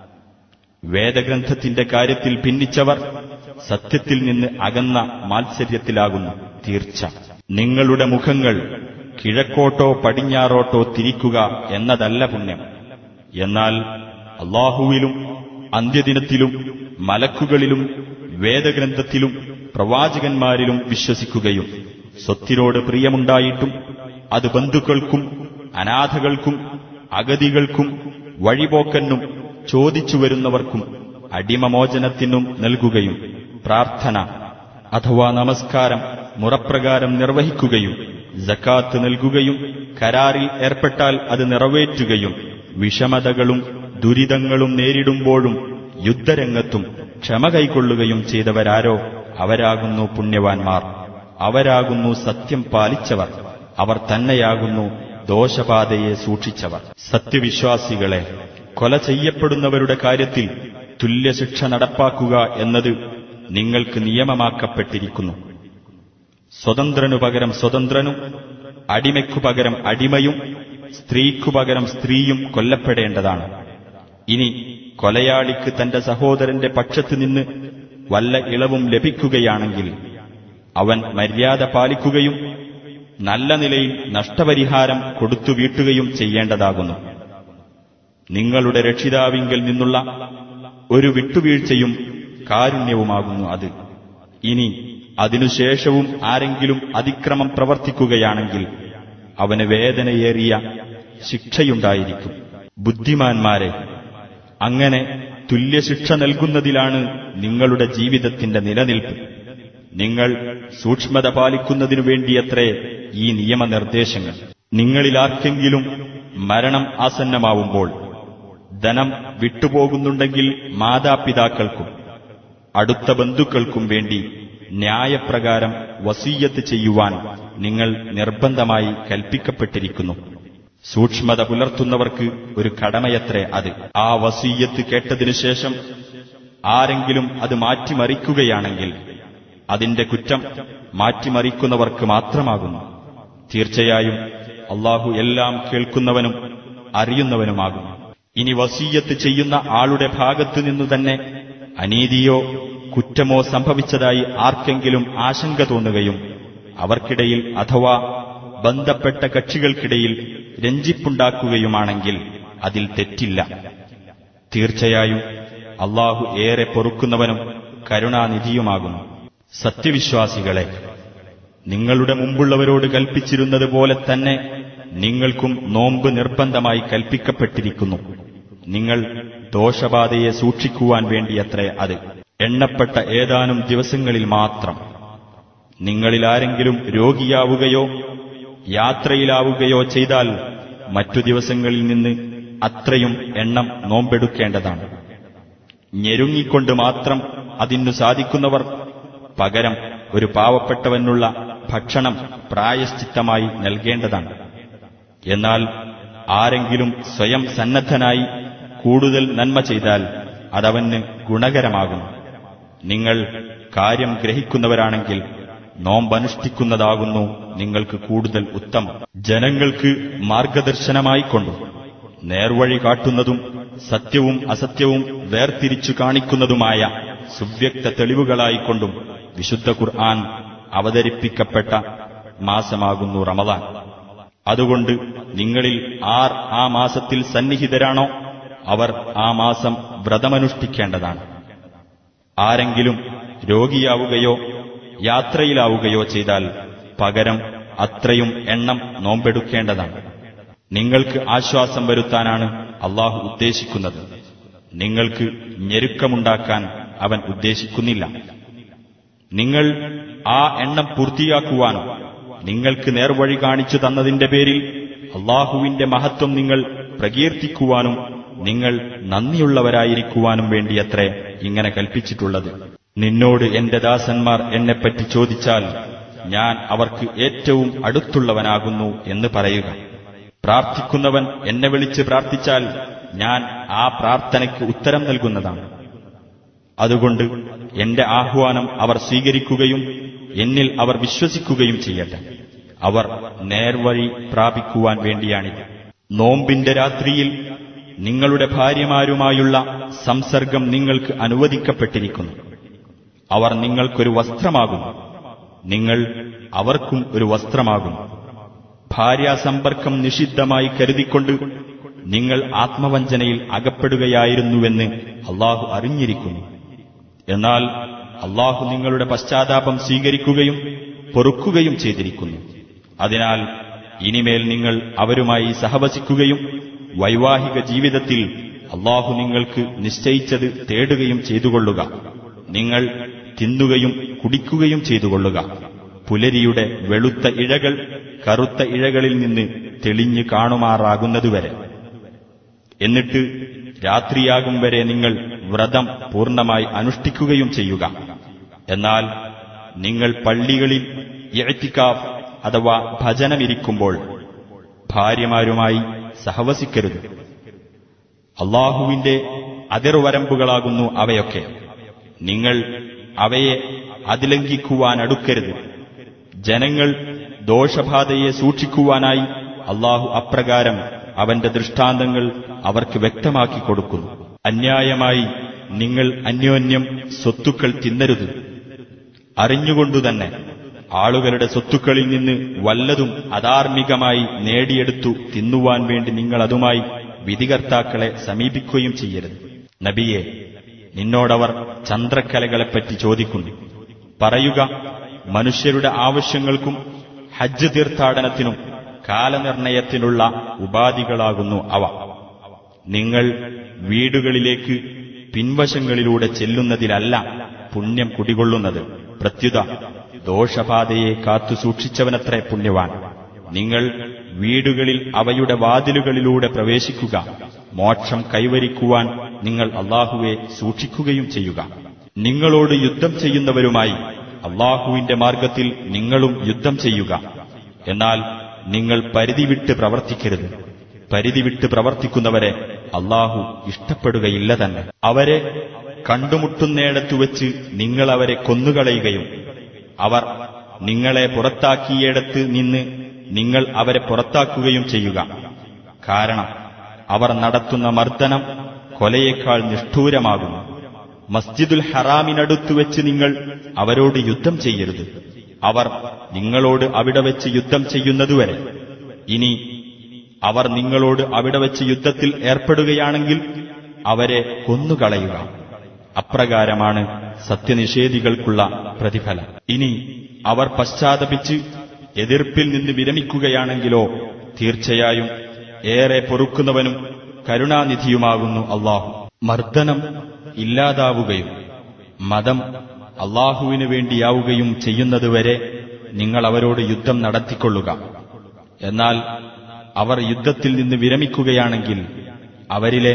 S1: വേദഗ്രന്ഥത്തിന്റെ കാര്യത്തിൽ ഭിന്നിച്ചവർ സത്യത്തിൽ നിന്ന് അകന്ന മാത്സര്യത്തിലാകുന്നു തീർച്ച നിങ്ങളുടെ മുഖങ്ങൾ കിഴക്കോട്ടോ പടിഞ്ഞാറോട്ടോ തിരിക്കുക എന്നതല്ല പുണ്യം എന്നാൽ അള്ളാഹുവിലും അന്ത്യദിനത്തിലും മലക്കുകളിലും വേദഗ്രന്ഥത്തിലും പ്രവാചകന്മാരിലും വിശ്വസിക്കുകയും സ്വത്തിനോട് പ്രിയമുണ്ടായിട്ടും അത് ബന്ധുക്കൾക്കും അനാഥകൾക്കും അഗതികൾക്കും വഴിപോക്കനും ചോദിച്ചു വരുന്നവർക്കും അടിമമോചനത്തിനും നൽകുകയും പ്രാർത്ഥന അഥവാ നമസ്കാരം മുറപ്രകാരം നിർവഹിക്കുകയും ജക്കാത്ത് നൽകുകയും കരാറിൽ ഏർപ്പെട്ടാൽ അത് നിറവേറ്റുകയും വിഷമതകളും ദുരിതങ്ങളും നേരിടുമ്പോഴും യുദ്ധരംഗത്തും ക്ഷമ കൈക്കൊള്ളുകയും ചെയ്തവരാരോ അവരാകുന്നു പുണ്യവാൻമാർ അവരാകുന്നു സത്യം പാലിച്ചവർ അവർ തന്നെയാകുന്നു ദോഷപാതയെ സൂക്ഷിച്ചവർ സത്യവിശ്വാസികളെ കൊല ചെയ്യപ്പെടുന്നവരുടെ കാര്യത്തിൽ തുല്യശിക്ഷ നടപ്പാക്കുക എന്നത് നിങ്ങൾക്ക് നിയമമാക്കപ്പെട്ടിരിക്കുന്നു സ്വതന്ത്രനു പകരം സ്വതന്ത്രനും അടിമയ്ക്കു പകരം അടിമയും സ്ത്രീക്കു പകരം സ്ത്രീയും കൊല്ലപ്പെടേണ്ടതാണ് ഇനി കൊലയാളിക്ക് തന്റെ സഹോദരന്റെ പക്ഷത്തു നിന്ന് വല്ല ഇളവും ലഭിക്കുകയാണെങ്കിൽ അവൻ മര്യാദ പാലിക്കുകയും നല്ല നിലയിൽ നഷ്ടപരിഹാരം കൊടുത്തു വീട്ടുകയും ചെയ്യേണ്ടതാകുന്നു നിങ്ങളുടെ രക്ഷിതാവിങ്കിൽ നിന്നുള്ള ഒരു വിട്ടുവീഴ്ചയും കാരുണ്യവുമാകുന്നു അത് ഇനി അതിനുശേഷവും ആരെങ്കിലും അതിക്രമം പ്രവർത്തിക്കുകയാണെങ്കിൽ അവന് വേദനയേറിയ ശിക്ഷയുണ്ടായിരിക്കും ബുദ്ധിമാന്മാരെ അങ്ങനെ തുല്യശിക്ഷ നൽകുന്നതിലാണ് നിങ്ങളുടെ ജീവിതത്തിന്റെ നിലനിൽപ്പ് നിങ്ങൾ സൂക്ഷ്മത പാലിക്കുന്നതിനു വേണ്ടിയത്രേ ഈ നിയമനിർദ്ദേശങ്ങൾ നിങ്ങളിലാർക്കെങ്കിലും മരണം ആസന്നമാവുമ്പോൾ ധനം വിട്ടുപോകുന്നുണ്ടെങ്കിൽ മാതാപിതാക്കൾക്കും അടുത്ത ബന്ധുക്കൾക്കും വേണ്ടി ന്യായപ്രകാരം വസീയത്ത് ചെയ്യുവാൻ നിങ്ങൾ നിർബന്ധമായി കൽപ്പിക്കപ്പെട്ടിരിക്കുന്നു സൂക്ഷ്മത പുലർത്തുന്നവർക്ക് ഒരു കടമയത്രേ അത് ആ വസീയത്ത് കേട്ടതിനു ശേഷം ആരെങ്കിലും അത് മാറ്റിമറിക്കുകയാണെങ്കിൽ അതിന്റെ കുറ്റം മാറ്റിമറിക്കുന്നവർക്ക് മാത്രമാകുന്നു തീർച്ചയായും അള്ളാഹു എല്ലാം കേൾക്കുന്നവനും അറിയുന്നവനുമാകുന്നു ഇനി വസീയത്ത് ചെയ്യുന്ന ആളുടെ ഭാഗത്തു നിന്നു തന്നെ അനീതിയോ കുറ്റമോ സംഭവിച്ചതായി ആർക്കെങ്കിലും ആശങ്ക തോന്നുകയും അവർക്കിടയിൽ അഥവാ ബന്ധപ്പെട്ട കക്ഷികൾക്കിടയിൽ രഞ്ജിപ്പുണ്ടാക്കുകയുമാണെങ്കിൽ അതിൽ തെറ്റില്ല തീർച്ചയായും അള്ളാഹു ഏറെ പൊറുക്കുന്നവനും കരുണാനിധിയുമാകുന്നു സത്യവിശ്വാസികളെ നിങ്ങളുടെ മുമ്പുള്ളവരോട് കൽപ്പിച്ചിരുന്നത് പോലെ തന്നെ നിങ്ങൾക്കും നോമ്പ് നിർബന്ധമായി കൽപ്പിക്കപ്പെട്ടിരിക്കുന്നു നിങ്ങൾ ദോഷബാധയെ സൂക്ഷിക്കുവാൻ വേണ്ടിയത്രേ അത് എണ്ണപ്പെട്ട ഏതാനും ദിവസങ്ങളിൽ മാത്രം നിങ്ങളിൽ ആരെങ്കിലും രോഗിയാവുകയോ യാത്രയിലാവുകയോ ചെയ്താൽ മറ്റു ദിവസങ്ങളിൽ നിന്ന് അത്രയും എണ്ണം നോമ്പെടുക്കേണ്ടതാണ് ഞെരുങ്ങിക്കൊണ്ട് മാത്രം അതിനു സാധിക്കുന്നവർ പകരം ഒരു പാവപ്പെട്ടവനുള്ള ഭക്ഷണം പ്രായശ്ചിത്തമായി നൽകേണ്ടതാണ് എന്നാൽ ആരെങ്കിലും സ്വയം സന്നദ്ധനായി കൂടുതൽ നന്മ ചെയ്താൽ അതവന് ഗുണകരമാകും നിങ്ങൾ കാര്യം ഗ്രഹിക്കുന്നവരാണെങ്കിൽ നോമ്പനുഷ്ഠിക്കുന്നതാകുന്നു നിങ്ങൾക്ക് കൂടുതൽ ഉത്തമം ജനങ്ങൾക്ക് മാർഗദർശനമായിക്കൊണ്ടും നേർവഴി കാട്ടുന്നതും സത്യവും അസത്യവും വേർതിരിച്ചു കാണിക്കുന്നതുമായ സുവ്യക്ത തെളിവുകളായിക്കൊണ്ടും വിശുദ്ധ ഖുർആൻ അവതരിപ്പിക്കപ്പെട്ട മാസമാകുന്നു റമദാൻ അതുകൊണ്ട് നിങ്ങളിൽ ആർ ആ മാസത്തിൽ സന്നിഹിതരാണോ അവർ ആ മാസം വ്രതമനുഷ്ഠിക്കേണ്ടതാണ് ആരെങ്കിലും രോഗിയാവുകയോ യാത്രയിലാവുകയോ ചെയ്താൽ പകരം അത്രയും എണ്ണം നോമ്പെടുക്കേണ്ടതാണ് നിങ്ങൾക്ക് ആശ്വാസം വരുത്താനാണ് അള്ളാഹു ഉദ്ദേശിക്കുന്നത് നിങ്ങൾക്ക് ഞെരുക്കമുണ്ടാക്കാൻ അവൻ ഉദ്ദേശിക്കുന്നില്ല നിങ്ങൾ ആ എണ്ണം പൂർത്തിയാക്കുവാനും നിങ്ങൾക്ക് നേർവഴി കാണിച്ചു തന്നതിന്റെ പേരിൽ അള്ളാഹുവിന്റെ മഹത്വം നിങ്ങൾ പ്രകീർത്തിക്കുവാനും നിങ്ങൾ നന്ദിയുള്ളവരായിരിക്കുവാനും വേണ്ടിയത്രേ ഇങ്ങനെ കൽപ്പിച്ചിട്ടുള്ളത് നിന്നോട് എന്റെ ദാസന്മാർ എന്നെപ്പറ്റി ചോദിച്ചാൽ ഞാൻ അവർക്ക് ഏറ്റവും അടുത്തുള്ളവനാകുന്നു എന്ന് പറയുക പ്രാർത്ഥിക്കുന്നവൻ എന്നെ വിളിച്ച് പ്രാർത്ഥിച്ചാൽ ഞാൻ ആ പ്രാർത്ഥനയ്ക്ക് ഉത്തരം നൽകുന്നതാണ് അതുകൊണ്ട് എന്റെ ആഹ്വാനം അവർ സ്വീകരിക്കുകയും എന്നിൽ അവർ വിശ്വസിക്കുകയും ചെയ്യട്ടെ അവർ നേർവഴി പ്രാപിക്കുവാൻ വേണ്ടിയാണിത് നോമ്പിന്റെ രാത്രിയിൽ നിങ്ങളുടെ ഭാര്യമാരുമായുള്ള സംസർഗം നിങ്ങൾക്ക് അനുവദിക്കപ്പെട്ടിരിക്കുന്നു അവർ നിങ്ങൾക്കൊരു വസ്ത്രമാകുന്നു നിങ്ങൾ അവർക്കും ഒരു വസ്ത്രമാകുന്നു ഭാര്യാസമ്പർക്കം നിഷിദ്ധമായി കരുതിക്കൊണ്ട് നിങ്ങൾ ആത്മവഞ്ചനയിൽ അകപ്പെടുകയായിരുന്നുവെന്ന് അള്ളാഹു അറിഞ്ഞിരിക്കുന്നു എന്നാൽ അള്ളാഹു നിങ്ങളുടെ പശ്ചാത്താപം സ്വീകരിക്കുകയും പൊറുക്കുകയും ചെയ്തിരിക്കുന്നു അതിനാൽ ഇനിമേൽ നിങ്ങൾ അവരുമായി സഹവസിക്കുകയും വൈവാഹിക ജീവിതത്തിൽ അള്ളാഹു നിങ്ങൾക്ക് നിശ്ചയിച്ചത് തേടുകയും ചെയ്തുകൊള്ളുക നിങ്ങൾ തിന്നുകയും കുടിക്കുകയും ചെയ്തുകൊള്ളുക പുലരിയുടെ വെളുത്ത ഇഴകൾ കറുത്ത ഇഴകളിൽ നിന്ന് തെളിഞ്ഞു കാണുമാറാകുന്നതുവരെ എന്നിട്ട് രാത്രിയാകും വരെ നിങ്ങൾ വ്രതം പൂർണ്ണമായി അനുഷ്ഠിക്കുകയും ചെയ്യുക എന്നാൽ നിങ്ങൾ പള്ളികളിൽ ഇഴത്തിക്കാഫ് അഥവാ ഭജനമിരിക്കുമ്പോൾ ഭാര്യമാരുമായി സഹവസിക്കരുത് അള്ളാഹുവിന്റെ അതിർവരമ്പുകളാകുന്നു അവയൊക്കെ നിങ്ങൾ അവയെ അതിലംഘിക്കുവാൻ അടുക്കരുത് ജനങ്ങൾ ദോഷബാധയെ സൂക്ഷിക്കുവാനായി അള്ളാഹു അപ്രകാരം അവന്റെ ദൃഷ്ടാന്തങ്ങൾ അവർക്ക് വ്യക്തമാക്കി കൊടുക്കുന്നു അന്യായമായി നിങ്ങൾ അന്യോന്യം സ്വത്തുക്കൾ തിന്നരുത് അറിഞ്ഞുകൊണ്ടുതന്നെ ആളുകളുടെ സ്വത്തുക്കളിൽ നിന്ന് വല്ലതും അധാർമികമായി നേടിയെടുത്തു തിന്നുവാൻ വേണ്ടി നിങ്ങൾ അതുമായി വിധികർത്താക്കളെ സമീപിക്കുകയും ചെയ്യരുത് നബിയെ നിന്നോടവർ ചന്ദ്രക്കലകളെപ്പറ്റി ചോദിക്കുന്നു പറയുക മനുഷ്യരുടെ ആവശ്യങ്ങൾക്കും ഹജ്ജ് തീർത്ഥാടനത്തിനും കാലനിർണയത്തിനുള്ള ഉപാധികളാകുന്നു അവ നിങ്ങൾ വീടുകളിലേക്ക് പിൻവശങ്ങളിലൂടെ ചെല്ലുന്നതിലല്ല പുണ്യം കുടികൊള്ളുന്നത് പ്രത്യുത ദോഷബാധയെ കാത്തു സൂക്ഷിച്ചവനത്രേ പുണ്യവാൻ നിങ്ങൾ വീടുകളിൽ അവയുടെ വാതിലുകളിലൂടെ പ്രവേശിക്കുക മോക്ഷം കൈവരിക്കുവാൻ നിങ്ങൾ അള്ളാഹുവെ സൂക്ഷിക്കുകയും ചെയ്യുക നിങ്ങളോട് യുദ്ധം ചെയ്യുന്നവരുമായി അള്ളാഹുവിന്റെ മാർഗത്തിൽ നിങ്ങളും യുദ്ധം ചെയ്യുക എന്നാൽ നിങ്ങൾ പരിധി വിട്ട് പ്രവർത്തിക്കരുത് പരിധി വിട്ട് പ്രവർത്തിക്കുന്നവരെ അള്ളാഹു ഇഷ്ടപ്പെടുകയില്ല തന്നെ അവരെ കണ്ടുമുട്ടുന്നിടത്തു വെച്ച് നിങ്ങൾ അവരെ കൊന്നുകളയുകയും അവർ നിങ്ങളെ പുറത്താക്കിയിടത്ത് നിന്ന് നിങ്ങൾ അവരെ പുറത്താക്കുകയും ചെയ്യുക കാരണം അവർ നടത്തുന്ന മർദ്ദനം കൊലയേക്കാൾ നിഷ്ഠൂരമാകുന്നു മസ്ജിദുൽ ഹറാമിനടുത്തു വെച്ച് നിങ്ങൾ അവരോട് യുദ്ധം ചെയ്യരുത് അവർ നിങ്ങളോട് അവിടെ വെച്ച് യുദ്ധം ചെയ്യുന്നതുവരെ ഇനി അവർ നിങ്ങളോട് അവിടെ വെച്ച് യുദ്ധത്തിൽ ഏർപ്പെടുകയാണെങ്കിൽ അവരെ കൊന്നുകളയുക അപ്രകാരമാണ് സത്യനിഷേധികൾക്കുള്ള പ്രതിഫലം ഇനി അവർ പശ്ചാത്തപിച്ച് എതിർപ്പിൽ നിന്ന് വിരമിക്കുകയാണെങ്കിലോ തീർച്ചയായും ഏറെ പൊറുക്കുന്നവനും കരുണാനിധിയുമാകുന്നു അള്ളാഹു മർദ്ദനം ഇല്ലാതാവുകയും മതം അള്ളാഹുവിനു വേണ്ടിയാവുകയും ചെയ്യുന്നതുവരെ നിങ്ങൾ അവരോട് യുദ്ധം നടത്തിക്കൊള്ളുക എന്നാൽ അവർ യുദ്ധത്തിൽ നിന്ന് വിരമിക്കുകയാണെങ്കിൽ അവരിലെ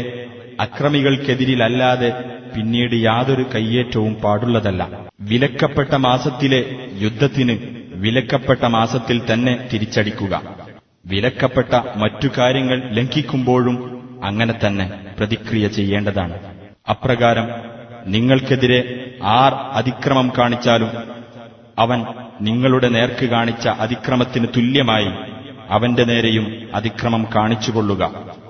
S1: അക്രമികൾക്കെതിരിലല്ലാതെ പിന്നീട് യാതൊരു കയ്യേറ്റവും പാടുള്ളതല്ല വിലക്കപ്പെട്ട മാസത്തിലെ യുദ്ധത്തിന് വിലക്കപ്പെട്ട മാസത്തിൽ തന്നെ തിരിച്ചടിക്കുക വിലക്കപ്പെട്ട മറ്റു കാര്യങ്ങൾ ലംഘിക്കുമ്പോഴും അങ്ങനെ തന്നെ പ്രതിക്രിയ ചെയ്യേണ്ടതാണ് അപ്രകാരം നിങ്ങൾക്കെതിരെ ആർ അതിക്രമം കാണിച്ചാലും അവൻ നിങ്ങളുടെ നേർക്ക് കാണിച്ച അതിക്രമത്തിന് തുല്യമായി അവന്റെ നേരെയും അതിക്രമം കാണിച്ചുകൊള്ളുക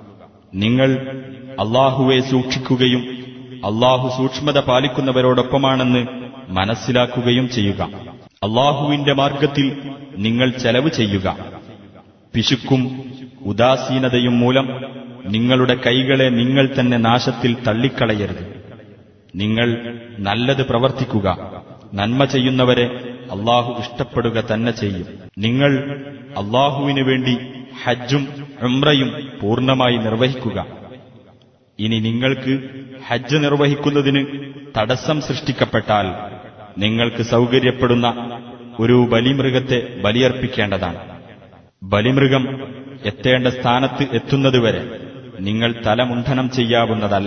S1: നിങ്ങൾ അള്ളാഹുവെ സൂക്ഷിക്കുകയും അള്ളാഹു സൂക്ഷ്മത പാലിക്കുന്നവരോടൊപ്പമാണെന്ന് മനസ്സിലാക്കുകയും ചെയ്യുക അള്ളാഹുവിന്റെ മാർഗത്തിൽ നിങ്ങൾ ചെലവ് ചെയ്യുക പിശുക്കും ഉദാസീനതയും മൂലം നിങ്ങളുടെ കൈകളെ നിങ്ങൾ തന്നെ നാശത്തിൽ തള്ളിക്കളയരുത് നിങ്ങൾ നല്ലത് പ്രവർത്തിക്കുക നന്മ ചെയ്യുന്നവരെ അള്ളാഹു ഇഷ്ടപ്പെടുക തന്നെ ചെയ്യും നിങ്ങൾ അള്ളാഹുവിനു വേണ്ടി ഹജ്ജും ഉംറയും പൂർണ്ണമായി നിർവഹിക്കുക ഇനി നിങ്ങൾക്ക് ഹജ്ജ് നിർവഹിക്കുന്നതിന് തടസ്സം സൃഷ്ടിക്കപ്പെട്ടാൽ നിങ്ങൾക്ക് സൗകര്യപ്പെടുന്ന ഒരു ബലിമൃഗത്തെ ബലിയർപ്പിക്കേണ്ടതാണ് ബലിമൃഗം എത്തേണ്ട സ്ഥാനത്ത് എത്തുന്നതുവരെ നിങ്ങൾ തലമുണ്ഠനം ചെയ്യാവുന്നതല്ല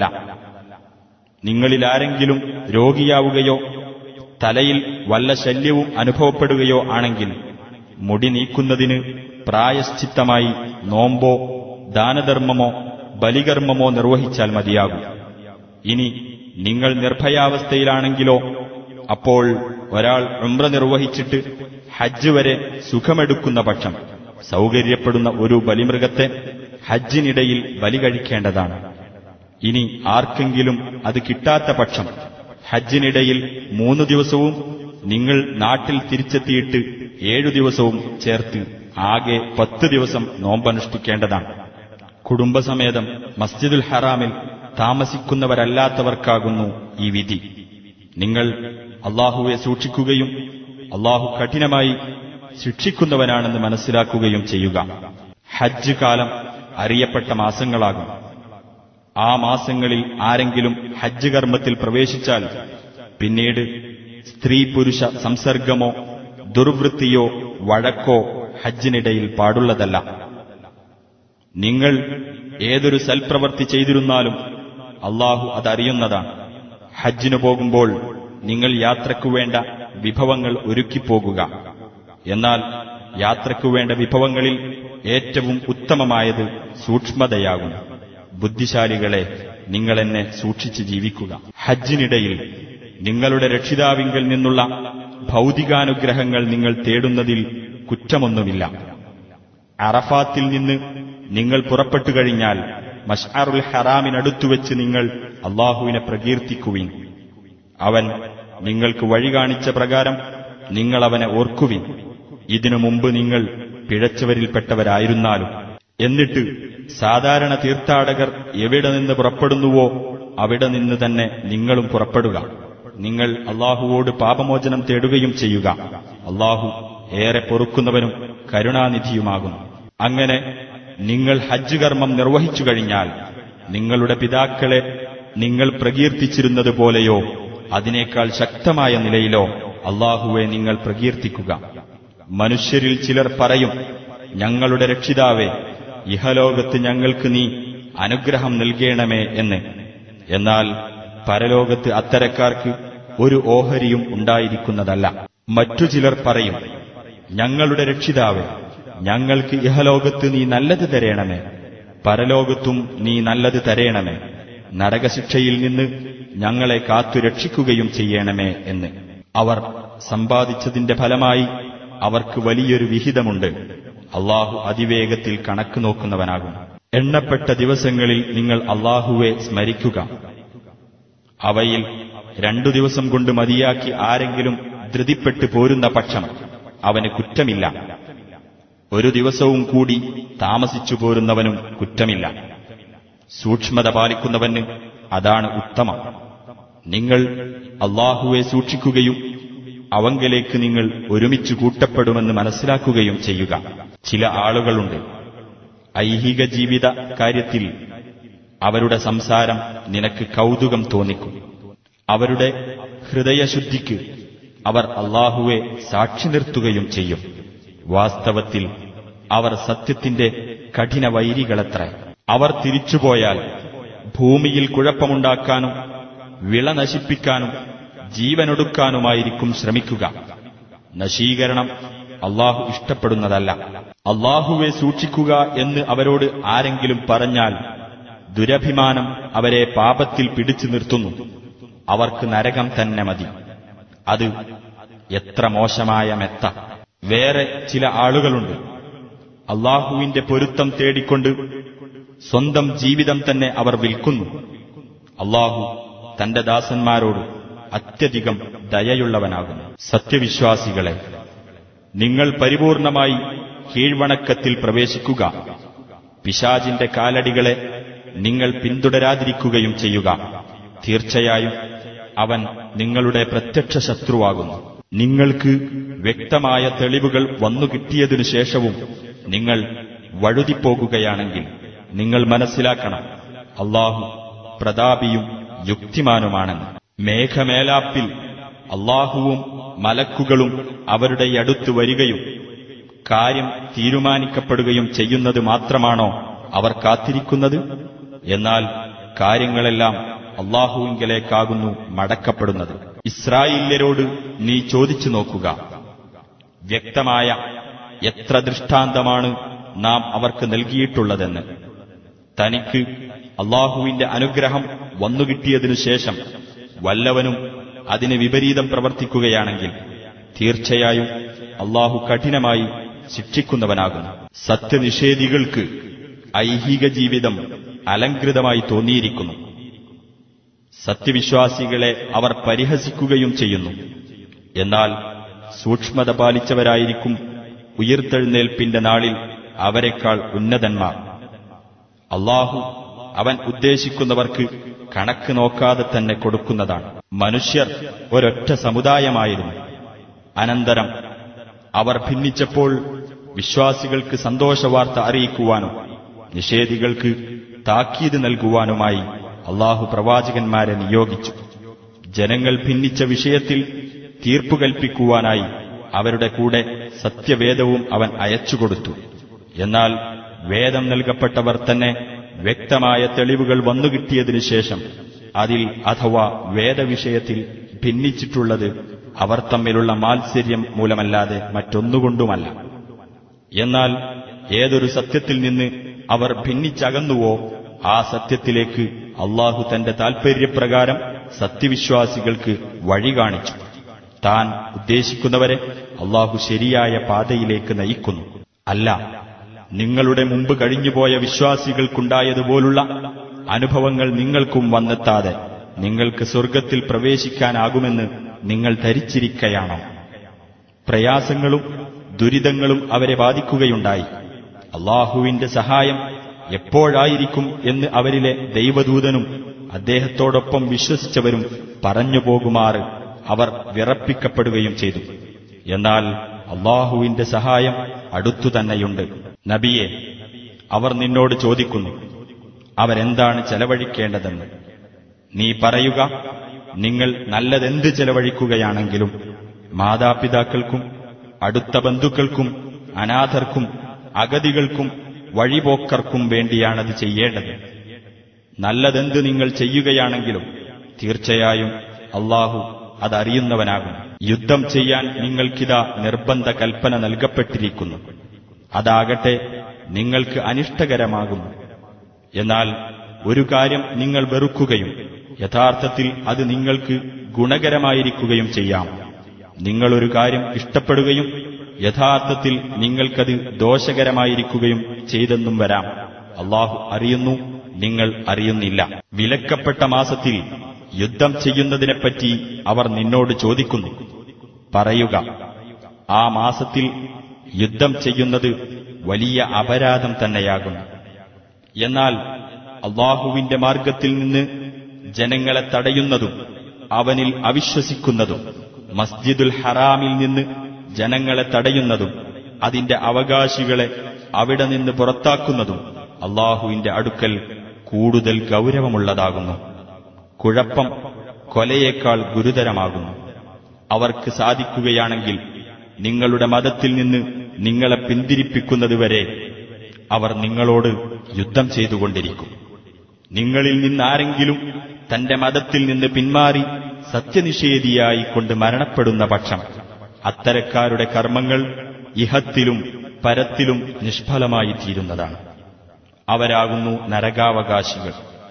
S1: നിങ്ങളിലാരെങ്കിലും രോഗിയാവുകയോ തലയിൽ വല്ല ശല്യവും അനുഭവപ്പെടുകയോ ആണെങ്കിൽ മുടി നീക്കുന്നതിന് പ്രായശ്ചിത്തമായി നോമ്പോ ദാനധർമ്മമോ ബലികർമ്മമോ നിർവഹിച്ചാൽ മതിയാകും ഇനി നിങ്ങൾ നിർഭയാവസ്ഥയിലാണെങ്കിലോ അപ്പോൾ ഒരാൾ ഉംറ നിർവഹിച്ചിട്ട് ഹജ്ജ് വരെ സുഖമെടുക്കുന്ന പക്ഷം സൗകര്യപ്പെടുന്ന ഒരു ബലിമൃഗത്തെ ഹജ്ജിനിടയിൽ ബലി കഴിക്കേണ്ടതാണ് ഇനി ആർക്കെങ്കിലും അത് കിട്ടാത്ത പക്ഷം ഹജ്ജിനിടയിൽ മൂന്നു ദിവസവും നിങ്ങൾ നാട്ടിൽ തിരിച്ചെത്തിയിട്ട് ഏഴു ദിവസവും ചേർത്ത് ആകെ പത്ത് ദിവസം നോമ്പനുഷ്ഠിക്കേണ്ടതാണ് കുടുംബസമേതം മസ്ജിദുൽ ഹറാമിൽ താമസിക്കുന്നവരല്ലാത്തവർക്കാകുന്നു ഈ വിധി നിങ്ങൾ അള്ളാഹുവെ സൂക്ഷിക്കുകയും അള്ളാഹു കഠിനമായി ശിക്ഷിക്കുന്നവനാണെന്ന് മനസ്സിലാക്കുകയും ചെയ്യുക ഹജ്ജ് കാലം അറിയപ്പെട്ട മാസങ്ങളാകും ആ മാസങ്ങളിൽ ആരെങ്കിലും ഹജ്ജ് കർമ്മത്തിൽ പ്രവേശിച്ചാൽ പിന്നീട് സ്ത്രീ പുരുഷ സംസർഗമോ ദുർവൃത്തിയോ വഴക്കോ ഹജ്ജിനിടയിൽ പാടുള്ളതല്ല നിങ്ങൾ ഏതൊരു സൽപ്രവർത്തി ചെയ്തിരുന്നാലും അള്ളാഹു അതറിയുന്നതാണ് ഹജ്ജിനു പോകുമ്പോൾ നിങ്ങൾ യാത്രയ്ക്കു വേണ്ട വിഭവങ്ങൾ ഒരുക്കിപ്പോകുക എന്നാൽ യാത്രയ്ക്കു വേണ്ട വിഭവങ്ങളിൽ ഏറ്റവും ഉത്തമമായത് സൂക്ഷ്മതയാകും ബുദ്ധിശാലികളെ നിങ്ങൾ എന്നെ സൂക്ഷിച്ച് ജീവിക്കുക ഹജ്ജിനിടയിൽ നിങ്ങളുടെ രക്ഷിതാവിങ്കൽ നിന്നുള്ള ഭൗതികാനുഗ്രഹങ്ങൾ നിങ്ങൾ തേടുന്നതിൽ കുറ്റമൊന്നുമില്ല അറഫാത്തിൽ നിന്ന് നിങ്ങൾ പുറപ്പെട്ടു കഴിഞ്ഞാൽ മഷ്അറുൽ ഹറാമിനടുത്തുവെച്ച് നിങ്ങൾ അള്ളാഹുവിനെ പ്രകീർത്തിക്കുവിൻ അവൻ നിങ്ങൾക്ക് വഴി കാണിച്ച പ്രകാരം നിങ്ങൾ അവനെ ഓർക്കുവിൻ ഇതിനു മുമ്പ് നിങ്ങൾ പിഴച്ചവരിൽപ്പെട്ടവരായിരുന്നാലും എന്നിട്ട് സാധാരണ തീർത്ഥാടകർ എവിടെ നിന്ന് പുറപ്പെടുന്നുവോ അവിടെ നിന്ന് തന്നെ നിങ്ങളും പുറപ്പെടുക നിങ്ങൾ അള്ളാഹുവോട് പാപമോചനം തേടുകയും ചെയ്യുക അള്ളാഹു ഏറെ പൊറുക്കുന്നവനും കരുണാനിധിയുമാകുന്നു അങ്ങനെ നിങ്ങൾ ഹജ്ജ് കർമ്മം നിർവഹിച്ചു കഴിഞ്ഞാൽ നിങ്ങളുടെ പിതാക്കളെ നിങ്ങൾ പ്രകീർത്തിച്ചിരുന്നത് പോലെയോ അതിനേക്കാൾ ശക്തമായ നിലയിലോ അള്ളാഹുവെ നിങ്ങൾ പ്രകീർത്തിക്കുക മനുഷ്യരിൽ ചിലർ പറയും ഞങ്ങളുടെ രക്ഷിതാവേ ഇഹലോകത്ത് ഞങ്ങൾക്ക് നീ അനുഗ്രഹം നൽകേണമേ എന്ന് എന്നാൽ പരലോകത്ത് അത്തരക്കാർക്ക് ഒരു ഓഹരിയും ഉണ്ടായിരിക്കുന്നതല്ല മറ്റു ചിലർ പറയും ഞങ്ങളുടെ രക്ഷിതാവേ ഞങ്ങൾക്ക് ഇഹലോകത്ത് നീ നല്ലത് തരേണമേ പരലോകത്തും നീ നല്ലത് തരേണമേ നരകശിക്ഷയിൽ നിന്ന് ഞങ്ങളെ കാത്തു രക്ഷിക്കുകയും ചെയ്യണമേ എന്ന് അവർ സമ്പാദിച്ചതിന്റെ ഫലമായി അവർക്ക് വലിയൊരു വിഹിതമുണ്ട് അള്ളാഹു അതിവേഗത്തിൽ കണക്ക് നോക്കുന്നവനാകും എണ്ണപ്പെട്ട ദിവസങ്ങളിൽ നിങ്ങൾ അള്ളാഹുവെ സ്മരിക്കുക അവയിൽ രണ്ടു ദിവസം കൊണ്ട് മതിയാക്കി ആരെങ്കിലും ധൃതിപ്പെട്ടു പോരുന്ന പക്ഷം അവന് കുറ്റമില്ല ഒരു ദിവസവും കൂടി താമസിച്ചു പോരുന്നവനും കുറ്റമില്ല സൂക്ഷ്മത പാലിക്കുന്നവന് അതാണ് ഉത്തമം നിങ്ങൾ അള്ളാഹുവെ സൂക്ഷിക്കുകയും അവങ്കലേക്ക് നിങ്ങൾ ഒരുമിച്ച് കൂട്ടപ്പെടുമെന്ന് മനസ്സിലാക്കുകയും ചെയ്യുക ചില ആളുകളുണ്ട് ഐഹിക ജീവിത കാര്യത്തിൽ അവരുടെ സംസാരം നിനക്ക് കൗതുകം തോന്നിക്കും അവരുടെ ഹൃദയശുദ്ധിക്ക് അവർ അള്ളാഹുവെ സാക്ഷി നിർത്തുകയും ചെയ്യും വാസ്തവത്തിൽ അവർ സത്യത്തിന്റെ കഠിന വൈരികളത്ര അവർ തിരിച്ചുപോയാൽ ഭൂമിയിൽ കുഴപ്പമുണ്ടാക്കാനും വിള നശിപ്പിക്കാനും ജീവനൊടുക്കാനുമായിരിക്കും ശ്രമിക്കുക നശീകരണം അള്ളാഹു ഇഷ്ടപ്പെടുന്നതല്ല അള്ളാഹുവെ സൂക്ഷിക്കുക എന്ന് അവരോട് ആരെങ്കിലും പറഞ്ഞാൽ ദുരഭിമാനം അവരെ പാപത്തിൽ പിടിച്ചു നിർത്തുന്നു അവർക്ക് നരകം തന്നെ മതി അത് എത്ര മോശമായ മെത്ത വേറെ ചില ആളുകളുണ്ട് അള്ളാഹുവിന്റെ പൊരുത്തം തേടിക്കൊണ്ട് സ്വന്തം ജീവിതം തന്നെ അവർ വിൽക്കുന്നു അള്ളാഹു തന്റെ ദാസന്മാരോട് അത്യധികം ദയയുള്ളവനാകുന്നു സത്യവിശ്വാസികളെ നിങ്ങൾ പരിപൂർണമായി കീഴ്വണക്കത്തിൽ പ്രവേശിക്കുക പിശാജിന്റെ കാലടികളെ നിങ്ങൾ പിന്തുടരാതിരിക്കുകയും ചെയ്യുക തീർച്ചയായും അവൻ നിങ്ങളുടെ പ്രത്യക്ഷ ശത്രുവാകുന്നു നിങ്ങൾക്ക് വ്യക്തമായ തെളിവുകൾ വന്നു കിട്ടിയതിനു ശേഷവും നിങ്ങൾ വഴുതിപ്പോകുകയാണെങ്കിൽ നിങ്ങൾ മനസ്സിലാക്കണം അള്ളാഹു പ്രതാപിയും യുക്തിമാനുമാണെന്ന് മേഘമേലാപ്പിൽ അള്ളാഹുവും മലക്കുകളും അവരുടെ അടുത്ത് വരികയും കാര്യം തീരുമാനിക്കപ്പെടുകയും ചെയ്യുന്നത് മാത്രമാണോ അവർ കാത്തിരിക്കുന്നത് എന്നാൽ കാര്യങ്ങളെല്ലാം അള്ളാഹുവിങ്കലേക്കാകുന്നു മടക്കപ്പെടുന്നത് ഇസ്രായേല്യരോട് നീ ചോദിച്ചു നോക്കുക വ്യക്തമായ എത്ര ദൃഷ്ടാന്തമാണ് നാം അവർക്ക് നൽകിയിട്ടുള്ളതെന്ന് തനിക്ക് അള്ളാഹുവിന്റെ അനുഗ്രഹം വന്നുകിട്ടിയതിനു ശേഷം വല്ലവനും അതിന് വിപരീതം പ്രവർത്തിക്കുകയാണെങ്കിൽ തീർച്ചയായും അള്ളാഹു കഠിനമായി ശിക്ഷിക്കുന്നവനാകുന്നു സത്യനിഷേധികൾക്ക് ഐഹിക ജീവിതം അലങ്കൃതമായി തോന്നിയിരിക്കുന്നു സത്യവിശ്വാസികളെ അവർ പരിഹസിക്കുകയും ചെയ്യുന്നു എന്നാൽ സൂക്ഷ്മത പാലിച്ചവരായിരിക്കും ഉയർത്തെഴുന്നേൽപ്പിന്റെ നാളിൽ അവരെക്കാൾ ഉന്നതന്മാർ അള്ളാഹു അവൻ ഉദ്ദേശിക്കുന്നവർക്ക് കണക്ക് നോക്കാതെ തന്നെ കൊടുക്കുന്നതാണ് മനുഷ്യർ ഒരൊറ്റ സമുദായമായിരുന്നു അനന്തരം അവർ ഭിന്നിച്ചപ്പോൾ വിശ്വാസികൾക്ക് സന്തോഷവാർത്ത അറിയിക്കുവാനും നിഷേധികൾക്ക് താക്കീത് നൽകുവാനുമായി അള്ളാഹു പ്രവാചകന്മാരെ നിയോഗിച്ചു ജനങ്ങൾ ഭിന്നിച്ച വിഷയത്തിൽ തീർപ്പു കൽപ്പിക്കുവാനായി അവരുടെ കൂടെ സത്യവേദവും അവൻ അയച്ചുകൊടുത്തു എന്നാൽ വേദം നൽകപ്പെട്ടവർ തന്നെ വ്യക്തമായ തെളിവുകൾ വന്നുകിട്ടിയതിനു ശേഷം അതിൽ അഥവാ വേദവിഷയത്തിൽ ഭിന്നിച്ചിട്ടുള്ളത് അവർ തമ്മിലുള്ള മാത്സര്യം മൂലമല്ലാതെ മറ്റൊന്നുകൊണ്ടുമല്ല എന്നാൽ ഏതൊരു സത്യത്തിൽ നിന്ന് അവർ ഭിന്നിച്ചകന്നുവോ ആ സത്യത്തിലേക്ക് അള്ളാഹു തന്റെ താൽപര്യപ്രകാരം സത്യവിശ്വാസികൾക്ക് വഴി കാണിച്ചു താൻ ഉദ്ദേശിക്കുന്നവരെ അള്ളാഹു ശരിയായ പാതയിലേക്ക് നയിക്കുന്നു അല്ല നിങ്ങളുടെ മുമ്പ് കഴിഞ്ഞുപോയ വിശ്വാസികൾക്കുണ്ടായതുപോലുള്ള അനുഭവങ്ങൾ നിങ്ങൾക്കും വന്നെത്താതെ നിങ്ങൾക്ക് സ്വർഗത്തിൽ പ്രവേശിക്കാനാകുമെന്ന് നിങ്ങൾ ധരിച്ചിരിക്കയാണോ പ്രയാസങ്ങളും ദുരിതങ്ങളും അവരെ ബാധിക്കുകയുണ്ടായി അള്ളാഹുവിന്റെ സഹായം എപ്പോഴായിരിക്കും എന്ന് അവരിലെ ദൈവദൂതനും അദ്ദേഹത്തോടൊപ്പം വിശ്വസിച്ചവരും പറഞ്ഞു പോകുമാറ് അവർ വിറപ്പിക്കപ്പെടുകയും ചെയ്തു എന്നാൽ അള്ളാഹുവിന്റെ സഹായം അടുത്തു തന്നെയുണ്ട് നബിയെ അവർ നിന്നോട് ചോദിക്കുന്നു അവരെന്താണ് ചെലവഴിക്കേണ്ടതെന്ന് നീ പറയുക നിങ്ങൾ നല്ലതെന്ത് ചെലവഴിക്കുകയാണെങ്കിലും മാതാപിതാക്കൾക്കും അടുത്ത ബന്ധുക്കൾക്കും അനാഥർക്കും അഗതികൾക്കും വഴിപോക്കർക്കും വേണ്ടിയാണത് ചെയ്യേണ്ടത് നല്ലതെന്ത് നിങ്ങൾ ചെയ്യുകയാണെങ്കിലും തീർച്ചയായും അള്ളാഹു അതറിയുന്നവനാകും യുദ്ധം ചെയ്യാൻ നിങ്ങൾക്കിതാ നിർബന്ധ കൽപ്പന നൽകപ്പെട്ടിരിക്കുന്നു അതാകട്ടെ നിങ്ങൾക്ക് അനിഷ്ടകരമാകുന്നു എന്നാൽ ഒരു കാര്യം നിങ്ങൾ വെറുക്കുകയും യഥാർത്ഥത്തിൽ അത് നിങ്ങൾക്ക് ഗുണകരമായിരിക്കുകയും ചെയ്യാം നിങ്ങളൊരു കാര്യം ഇഷ്ടപ്പെടുകയും യഥാർത്ഥത്തിൽ നിങ്ങൾക്കത് ദോഷകരമായിരിക്കുകയും ചെയ്തെന്നും വരാം അള്ളാഹു അറിയുന്നു നിങ്ങൾ അറിയുന്നില്ല വിലക്കപ്പെട്ട മാസത്തിൽ യുദ്ധം ചെയ്യുന്നതിനെപ്പറ്റി അവർ നിന്നോട് ചോദിക്കുന്നു പറയുക ആ മാസത്തിൽ യുദ്ധം ചെയ്യുന്നത് വലിയ അപരാധം തന്നെയാകുന്നു എന്നാൽ അള്ളാഹുവിന്റെ മാർഗത്തിൽ നിന്ന് ജനങ്ങളെ തടയുന്നതും അവനിൽ അവിശ്വസിക്കുന്നതും മസ്ജിദുൽ ഹറാമിൽ നിന്ന് ജനങ്ങളെ തടയുന്നതും അതിന്റെ അവകാശികളെ അവിടെ നിന്ന് പുറത്താക്കുന്നതും അള്ളാഹുവിന്റെ അടുക്കൽ കൂടുതൽ ഗൗരവമുള്ളതാകുന്നു കുഴപ്പം കൊലയേക്കാൾ ഗുരുതരമാകുന്നു അവർക്ക് സാധിക്കുകയാണെങ്കിൽ നിങ്ങളുടെ മതത്തിൽ നിന്ന് നിങ്ങളെ പിന്തിരിപ്പിക്കുന്നതുവരെ അവർ നിങ്ങളോട് യുദ്ധം ചെയ്തുകൊണ്ടിരിക്കും നിങ്ങളിൽ നിന്നാരെങ്കിലും തന്റെ മതത്തിൽ നിന്ന് പിന്മാറി സത്യനിഷേധിയായി കൊണ്ട് മരണപ്പെടുന്ന പക്ഷം അത്തരക്കാരുടെ കർമ്മങ്ങൾ ഇഹത്തിലും പരത്തിലും നിഷ്ഫലമായി തീരുന്നതാണ് അവരാകുന്നു നരകാവകാശികൾ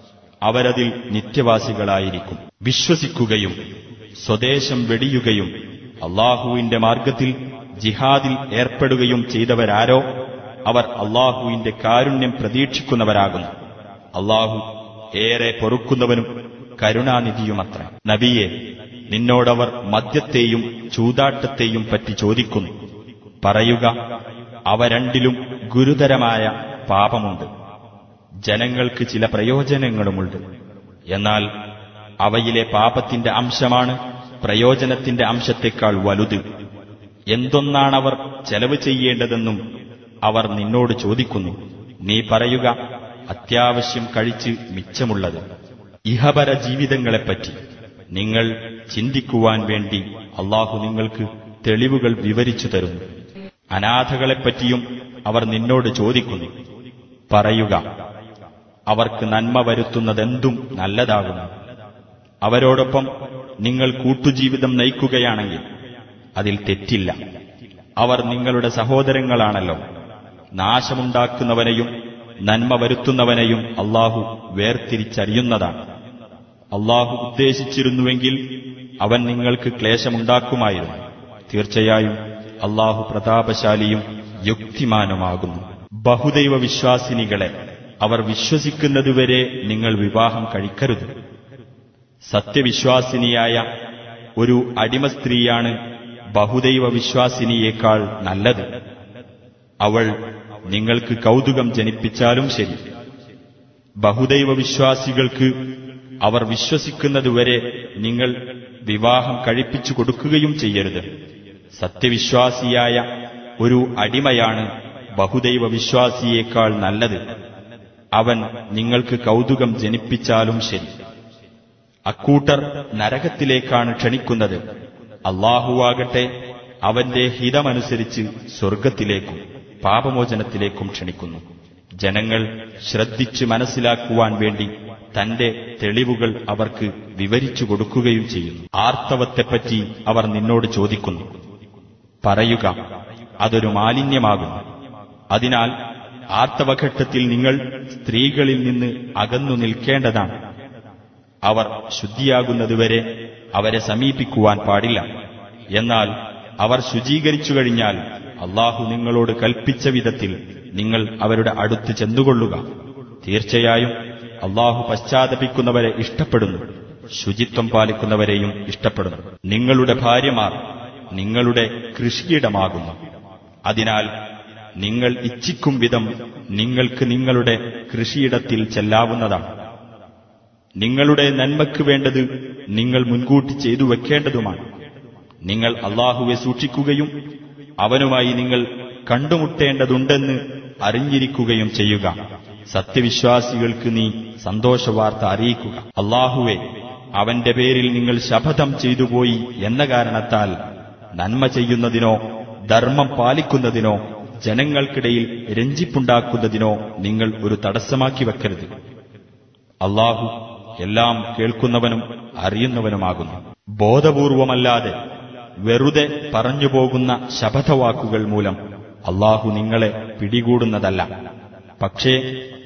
S1: അവരതിൽ നിത്യവാസികളായിരിക്കും വിശ്വസിക്കുകയും സ്വദേശം വെടിയുകയും അള്ളാഹുവിന്റെ മാർഗത്തിൽ ജിഹാദിൽ ഏർപ്പെടുകയും ചെയ്തവരാരോ അവർ അള്ളാഹുവിന്റെ കാരുണ്യം പ്രതീക്ഷിക്കുന്നവരാകുന്നു അള്ളാഹു ഏറെ പൊറുക്കുന്നവനും കരുണാനിധിയുമത്ര നബിയെ നിന്നോടവർ മദ്യത്തെയും ചൂതാട്ടത്തെയും പറ്റി ചോദിക്കുന്നു പറയുക അവ രണ്ടിലും ഗുരുതരമായ പാപമുണ്ട് ജനങ്ങൾക്ക് ചില പ്രയോജനങ്ങളുമുണ്ട് എന്നാൽ അവയിലെ പാപത്തിന്റെ അംശമാണ് പ്രയോജനത്തിന്റെ അംശത്തെക്കാൾ വലുത് എന്തൊന്നാണവർ ചെലവ് ചെയ്യേണ്ടതെന്നും അവർ നിന്നോട് ചോദിക്കുന്നു നീ പറയുക അത്യാവശ്യം കഴിച്ച് മിച്ചമുള്ളത് ഇഹപര ജീവിതങ്ങളെപ്പറ്റി നിങ്ങൾ ചിന്തിക്കുവാൻ വേണ്ടി അള്ളാഹു നിങ്ങൾക്ക് തെളിവുകൾ വിവരിച്ചു തരുന്നു അനാഥകളെപ്പറ്റിയും അവർ നിന്നോട് ചോദിക്കുന്നു പറയുക അവർക്ക് നന്മ വരുത്തുന്നതെന്തും നല്ലതാകുന്നു അവരോടൊപ്പം നിങ്ങൾ കൂട്ടുജീവിതം നയിക്കുകയാണെങ്കിൽ അതിൽ തെറ്റില്ല അവർ നിങ്ങളുടെ സഹോദരങ്ങളാണല്ലോ നാശമുണ്ടാക്കുന്നവനെയും നന്മ വരുത്തുന്നവനെയും അള്ളാഹു വേർതിരിച്ചറിയുന്നതാണ് അള്ളാഹു ഉദ്ദേശിച്ചിരുന്നുവെങ്കിൽ അവൻ നിങ്ങൾക്ക് ക്ലേശമുണ്ടാക്കുമായിരുന്നു തീർച്ചയായും അള്ളാഹു പ്രതാപശാലിയും യുക്തിമാനുമാകുന്നു ബഹുദൈവ വിശ്വാസിനികളെ അവർ വിശ്വസിക്കുന്നതുവരെ നിങ്ങൾ വിവാഹം കഴിക്കരുത് സത്യവിശ്വാസിനിയായ ഒരു അടിമ സ്ത്രീയാണ് ബഹുദൈവ വിശ്വാസിനിയേക്കാൾ നല്ലത് അവൾ നിങ്ങൾക്ക് കൗതുകം ജനിപ്പിച്ചാലും ശരി ബഹുദൈവ വിശ്വാസികൾക്ക് അവർ വിശ്വസിക്കുന്നതുവരെ നിങ്ങൾ വിവാഹം കഴിപ്പിച്ചു കൊടുക്കുകയും ചെയ്യരുത് സത്യവിശ്വാസിയായ ഒരു അടിമയാണ് ബഹുദൈവ വിശ്വാസിയേക്കാൾ നല്ലത് അവൻ നിങ്ങൾക്ക് കൗതുകം ജനിപ്പിച്ചാലും ശരി അക്കൂട്ടർ നരകത്തിലേക്കാണ് ക്ഷണിക്കുന്നത് അള്ളാഹുവാകട്ടെ അവന്റെ ഹിതമനുസരിച്ച് സ്വർഗത്തിലേക്കും പാപമോചനത്തിലേക്കും ക്ഷണിക്കുന്നു ജനങ്ങൾ ശ്രദ്ധിച്ച് മനസ്സിലാക്കുവാൻ വേണ്ടി തന്റെ തെളിവുകൾ അവർക്ക് വിവരിച്ചു കൊടുക്കുകയും ചെയ്യുന്നു ആർത്തവത്തെപ്പറ്റി അവർ നിന്നോട് ചോദിക്കുന്നു പറയുക അതൊരു മാലിന്യമാകുന്നു അതിനാൽ ആർത്തവഘട്ടത്തിൽ നിങ്ങൾ സ്ത്രീകളിൽ നിന്ന് അകന്നു നിൽക്കേണ്ടതാണ് അവർ ശുദ്ധിയാകുന്നതുവരെ അവരെ സമീപിക്കുവാൻ പാടില്ല എന്നാൽ അവർ ശുചീകരിച്ചു കഴിഞ്ഞാൽ അള്ളാഹു നിങ്ങളോട് കൽപ്പിച്ച വിധത്തിൽ നിങ്ങൾ അവരുടെ അടുത്ത് ചെന്നുകൊള്ളുക തീർച്ചയായും അള്ളാഹു പശ്ചാത്തപിക്കുന്നവരെ ഇഷ്ടപ്പെടുന്നു ശുചിത്വം പാലിക്കുന്നവരെയും ഇഷ്ടപ്പെടുന്നു നിങ്ങളുടെ ഭാര്യമാർ നിങ്ങളുടെ കൃഷിയിടമാകുന്നു അതിനാൽ നിങ്ങൾ ഇച്ഛിക്കും വിധം നിങ്ങൾക്ക് നിങ്ങളുടെ കൃഷിയിടത്തിൽ ചെല്ലാവുന്നതാണ് നിങ്ങളുടെ നന്മയ്ക്ക് വേണ്ടത് നിങ്ങൾ മുൻകൂട്ടി ചെയ്തു വെക്കേണ്ടതുമാണ് നിങ്ങൾ അള്ളാഹുവെ സൂക്ഷിക്കുകയും അവനുമായി നിങ്ങൾ കണ്ടുമുട്ടേണ്ടതുണ്ടെന്ന് അറിഞ്ഞിരിക്കുകയും ചെയ്യുക സത്യവിശ്വാസികൾക്ക് നീ സന്തോഷവാർത്ത അറിയിക്കുക അള്ളാഹുവെ അവന്റെ പേരിൽ നിങ്ങൾ ശപഥം ചെയ്തുപോയി എന്ന കാരണത്താൽ നന്മ ചെയ്യുന്നതിനോ ധർമ്മം പാലിക്കുന്നതിനോ ജനങ്ങൾക്കിടയിൽ രഞ്ജിപ്പുണ്ടാക്കുന്നതിനോ നിങ്ങൾ ഒരു തടസ്സമാക്കി വെക്കരുത് അള്ളാഹു എല്ലാം കേൾക്കുന്നവനും അറിയുന്നവനുമാകുന്നു ബോധപൂർവമല്ലാതെ വെറുതെ പറഞ്ഞുപോകുന്ന ശപഥവാക്കുകൾ മൂലം അള്ളാഹു നിങ്ങളെ പിടികൂടുന്നതല്ല പക്ഷേ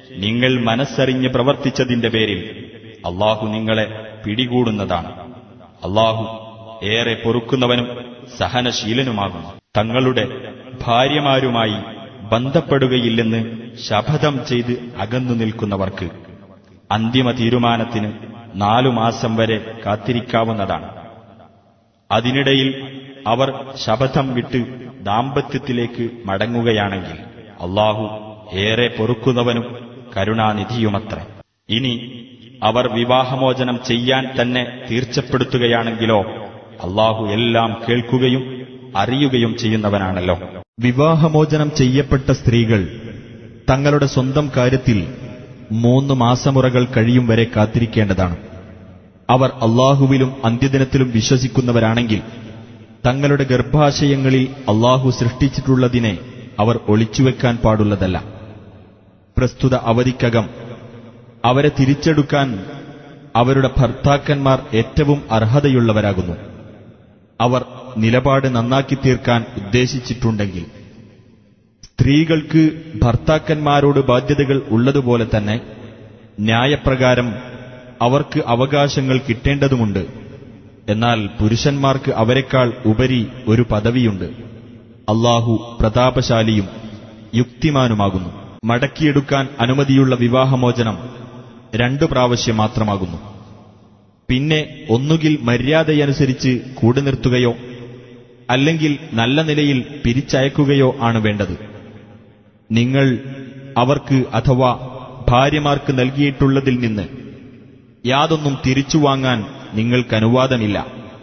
S1: നിങ്ങൾ മനസ്സറിഞ്ഞ് പ്രവർത്തിച്ചതിന്റെ പേരിൽ അള്ളാഹു നിങ്ങളെ പിടികൂടുന്നതാണ് അള്ളാഹു ഏറെ പൊറുക്കുന്നവനും സഹനശീലനുമാകുന്നു തങ്ങളുടെ ഭാര്യമാരുമായി ബന്ധപ്പെടുകയില്ലെന്ന് ശപഥം ചെയ്ത് അകന്നു നിൽക്കുന്നവർക്ക് അന്തിമ തീരുമാനത്തിന് നാലു മാസം വരെ കാത്തിരിക്കാവുന്നതാണ് അതിനിടയിൽ അവർ ശപഥം വിട്ട് ദാമ്പത്യത്തിലേക്ക് മടങ്ങുകയാണെങ്കിൽ അള്ളാഹു ഏറെ പൊറുക്കുന്നവനും കരുണാനിധിയുമത്രേ ഇനി അവർ വിവാഹമോചനം ചെയ്യാൻ തന്നെ തീർച്ചപ്പെടുത്തുകയാണെങ്കിലോ അള്ളാഹു എല്ലാം കേൾക്കുകയും അറിയുകയും ചെയ്യുന്നവനാണല്ലോ
S2: വിവാഹമോചനം ചെയ്യപ്പെട്ട സ്ത്രീകൾ തങ്ങളുടെ സ്വന്തം കാര്യത്തിൽ മൂന്ന് മാസമുറകൾ കഴിയും വരെ കാത്തിരിക്കേണ്ടതാണ് അവർ അള്ളാഹുവിലും അന്ത്യദിനത്തിലും വിശ്വസിക്കുന്നവരാണെങ്കിൽ തങ്ങളുടെ ഗർഭാശയങ്ങളിൽ അള്ളാഹു സൃഷ്ടിച്ചിട്ടുള്ളതിനെ അവർ ഒളിച്ചുവെക്കാൻ പാടുള്ളതല്ല പ്രസ്തുത അവധിക്കകം അവരെ തിരിച്ചെടുക്കാൻ അവരുടെ ഭർത്താക്കന്മാർ ഏറ്റവും അർഹതയുള്ളവരാകുന്നു അവർ നിലപാട് നന്നാക്കി തീർക്കാൻ ഉദ്ദേശിച്ചിട്ടുണ്ടെങ്കിൽ സ്ത്രീകൾക്ക് ഭർത്താക്കന്മാരോട് ബാധ്യതകൾ ഉള്ളതുപോലെ തന്നെ ന്യായപ്രകാരം അവർക്ക് അവകാശങ്ങൾ കിട്ടേണ്ടതുമുണ്ട് എന്നാൽ പുരുഷന്മാർക്ക് അവരെക്കാൾ ഉപരി ഒരു പദവിയുണ്ട് അള്ളാഹു പ്രതാപശാലിയും യുക്തിമാനുമാകുന്നു മടക്കിയെടുക്കാൻ അനുമതിയുള്ള വിവാഹമോചനം രണ്ടു പ്രാവശ്യം മാത്രമാകുന്നു പിന്നെ ഒന്നുകിൽ മര്യാദയനുസരിച്ച് കൂടെ നിർത്തുകയോ അല്ലെങ്കിൽ നല്ല നിലയിൽ പിരിച്ചയക്കുകയോ ആണ് വേണ്ടത് നിങ്ങൾ അവർക്ക് അഥവാ ഭാര്യമാർക്ക് നൽകിയിട്ടുള്ളതിൽ നിന്ന് യാതൊന്നും തിരിച്ചു വാങ്ങാൻ നിങ്ങൾക്ക് അനുവാദമില്ല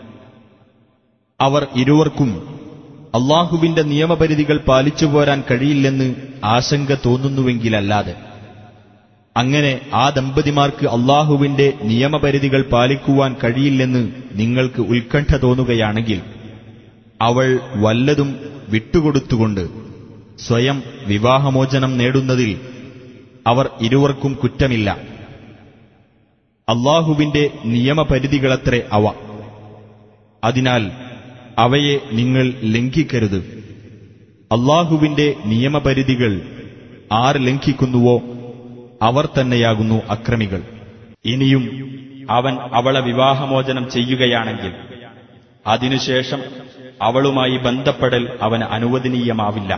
S2: അവർ ഇരുവർക്കും അള്ളാഹുവിന്റെ നിയമപരിധികൾ പാലിച്ചു പോരാൻ കഴിയില്ലെന്ന് ആശങ്ക തോന്നുന്നുവെങ്കിലല്ലാതെ അങ്ങനെ ആ ദമ്പതിമാർക്ക് അള്ളാഹുവിന്റെ നിയമപരിധികൾ പാലിക്കുവാൻ കഴിയില്ലെന്ന് നിങ്ങൾക്ക് ഉത്കണ്ഠ തോന്നുകയാണെങ്കിൽ അവൾ വല്ലതും വിട്ടുകൊടുത്തുകൊണ്ട് സ്വയം വിവാഹമോചനം നേടുന്നതിൽ അവർ ഇരുവർക്കും കുറ്റമില്ല അള്ളാഹുവിന്റെ നിയമപരിധികളത്രേ അവ അതിനാൽ അവയെ നിങ്ങൾ ലംഘിക്കരുത് അള്ളാഹുവിന്റെ നിയമപരിധികൾ ആർ ലംഘിക്കുന്നുവോ അവർ തന്നെയാകുന്നു അക്രമികൾ
S1: ഇനിയും അവൻ അവളെ വിവാഹമോചനം ചെയ്യുകയാണെങ്കിൽ അതിനുശേഷം അവളുമായി ബന്ധപ്പെടൽ അവന് അനുവദനീയമാവില്ല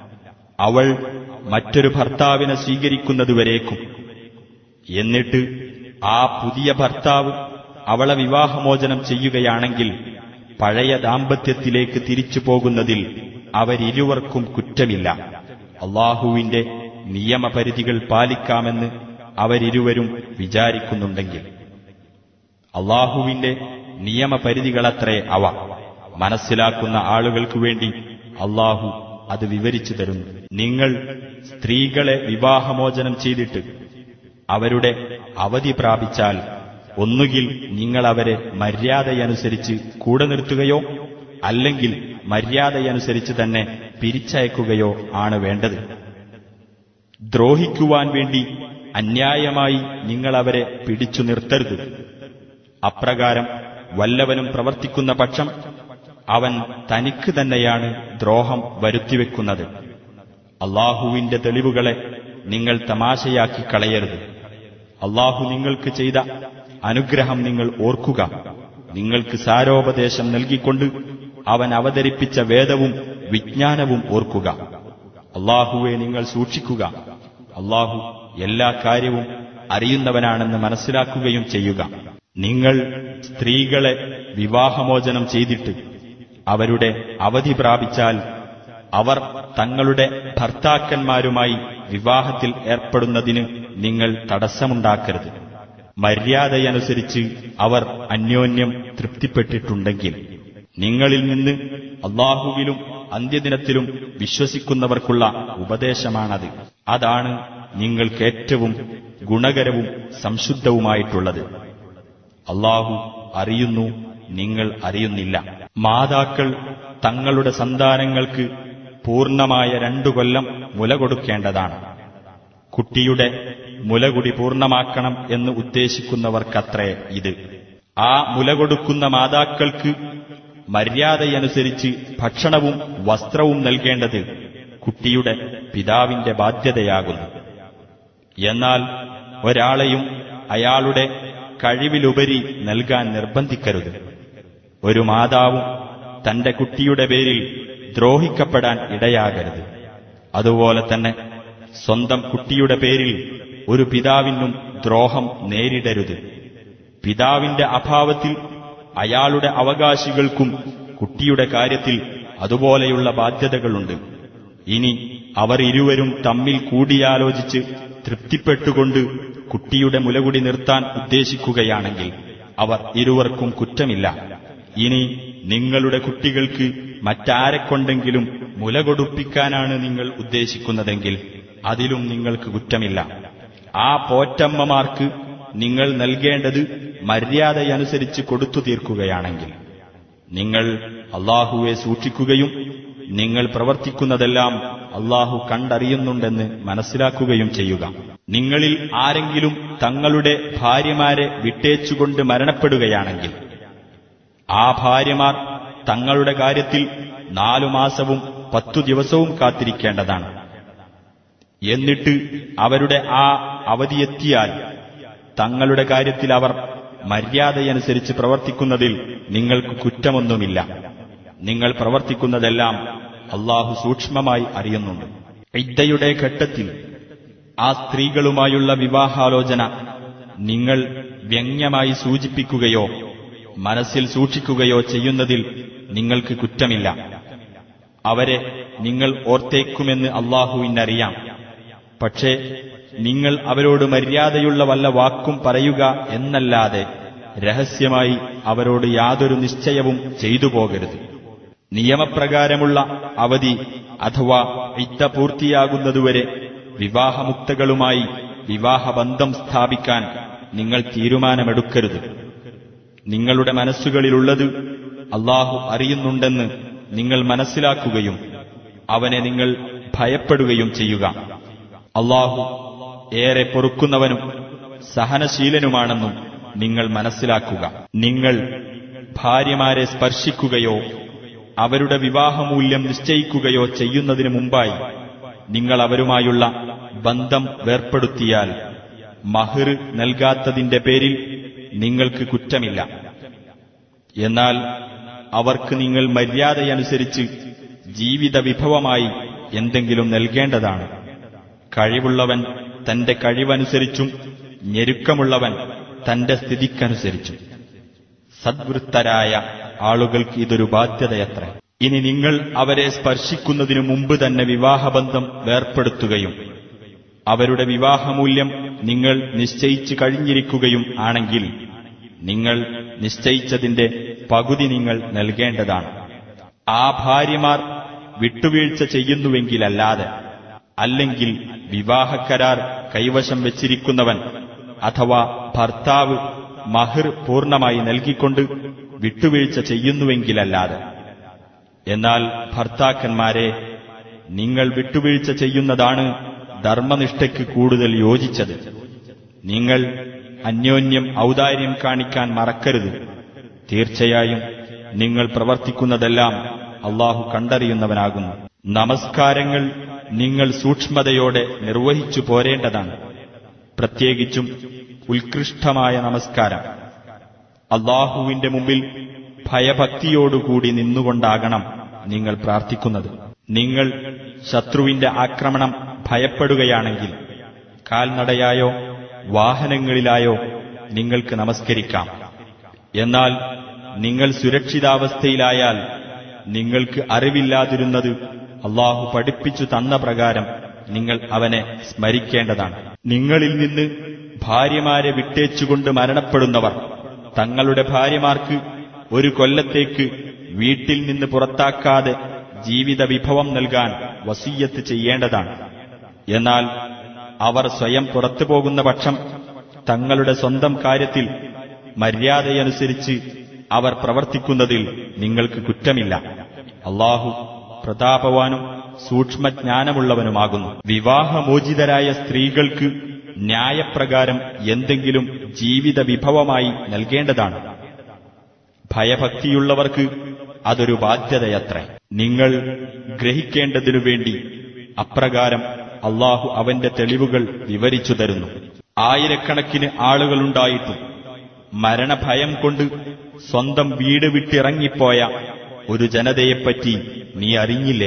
S1: അവൾ മറ്റൊരു ഭർത്താവിനെ സ്വീകരിക്കുന്നതുവരേക്കും എന്നിട്ട് ആ പുതിയ ഭർത്താവ് അവളെ വിവാഹമോചനം ചെയ്യുകയാണെങ്കിൽ പഴയ ദാമ്പത്യത്തിലേക്ക് തിരിച്ചു പോകുന്നതിൽ അവരിരുവർക്കും കുറ്റമില്ല അള്ളാഹുവിന്റെ നിയമപരിധികൾ പാലിക്കാമെന്ന് അവരിരുവരും വിചാരിക്കുന്നുണ്ടെങ്കിൽ അള്ളാഹുവിന്റെ നിയമപരിധികളത്രേ അവ മനസ്സിലാക്കുന്ന ആളുകൾക്കു വേണ്ടി അള്ളാഹു അത് വിവരിച്ചു തരുന്നു നിങ്ങൾ സ്ത്രീകളെ വിവാഹമോചനം ചെയ്തിട്ട് അവരുടെ അവധി പ്രാപിച്ചാൽ ഒന്നുകിൽ നിങ്ങൾ അവരെ മര്യാദയനുസരിച്ച് കൂടെ നിർത്തുകയോ അല്ലെങ്കിൽ മര്യാദയനുസരിച്ച് തന്നെ പിരിച്ചയക്കുകയോ ആണ് വേണ്ടത് ദ്രോഹിക്കുവാൻ വേണ്ടി അന്യായമായി നിങ്ങൾ അവരെ പിടിച്ചു നിർത്തരുത് അപ്രകാരം വല്ലവനും പ്രവർത്തിക്കുന്ന പക്ഷം അവൻ തനിക്ക് തന്നെയാണ് ദ്രോഹം വരുത്തിവെക്കുന്നത് അള്ളാഹുവിന്റെ തെളിവുകളെ നിങ്ങൾ തമാശയാക്കി കളയരുത് അള്ളാഹു നിങ്ങൾക്ക് ചെയ്ത അനുഗ്രഹം നിങ്ങൾ ഓർക്കുക നിങ്ങൾക്ക് സാരോപദേശം നൽകിക്കൊണ്ട് അവൻ അവതരിപ്പിച്ച വേദവും വിജ്ഞാനവും ഓർക്കുക അള്ളാഹുവെ നിങ്ങൾ സൂക്ഷിക്കുക അള്ളാഹു എല്ലാ കാര്യവും അറിയുന്നവനാണെന്ന് മനസ്സിലാക്കുകയും ചെയ്യുക നിങ്ങൾ സ്ത്രീകളെ വിവാഹമോചനം ചെയ്തിട്ട് അവരുടെ അവധി പ്രാപിച്ചാൽ അവർ തങ്ങളുടെ ഭർത്താക്കന്മാരുമായി വിവാഹത്തിൽ ഏർപ്പെടുന്നതിന് നിങ്ങൾ തടസ്സമുണ്ടാക്കരുത് മര്യാദയനുസരിച്ച് അവർ അന്യോന്യം തൃപ്തിപ്പെട്ടിട്ടുണ്ടെങ്കിൽ നിങ്ങളിൽ നിന്ന് അള്ളാഹുവിലും അന്ത്യദിനത്തിലും വിശ്വസിക്കുന്നവർക്കുള്ള ഉപദേശമാണത് അതാണ് നിങ്ങൾക്ക് ഏറ്റവും ഗുണകരവും സംശുദ്ധവുമായിട്ടുള്ളത് അള്ളാഹു അറിയുന്നു നിങ്ങൾ അറിയുന്നില്ല മാതാക്കൾ തങ്ങളുടെ സന്താനങ്ങൾക്ക് പൂർണ്ണമായ രണ്ടു കൊല്ലം മുല കൊടുക്കേണ്ടതാണ് കുട്ടിയുടെ മുലകുടി പൂർണ്ണമാക്കണം എന്ന് ഉദ്ദേശിക്കുന്നവർക്കത്രേ ഇത് ആ മുല കൊടുക്കുന്ന മാതാക്കൾക്ക് മര്യാദയനുസരിച്ച് ഭക്ഷണവും വസ്ത്രവും നൽകേണ്ടത് കുട്ടിയുടെ പിതാവിന്റെ ബാധ്യതയാകുന്നു എന്നാൽ ഒരാളെയും അയാളുടെ കഴിവിലുപരി നൽകാൻ നിർബന്ധിക്കരുത് ഒരു മാതാവും തന്റെ കുട്ടിയുടെ പേരിൽ ദ്രോഹിക്കപ്പെടാൻ ഇടയാകരുത് അതുപോലെ തന്നെ സ്വന്തം കുട്ടിയുടെ പേരിൽ ഒരു പിതാവിനും ദ്രോഹം നേരിടരുത് പിതാവിന്റെ അഭാവത്തിൽ അയാളുടെ അവകാശികൾക്കും കുട്ടിയുടെ കാര്യത്തിൽ അതുപോലെയുള്ള ബാധ്യതകളുണ്ട് ഇനി അവർ ഇരുവരും തമ്മിൽ കൂടിയാലോചിച്ച് തൃപ്തിപ്പെട്ടുകൊണ്ട് കുട്ടിയുടെ മുലകുടി നിർത്താൻ ഉദ്ദേശിക്കുകയാണെങ്കിൽ അവർ ഇരുവർക്കും കുറ്റമില്ല ഇനി നിങ്ങളുടെ കുട്ടികൾക്ക് മറ്റാരെക്കൊണ്ടെങ്കിലും മുല കൊടുപ്പിക്കാനാണ് നിങ്ങൾ ഉദ്ദേശിക്കുന്നതെങ്കിൽ അതിലും നിങ്ങൾക്ക് കുറ്റമില്ല ആ പോറ്റമ്മമാർക്ക് നിങ്ങൾ നൽകേണ്ടത് മര്യാദയനുസരിച്ച് കൊടുത്തു തീർക്കുകയാണെങ്കിൽ നിങ്ങൾ അള്ളാഹുവെ സൂക്ഷിക്കുകയും നിങ്ങൾ പ്രവർത്തിക്കുന്നതെല്ലാം അള്ളാഹു കണ്ടറിയുന്നുണ്ടെന്ന് മനസ്സിലാക്കുകയും ചെയ്യുക നിങ്ങളിൽ ആരെങ്കിലും തങ്ങളുടെ ഭാര്യമാരെ വിട്ടേച്ചുകൊണ്ട് മരണപ്പെടുകയാണെങ്കിൽ ആ ഭാര്യമാർ തങ്ങളുടെ കാര്യത്തിൽ നാലു മാസവും പത്തു ദിവസവും കാത്തിരിക്കേണ്ടതാണ് എന്നിട്ട് അവരുടെ ആ അവധിയെത്തിയാൽ തങ്ങളുടെ കാര്യത്തിൽ അവർ മര്യാദയനുസരിച്ച് പ്രവർത്തിക്കുന്നതിൽ നിങ്ങൾക്ക് കുറ്റമൊന്നുമില്ല നിങ്ങൾ പ്രവർത്തിക്കുന്നതെല്ലാം അള്ളാഹു സൂക്ഷ്മമായി അറിയുന്നുണ്ട് ഇദ്ദയുടെ ഘട്ടത്തിൽ ആ സ്ത്രീകളുമായുള്ള വിവാഹാലോചന നിങ്ങൾ വ്യംഗ്യമായി സൂചിപ്പിക്കുകയോ മനസ്സിൽ സൂക്ഷിക്കുകയോ ചെയ്യുന്നതിൽ നിങ്ങൾക്ക് കുറ്റമില്ല അവരെ നിങ്ങൾ ഓർത്തേക്കുമെന്ന് അള്ളാഹുവിനറിയാം പക്ഷേ നിങ്ങൾ അവരോട് മര്യാദയുള്ള വല്ല വാക്കും പറയുക എന്നല്ലാതെ രഹസ്യമായി അവരോട് യാതൊരു നിശ്ചയവും ചെയ്തു പോകരുത് നിയമപ്രകാരമുള്ള അവധി അഥവാ ഇത്ത പൂർത്തിയാകുന്നതുവരെ വിവാഹമുക്തകളുമായി വിവാഹബന്ധം സ്ഥാപിക്കാൻ നിങ്ങൾ തീരുമാനമെടുക്കരുത് നിങ്ങളുടെ മനസ്സുകളിലുള്ളത് അള്ളാഹു അറിയുന്നുണ്ടെന്ന് നിങ്ങൾ മനസ്സിലാക്കുകയും അവനെ നിങ്ങൾ ഭയപ്പെടുകയും ചെയ്യുക അള്ളാഹു ഏറെ പൊറുക്കുന്നവനും സഹനശീലനുമാണെന്നും നിങ്ങൾ മനസ്സിലാക്കുക നിങ്ങൾ ഭാര്യമാരെ സ്പർശിക്കുകയോ അവരുടെ വിവാഹമൂല്യം നിശ്ചയിക്കുകയോ ചെയ്യുന്നതിനു മുമ്പായി നിങ്ങൾ അവരുമായുള്ള ബന്ധം വേർപ്പെടുത്തിയാൽ മഹിർ നൽകാത്തതിന്റെ പേരിൽ നിങ്ങൾക്ക് കുറ്റമില്ല എന്നാൽ അവർക്ക് നിങ്ങൾ മര്യാദയനുസരിച്ച് ജീവിത വിഭവമായി എന്തെങ്കിലും നൽകേണ്ടതാണ് കഴിവുള്ളവൻ തന്റെ കഴിവനുസരിച്ചും ഞെരുക്കമുള്ളവൻ തന്റെ സ്ഥിതിക്കനുസരിച്ചും സദ്വൃത്തരായ ആളുകൾക്ക് ഇതൊരു ബാധ്യതയത്ര ഇനി നിങ്ങൾ അവരെ സ്പർശിക്കുന്നതിനു മുമ്പ് തന്നെ വിവാഹബന്ധം വേർപ്പെടുത്തുകയും അവരുടെ വിവാഹമൂല്യം നിങ്ങൾ നിശ്ചയിച്ചു കഴിഞ്ഞിരിക്കുകയും ആണെങ്കിൽ നിങ്ങൾ നിശ്ചയിച്ചതിന്റെ പകുതി നിങ്ങൾ നൽകേണ്ടതാണ് ആ ഭാര്യമാർ വിട്ടുവീഴ്ച ചെയ്യുന്നുവെങ്കിലല്ലാതെ അല്ലെങ്കിൽ വിവാഹക്കരാർ കൈവശം വെച്ചിരിക്കുന്നവൻ അഥവാ ഭർത്താവ് മഹിർ പൂർണ്ണമായി നൽകിക്കൊണ്ട് വിട്ടുവീഴ്ച ചെയ്യുന്നുവെങ്കിലല്ലാതെ എന്നാൽ ഭർത്താക്കന്മാരെ നിങ്ങൾ വിട്ടുവീഴ്ച ചെയ്യുന്നതാണ് ധർമ്മനിഷ്ഠയ്ക്ക് കൂടുതൽ യോജിച്ചത് നിങ്ങൾ അന്യോന്യം ഔദാര്യം കാണിക്കാൻ മറക്കരുത് തീർച്ചയായും നിങ്ങൾ പ്രവർത്തിക്കുന്നതെല്ലാം അള്ളാഹു കണ്ടറിയുന്നവനാകുന്നു നമസ്കാരങ്ങൾ നിങ്ങൾ സൂക്ഷ്മതയോടെ നിർവഹിച്ചു പോരേണ്ടതാണ് പ്രത്യേകിച്ചും ഉത്കൃഷ്ടമായ നമസ്കാരം അള്ളാഹുവിന്റെ മുമ്പിൽ ഭയഭക്തിയോടുകൂടി നിന്നുകൊണ്ടാകണം നിങ്ങൾ പ്രാർത്ഥിക്കുന്നത് നിങ്ങൾ ശത്രുവിന്റെ ആക്രമണം ഭയപ്പെടുകയാണെങ്കിൽ കാൽനടയായോ വാഹനങ്ങളിലായോ നിങ്ങൾക്ക് നമസ്കരിക്കാം എന്നാൽ നിങ്ങൾ സുരക്ഷിതാവസ്ഥയിലായാൽ നിങ്ങൾക്ക് അറിവില്ലാതിരുന്നത് അള്ളാഹു പഠിപ്പിച്ചു തന്ന പ്രകാരം നിങ്ങൾ അവനെ സ്മരിക്കേണ്ടതാണ് നിങ്ങളിൽ നിന്ന് ഭാര്യമാരെ വിട്ടേച്ചുകൊണ്ട് മരണപ്പെടുന്നവർ തങ്ങളുടെ ഭാര്യമാർക്ക് ഒരു കൊല്ലത്തേക്ക് വീട്ടിൽ നിന്ന് പുറത്താക്കാതെ ജീവിത വിഭവം നൽകാൻ വസീയത്ത് ചെയ്യേണ്ടതാണ് എന്നാൽ അവർ സ്വയം പുറത്തു പോകുന്ന പക്ഷം തങ്ങളുടെ സ്വന്തം കാര്യത്തിൽ മര്യാദയനുസരിച്ച് അവർ പ്രവർത്തിക്കുന്നതിൽ നിങ്ങൾക്ക് കുറ്റമില്ല അള്ളാഹു പ്രതാപവാനും സൂക്ഷ്മജ്ഞാനമുള്ളവനുമാകുന്നു വിവാഹമോചിതരായ സ്ത്രീകൾക്ക് ന്യായപ്രകാരം എന്തെങ്കിലും ജീവിത വിഭവമായി നൽകേണ്ടതാണ് ഭയഭക്തിയുള്ളവർക്ക് അതൊരു ബാധ്യതയത്രേ നിങ്ങൾ ഗ്രഹിക്കേണ്ടതിനു വേണ്ടി അപ്രകാരം അള്ളാഹു അവന്റെ തെളിവുകൾ വിവരിച്ചു തരുന്നു ആയിരക്കണക്കിന് ആളുകളുണ്ടായിട്ടും മരണഭയം കൊണ്ട് സ്വന്തം വീട് വിട്ടിറങ്ങിപ്പോയ ഒരു ജനതയെപ്പറ്റി നീ അറിഞ്ഞില്ലേ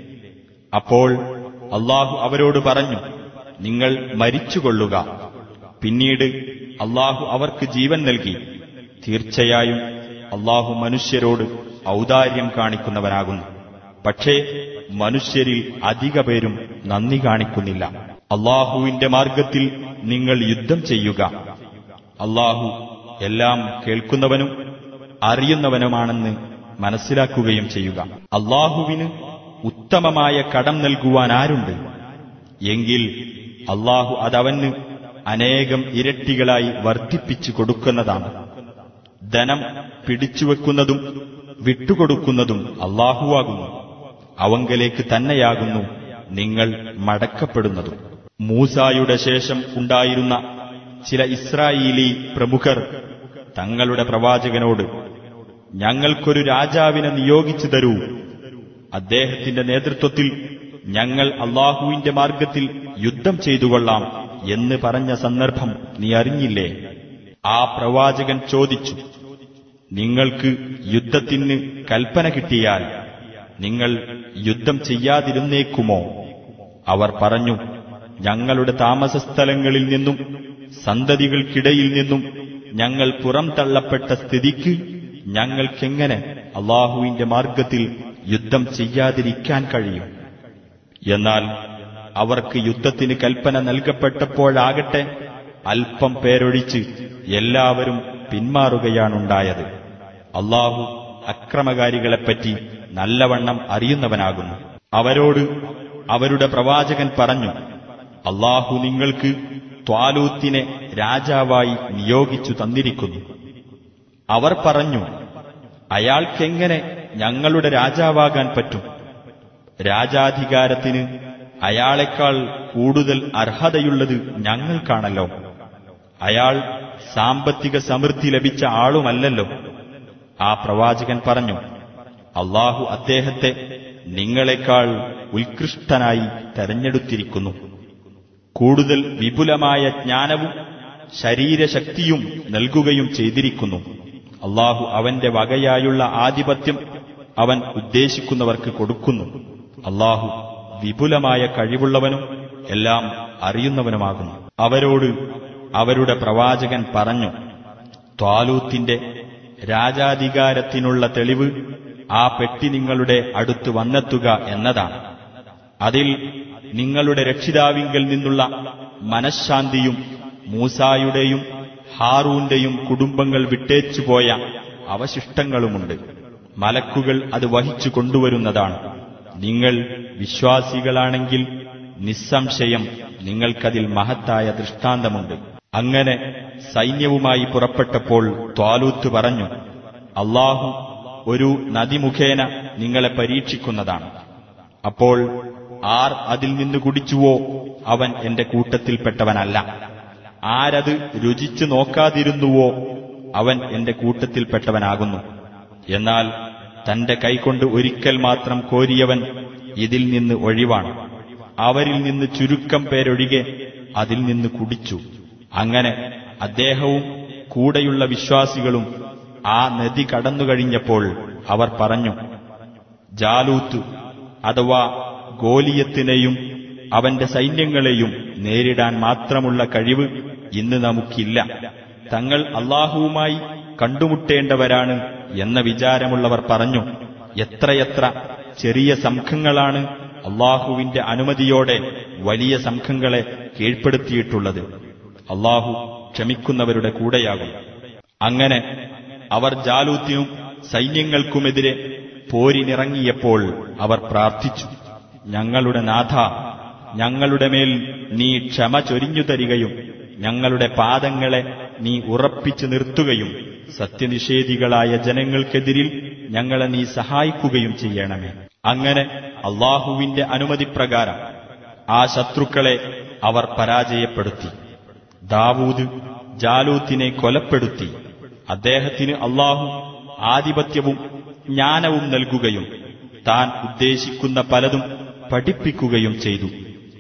S1: അപ്പോൾ അള്ളാഹു അവരോട് പറഞ്ഞു നിങ്ങൾ മരിച്ചുകൊള്ളുക പിന്നീട് അള്ളാഹു അവർക്ക് ജീവൻ നൽകി തീർച്ചയായും അള്ളാഹു മനുഷ്യരോട് ഔദാര്യം കാണിക്കുന്നവനാകുന്നു പക്ഷേ മനുഷ്യരിൽ അധിക പേരും നന്ദി കാണിക്കുന്നില്ല അള്ളാഹുവിന്റെ മാർഗത്തിൽ നിങ്ങൾ യുദ്ധം ചെയ്യുക അള്ളാഹു എല്ലാം കേൾക്കുന്നവനും അറിയുന്നവനുമാണെന്ന് മനസ്സിലാക്കുകയും ചെയ്യുക അള്ളാഹുവിന് ഉത്തമമായ കടം നൽകുവാൻ ആരുണ്ട് എങ്കിൽ അള്ളാഹു അതവന് അനേകം ഇരട്ടികളായി വർദ്ധിപ്പിച്ചു കൊടുക്കുന്നതാണ് ധനം പിടിച്ചുവെക്കുന്നതും വിട്ടുകൊടുക്കുന്നതും അള്ളാഹുവാകുന്നു അവങ്കലേക്ക് തന്നെയാകുന്നു നിങ്ങൾ മടക്കപ്പെടുന്നതും മൂസായുടെ ശേഷം ഉണ്ടായിരുന്ന ചില ഇസ്രായേലി പ്രമുഖർ തങ്ങളുടെ പ്രവാചകനോട് ഞങ്ങൾക്കൊരു രാജാവിനെ നിയോഗിച്ചു തരൂ അദ്ദേഹത്തിന്റെ നേതൃത്വത്തിൽ ഞങ്ങൾ അള്ളാഹുവിന്റെ മാർഗത്തിൽ യുദ്ധം ചെയ്തുകൊള്ളാം എന്ന് പറഞ്ഞ സന്ദർഭം നീ അറിഞ്ഞില്ലേ ആ പ്രവാചകൻ ചോദിച്ചു നിങ്ങൾക്ക് യുദ്ധത്തിന് കൽപ്പന കിട്ടിയാൽ നിങ്ങൾ യുദ്ധം ചെയ്യാതിരുന്നേക്കുമോ അവർ പറഞ്ഞു ഞങ്ങളുടെ താമസസ്ഥലങ്ങളിൽ നിന്നും സന്തതികൾക്കിടയിൽ നിന്നും ഞങ്ങൾ പുറം തള്ളപ്പെട്ട സ്ഥിതിക്ക് ഞങ്ങൾക്കെങ്ങനെ അള്ളാഹുവിന്റെ മാർഗത്തിൽ യുദ്ധം ചെയ്യാതിരിക്കാൻ കഴിയും എന്നാൽ അവർക്ക് യുദ്ധത്തിന് കൽപ്പന നൽകപ്പെട്ടപ്പോഴാകട്ടെ അല്പം പേരൊഴിച്ച് എല്ലാവരും പിന്മാറുകയാണുണ്ടായത് അള്ളാഹു അക്രമകാരികളെപ്പറ്റി നല്ലവണ്ണം അറിയുന്നവനാകുന്നു അവരോട് അവരുടെ പ്രവാചകൻ പറഞ്ഞു അള്ളാഹു നിങ്ങൾക്ക് ത്വാലൂത്തിനെ രാജാവായി നിയോഗിച്ചു തന്നിരിക്കുന്നു അവർ പറഞ്ഞു അയാൾക്കെങ്ങനെ ഞങ്ങളുടെ രാജാവാകാൻ പറ്റും രാജാധികാരത്തിന് അയാളെക്കാൾ കൂടുതൽ അർഹതയുള്ളത് ഞങ്ങൾക്കാണല്ലോ അയാൾ സാമ്പത്തിക സമൃദ്ധി ലഭിച്ച ആളുമല്ലല്ലോ ആ പ്രവാചകൻ പറഞ്ഞു അള്ളാഹു അദ്ദേഹത്തെ നിങ്ങളെക്കാൾ ഉത്കൃഷ്ടനായി തെരഞ്ഞെടുത്തിരിക്കുന്നു കൂടുതൽ വിപുലമായ ജ്ഞാനവും ശരീരശക്തിയും നൽകുകയും ചെയ്തിരിക്കുന്നു അള്ളാഹു അവന്റെ വകയായുള്ള ആധിപത്യം അവൻ ഉദ്ദേശിക്കുന്നവർക്ക് കൊടുക്കുന്നു അള്ളാഹു വിപുലമായ കഴിവുള്ളവനും എല്ലാം അറിയുന്നവനുമാകുന്നു അവരോട് അവരുടെ പ്രവാചകൻ പറഞ്ഞു ത്വാലൂത്തിന്റെ രാജാധികാരത്തിനുള്ള തെളിവ് ആ പെട്ടി നിങ്ങളുടെ അടുത്ത് വന്നെത്തുക എന്നതാണ് അതിൽ നിങ്ങളുടെ രക്ഷിതാവിങ്കൽ നിന്നുള്ള മനഃശാന്തിയും മൂസായുടെയും ഹാറൂന്റെയും കുടുംബങ്ങൾ വിട്ടേച്ചുപോയ അവശിഷ്ടങ്ങളുമുണ്ട് മലക്കുകൾ അത് വഹിച്ചു കൊണ്ടുവരുന്നതാണ് നിങ്ങൾ വിശ്വാസികളാണെങ്കിൽ നിസ്സംശയം നിങ്ങൾക്കതിൽ മഹത്തായ ദൃഷ്ടാന്തമുണ്ട് അങ്ങനെ സൈന്യവുമായി പുറപ്പെട്ടപ്പോൾ ത്വാലൂത്ത് പറഞ്ഞു അള്ളാഹു ഒരു നദി മുഖേന നിങ്ങളെ പരീക്ഷിക്കുന്നതാണ് അപ്പോൾ ആർ അതിൽ നിന്ന് കുടിച്ചുവോ അവൻ എന്റെ കൂട്ടത്തിൽപ്പെട്ടവനല്ല ആരത് രുചിച്ചു നോക്കാതിരുന്നുവോ അവൻ എന്റെ കൂട്ടത്തിൽപ്പെട്ടവനാകുന്നു എന്നാൽ തന്റെ കൈകൊണ്ട് ഒരിക്കൽ മാത്രം കോരിയവൻ ഇതിൽ നിന്ന് ഒഴിവാണ് അവരിൽ നിന്ന് ചുരുക്കം പേരൊഴികെ അതിൽ നിന്ന് കുടിച്ചു അങ്ങനെ അദ്ദേഹവും കൂടെയുള്ള വിശ്വാസികളും ആ നദി കടന്നുകഴിഞ്ഞപ്പോൾ അവർ പറഞ്ഞു ജാലൂത്ത് അഥവാ ഗോലിയത്തിനെയും അവന്റെ സൈന്യങ്ങളെയും നേരിടാൻ മാത്രമുള്ള കഴിവ് ഇന്ന് നമുക്കില്ല തങ്ങൾ അള്ളാഹുവുമായി കണ്ടുമുട്ടേണ്ടവരാണ് എന്ന വിചാരമുള്ളവർ പറഞ്ഞു എത്രയെത്ര ചെറിയ സംഘങ്ങളാണ് അള്ളാഹുവിന്റെ അനുമതിയോടെ വലിയ സംഘങ്ങളെ കീഴ്പ്പെടുത്തിയിട്ടുള്ളത് അള്ളാഹു ക്ഷമിക്കുന്നവരുടെ കൂടെയാകും അങ്ങനെ അവർ ജാലൂത്തിനും സൈന്യങ്ങൾക്കുമെതിരെ പോരിനിറങ്ങിയപ്പോൾ അവർ പ്രാർത്ഥിച്ചു ഞങ്ങളുടെ നാഥ ഞങ്ങളുടെ മേൽ നീ ക്ഷമ ചൊരിഞ്ഞു തരികയും ഞങ്ങളുടെ പാദങ്ങളെ നീ ഉറപ്പിച്ചു നിർത്തുകയും സത്യനിഷേധികളായ ജനങ്ങൾക്കെതിരിൽ ഞങ്ങളെ നീ സഹായിക്കുകയും ചെയ്യണമേ അങ്ങനെ അള്ളാഹുവിന്റെ അനുമതിപ്രകാരം ആ ശത്രുക്കളെ അവർ പരാജയപ്പെടുത്തി ദാവൂദ് ജാലൂത്തിനെ കൊലപ്പെടുത്തി അദ്ദേഹത്തിന് അള്ളാഹു ആധിപത്യവും ജ്ഞാനവും നൽകുകയും താൻ ഉദ്ദേശിക്കുന്ന പലതും പഠിപ്പിക്കുകയും ചെയ്തു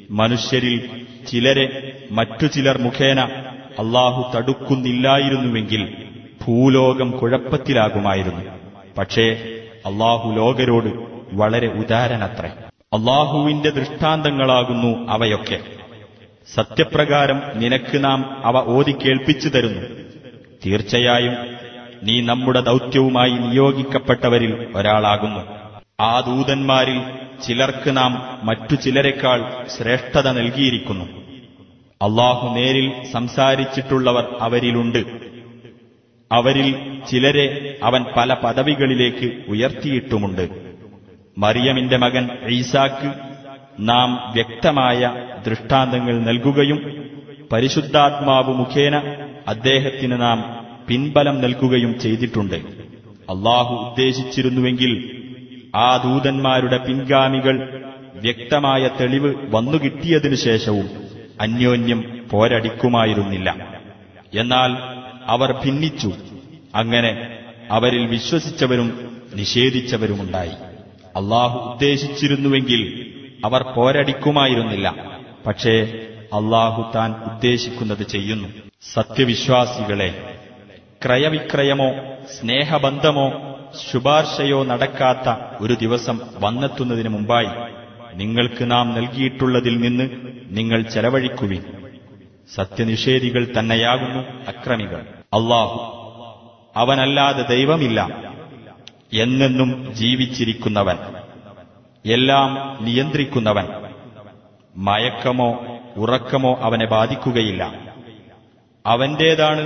S1: മനുഷ്യരിൽ ചിലരെ മറ്റു ചിലർ മുഖേന അള്ളാഹു തടുക്കുന്നില്ലായിരുന്നുവെങ്കിൽ ഭൂലോകം കുഴപ്പത്തിലാകുമായിരുന്നു പക്ഷേ അള്ളാഹു ലോകരോട് വളരെ ഉദാരനത്രേ അള്ളാഹുവിന്റെ ദൃഷ്ടാന്തങ്ങളാകുന്നു അവയൊക്കെ സത്യപ്രകാരം നിനക്ക് നാം അവ ഓതി കേൾപ്പിച്ചു തരുന്നു തീർച്ചയായും നീ നമ്മുടെ ദൗത്യവുമായി നിയോഗിക്കപ്പെട്ടവരിൽ ഒരാളാകുന്നു ആ ദൂതന്മാരിൽ ചിലർക്ക് നാം മറ്റു ചിലരെക്കാൾ ശ്രേഷ്ഠത നൽകിയിരിക്കുന്നു അള്ളാഹു നേരിൽ സംസാരിച്ചിട്ടുള്ളവർ അവരിലുണ്ട് അവരിൽ ചിലരെ അവൻ പല പദവികളിലേക്ക് ഉയർത്തിയിട്ടുമുണ്ട് മറിയമിന്റെ മകൻ ഈസാക്ക് നാം വ്യക്തമായ ദൃഷ്ടാന്തങ്ങൾ നൽകുകയും പരിശുദ്ധാത്മാവ് മുഖേന അദ്ദേഹത്തിന് നാം പിൻബലം നൽകുകയും ചെയ്തിട്ടുണ്ട് അള്ളാഹു ഉദ്ദേശിച്ചിരുന്നുവെങ്കിൽ ആ ദൂതന്മാരുടെ പിൻഗാമികൾ വ്യക്തമായ തെളിവ് വന്നുകിട്ടിയതിനു ശേഷവും അന്യോന്യം പോരടിക്കുമായിരുന്നില്ല എന്നാൽ അവർ ഭിന്നിച്ചു അങ്ങനെ അവരിൽ വിശ്വസിച്ചവരും നിഷേധിച്ചവരുമുണ്ടായി അള്ളാഹു ഉദ്ദേശിച്ചിരുന്നുവെങ്കിൽ അവർ പോരടിക്കുമായിരുന്നില്ല പക്ഷേ അള്ളാഹു താൻ ഉദ്ദേശിക്കുന്നത് ചെയ്യുന്നു സത്യവിശ്വാസികളെ ക്രയവിക്രയമോ സ്നേഹബന്ധമോ ശുപാർശയോ നടക്കാത്ത ഒരു ദിവസം വന്നെത്തുന്നതിന് മുമ്പായി നിങ്ങൾക്ക് നാം നൽകിയിട്ടുള്ളതിൽ നിന്ന് നിങ്ങൾ ചെലവഴിക്കുവിൻ സത്യനിഷേധികൾ തന്നെയാകുന്നു അക്രമികൾ അള്ളാഹു അവനല്ലാതെ ദൈവമില്ല എന്നെന്നും ജീവിച്ചിരിക്കുന്നവൻ എല്ലാം നിയന്ത്രിക്കുന്നവൻ മയക്കമോ ഉറക്കമോ അവനെ ബാധിക്കുകയില്ല അവന്റേതാണ്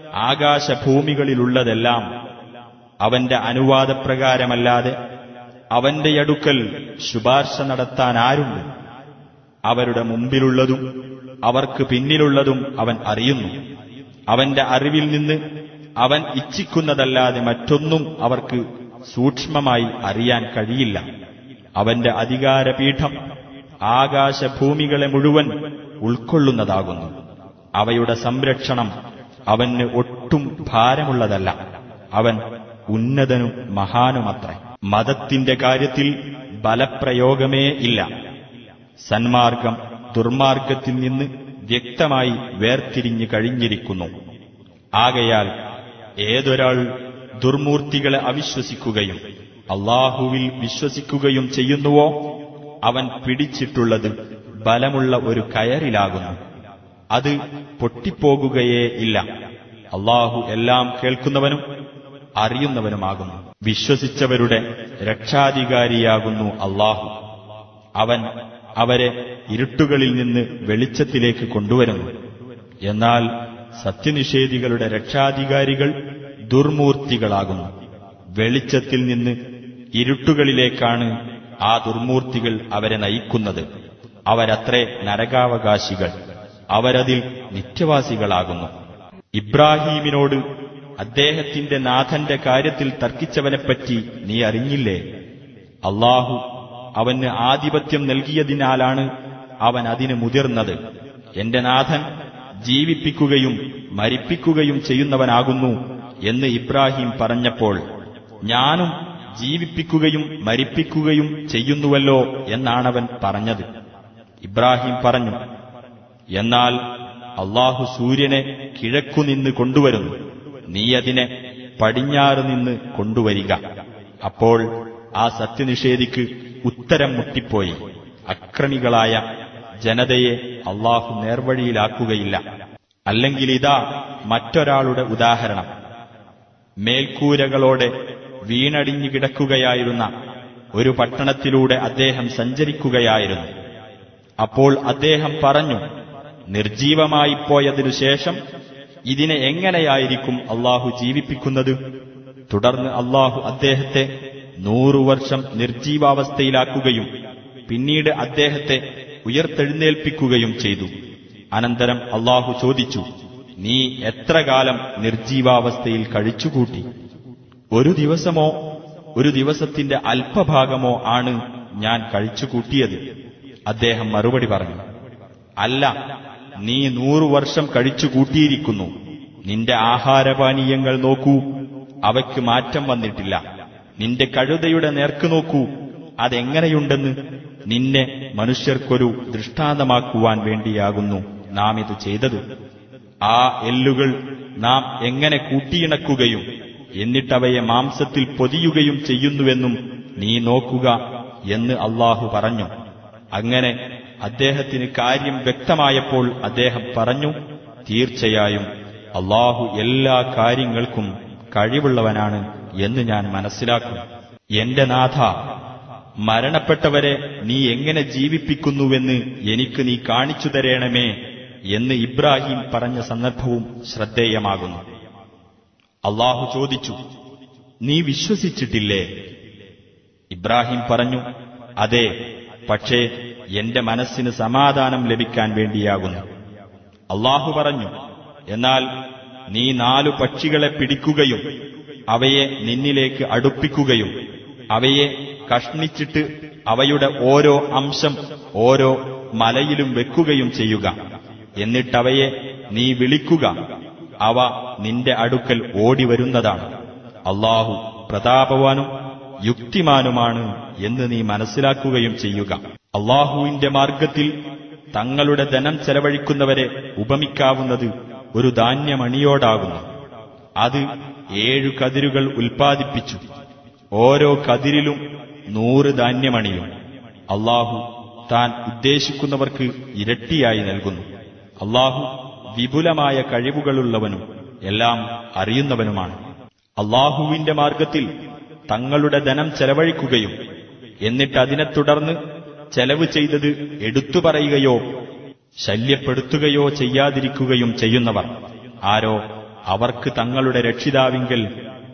S1: ആകാശഭൂമികളിലുള്ളതെല്ലാം അവന്റെ അനുവാദപ്രകാരമല്ലാതെ അവന്റെ അടുക്കൽ ശുപാർശ നടത്താൻ ആരുണ്ട് അവരുടെ മുമ്പിലുള്ളതും അവർക്ക് പിന്നിലുള്ളതും അവൻ അറിയുന്നു അവന്റെ അറിവിൽ നിന്ന് അവൻ ഇച്ഛിക്കുന്നതല്ലാതെ മറ്റൊന്നും അവർക്ക് സൂക്ഷ്മമായി അറിയാൻ കഴിയില്ല അവന്റെ അധികാരപീഠം ആകാശഭൂമികളെ മുഴുവൻ ഉൾക്കൊള്ളുന്നതാകുന്നു അവയുടെ സംരക്ഷണം അവന് ഒട്ടും ഭാരമുള്ളതല്ല അവൻ ഉന്നതനും മഹാനുമത്രേ മതത്തിന്റെ കാര്യത്തിൽ ബലപ്രയോഗമേ ഇല്ല സന്മാർഗം ദുർമാർഗത്തിൽ നിന്ന് വ്യക്തമായി വേർതിരിഞ്ഞു കഴിഞ്ഞിരിക്കുന്നു ആകയാൽ ഏതൊരാൾ ദുർമൂർത്തികളെ അവിശ്വസിക്കുകയും അള്ളാഹുവിൽ വിശ്വസിക്കുകയും ചെയ്യുന്നുവോ അവൻ പിടിച്ചിട്ടുള്ളത് ബലമുള്ള ഒരു കയറിലാകുന്നു അത് പൊട്ടിപ്പോകുകയേ ഇല്ല അള്ളാഹു എല്ലാം കേൾക്കുന്നവനും അറിയുന്നവനുമാകുന്നു വിശ്വസിച്ചവരുടെ രക്ഷാധികാരിയാകുന്നു അള്ളാഹു അവൻ അവരെ ഇരുട്ടുകളിൽ നിന്ന് വെളിച്ചത്തിലേക്ക് കൊണ്ടുവരുന്നു എന്നാൽ സത്യനിഷേധികളുടെ രക്ഷാധികാരികൾ ദുർമൂർത്തികളാകുന്നു വെളിച്ചത്തിൽ നിന്ന് ഇരുട്ടുകളിലേക്കാണ് ആ ദുർമൂർത്തികൾ അവരെ നയിക്കുന്നത് അവരത്രേ നരകാവകാശികൾ അവരതിൽ നിത്യവാസികളാകുന്നു ഇബ്രാഹീമിനോട് അദ്ദേഹത്തിന്റെ നാഥന്റെ കാര്യത്തിൽ തർക്കിച്ചവനെപ്പറ്റി നീ അറിഞ്ഞില്ലേ അള്ളാഹു അവന് ആധിപത്യം നൽകിയതിനാലാണ് അവൻ അതിന് മുതിർന്നത് എന്റെ നാഥൻ ജീവിപ്പിക്കുകയും മരിപ്പിക്കുകയും ചെയ്യുന്നവനാകുന്നു എന്ന് ഇബ്രാഹിം പറഞ്ഞപ്പോൾ ഞാനും ജീവിപ്പിക്കുകയും മരിപ്പിക്കുകയും ചെയ്യുന്നുവല്ലോ എന്നാണവൻ പറഞ്ഞത് ഇബ്രാഹിം പറഞ്ഞു എന്നാൽ അള്ളാഹു സൂര്യനെ കിഴക്കുനിന്ന് കൊണ്ടുവരുന്നു നീ അതിനെ പടിഞ്ഞാറ് നിന്ന് കൊണ്ടുവരിക അപ്പോൾ ആ സത്യനിഷേധിക്ക് ഉത്തരം മുട്ടിപ്പോയി അക്രമികളായ ജനതയെ അള്ളാഹു നേർവഴിയിലാക്കുകയില്ല അല്ലെങ്കിൽ ഇതാ മറ്റൊരാളുടെ ഉദാഹരണം മേൽക്കൂരകളോടെ വീണടിഞ്ഞു കിടക്കുകയായിരുന്ന ഒരു പട്ടണത്തിലൂടെ അദ്ദേഹം സഞ്ചരിക്കുകയായിരുന്നു അപ്പോൾ അദ്ദേഹം പറഞ്ഞു നിർജീവമായി പോയതിനു ശേഷം ഇതിനെ എങ്ങനെയായിരിക്കും അള്ളാഹു ജീവിപ്പിക്കുന്നത് തുടർന്ന് അള്ളാഹു അദ്ദേഹത്തെ നൂറു വർഷം നിർജീവാവസ്ഥയിലാക്കുകയും പിന്നീട് അദ്ദേഹത്തെ ഉയർത്തെഴുന്നേൽപ്പിക്കുകയും ചെയ്തു അനന്തരം അള്ളാഹു ചോദിച്ചു നീ എത്ര കാലം നിർജീവാവസ്ഥയിൽ കഴിച്ചുകൂട്ടി ഒരു ദിവസമോ ഒരു ദിവസത്തിന്റെ അല്പഭാഗമോ ആണ് ഞാൻ കഴിച്ചുകൂട്ടിയത് അദ്ദേഹം മറുപടി പറഞ്ഞു അല്ല നീ നൂറു വർഷം കഴിച്ചുകൂട്ടിയിരിക്കുന്നു നിന്റെ ആഹാരപാനീയങ്ങൾ നോക്കൂ അവയ്ക്ക് മാറ്റം വന്നിട്ടില്ല നിന്റെ കഴുതയുടെ നേർക്ക് നോക്കൂ അതെങ്ങനെയുണ്ടെന്ന് നിന്നെ മനുഷ്യർക്കൊരു ദൃഷ്ടാന്തമാക്കുവാൻ വേണ്ടിയാകുന്നു നാം ഇത് ചെയ്തത് ആ എല്ലുകൾ നാം എങ്ങനെ കൂട്ടിയിണക്കുകയും എന്നിട്ടവയെ മാംസത്തിൽ പൊതിയുകയും ചെയ്യുന്നുവെന്നും നീ നോക്കുക എന്ന് അള്ളാഹു പറഞ്ഞു അങ്ങനെ അദ്ദേഹത്തിന് കാര്യം വ്യക്തമായപ്പോൾ അദ്ദേഹം പറഞ്ഞു തീർച്ചയായും അള്ളാഹു എല്ലാ കാര്യങ്ങൾക്കും കഴിവുള്ളവനാണ് എന്ന് ഞാൻ മനസ്സിലാക്കും എന്റെ നാഥ മരണപ്പെട്ടവരെ നീ എങ്ങനെ ജീവിപ്പിക്കുന്നുവെന്ന് എനിക്ക് നീ കാണിച്ചു തരേണമേ എന്ന് ഇബ്രാഹിം പറഞ്ഞ സന്ദർഭവും ശ്രദ്ധേയമാകുന്നു അള്ളാഹു ചോദിച്ചു നീ വിശ്വസിച്ചിട്ടില്ലേ ഇബ്രാഹിം പറഞ്ഞു അതെ പക്ഷേ എന്റെ മനസ്സിന് സമാധാനം ലഭിക്കാൻ വേണ്ടിയാകുന്നു അള്ളാഹു പറഞ്ഞു എന്നാൽ നീ നാലു പക്ഷികളെ പിടിക്കുകയും അവയെ നിന്നിലേക്ക് അടുപ്പിക്കുകയും അവയെ കഷ്ണിച്ചിട്ട് അവയുടെ ഓരോ അംശം ഓരോ മലയിലും വെക്കുകയും ചെയ്യുക എന്നിട്ടവയെ നീ വിളിക്കുക അവ നിന്റെ അടുക്കൽ ഓടി വരുന്നതാണ് അള്ളാഹു പ്രതാപവാനും യുക്തിമാനുമാണ് എന്ന് നീ മനസ്സിലാക്കുകയും ചെയ്യുക അള്ളാഹുവിന്റെ മാർഗത്തിൽ തങ്ങളുടെ ധനം ചെലവഴിക്കുന്നവരെ ഉപമിക്കാവുന്നത് ഒരു ധാന്യമണിയോടാകുന്നു അത് ഏഴു കതിരുകൾ ഉൽപ്പാദിപ്പിച്ചു ഓരോ കതിരിലും നൂറ് ധാന്യമണിയും അള്ളാഹു താൻ ഉദ്ദേശിക്കുന്നവർക്ക് ഇരട്ടിയായി നൽകുന്നു അള്ളാഹു വിപുലമായ കഴിവുകളുള്ളവനും എല്ലാം അറിയുന്നവനുമാണ് അള്ളാഹുവിന്റെ മാർഗത്തിൽ തങ്ങളുടെ ധനം ചെലവഴിക്കുകയും എന്നിട്ട് അതിനെ തുടർന്ന് ചെലവ് ചെയ്തത് എടുത്തു പറയുകയോ ശല്യപ്പെടുത്തുകയോ ചെയ്യാതിരിക്കുകയും ചെയ്യുന്നവർ ആരോ അവർക്ക് തങ്ങളുടെ രക്ഷിതാവിങ്കൽ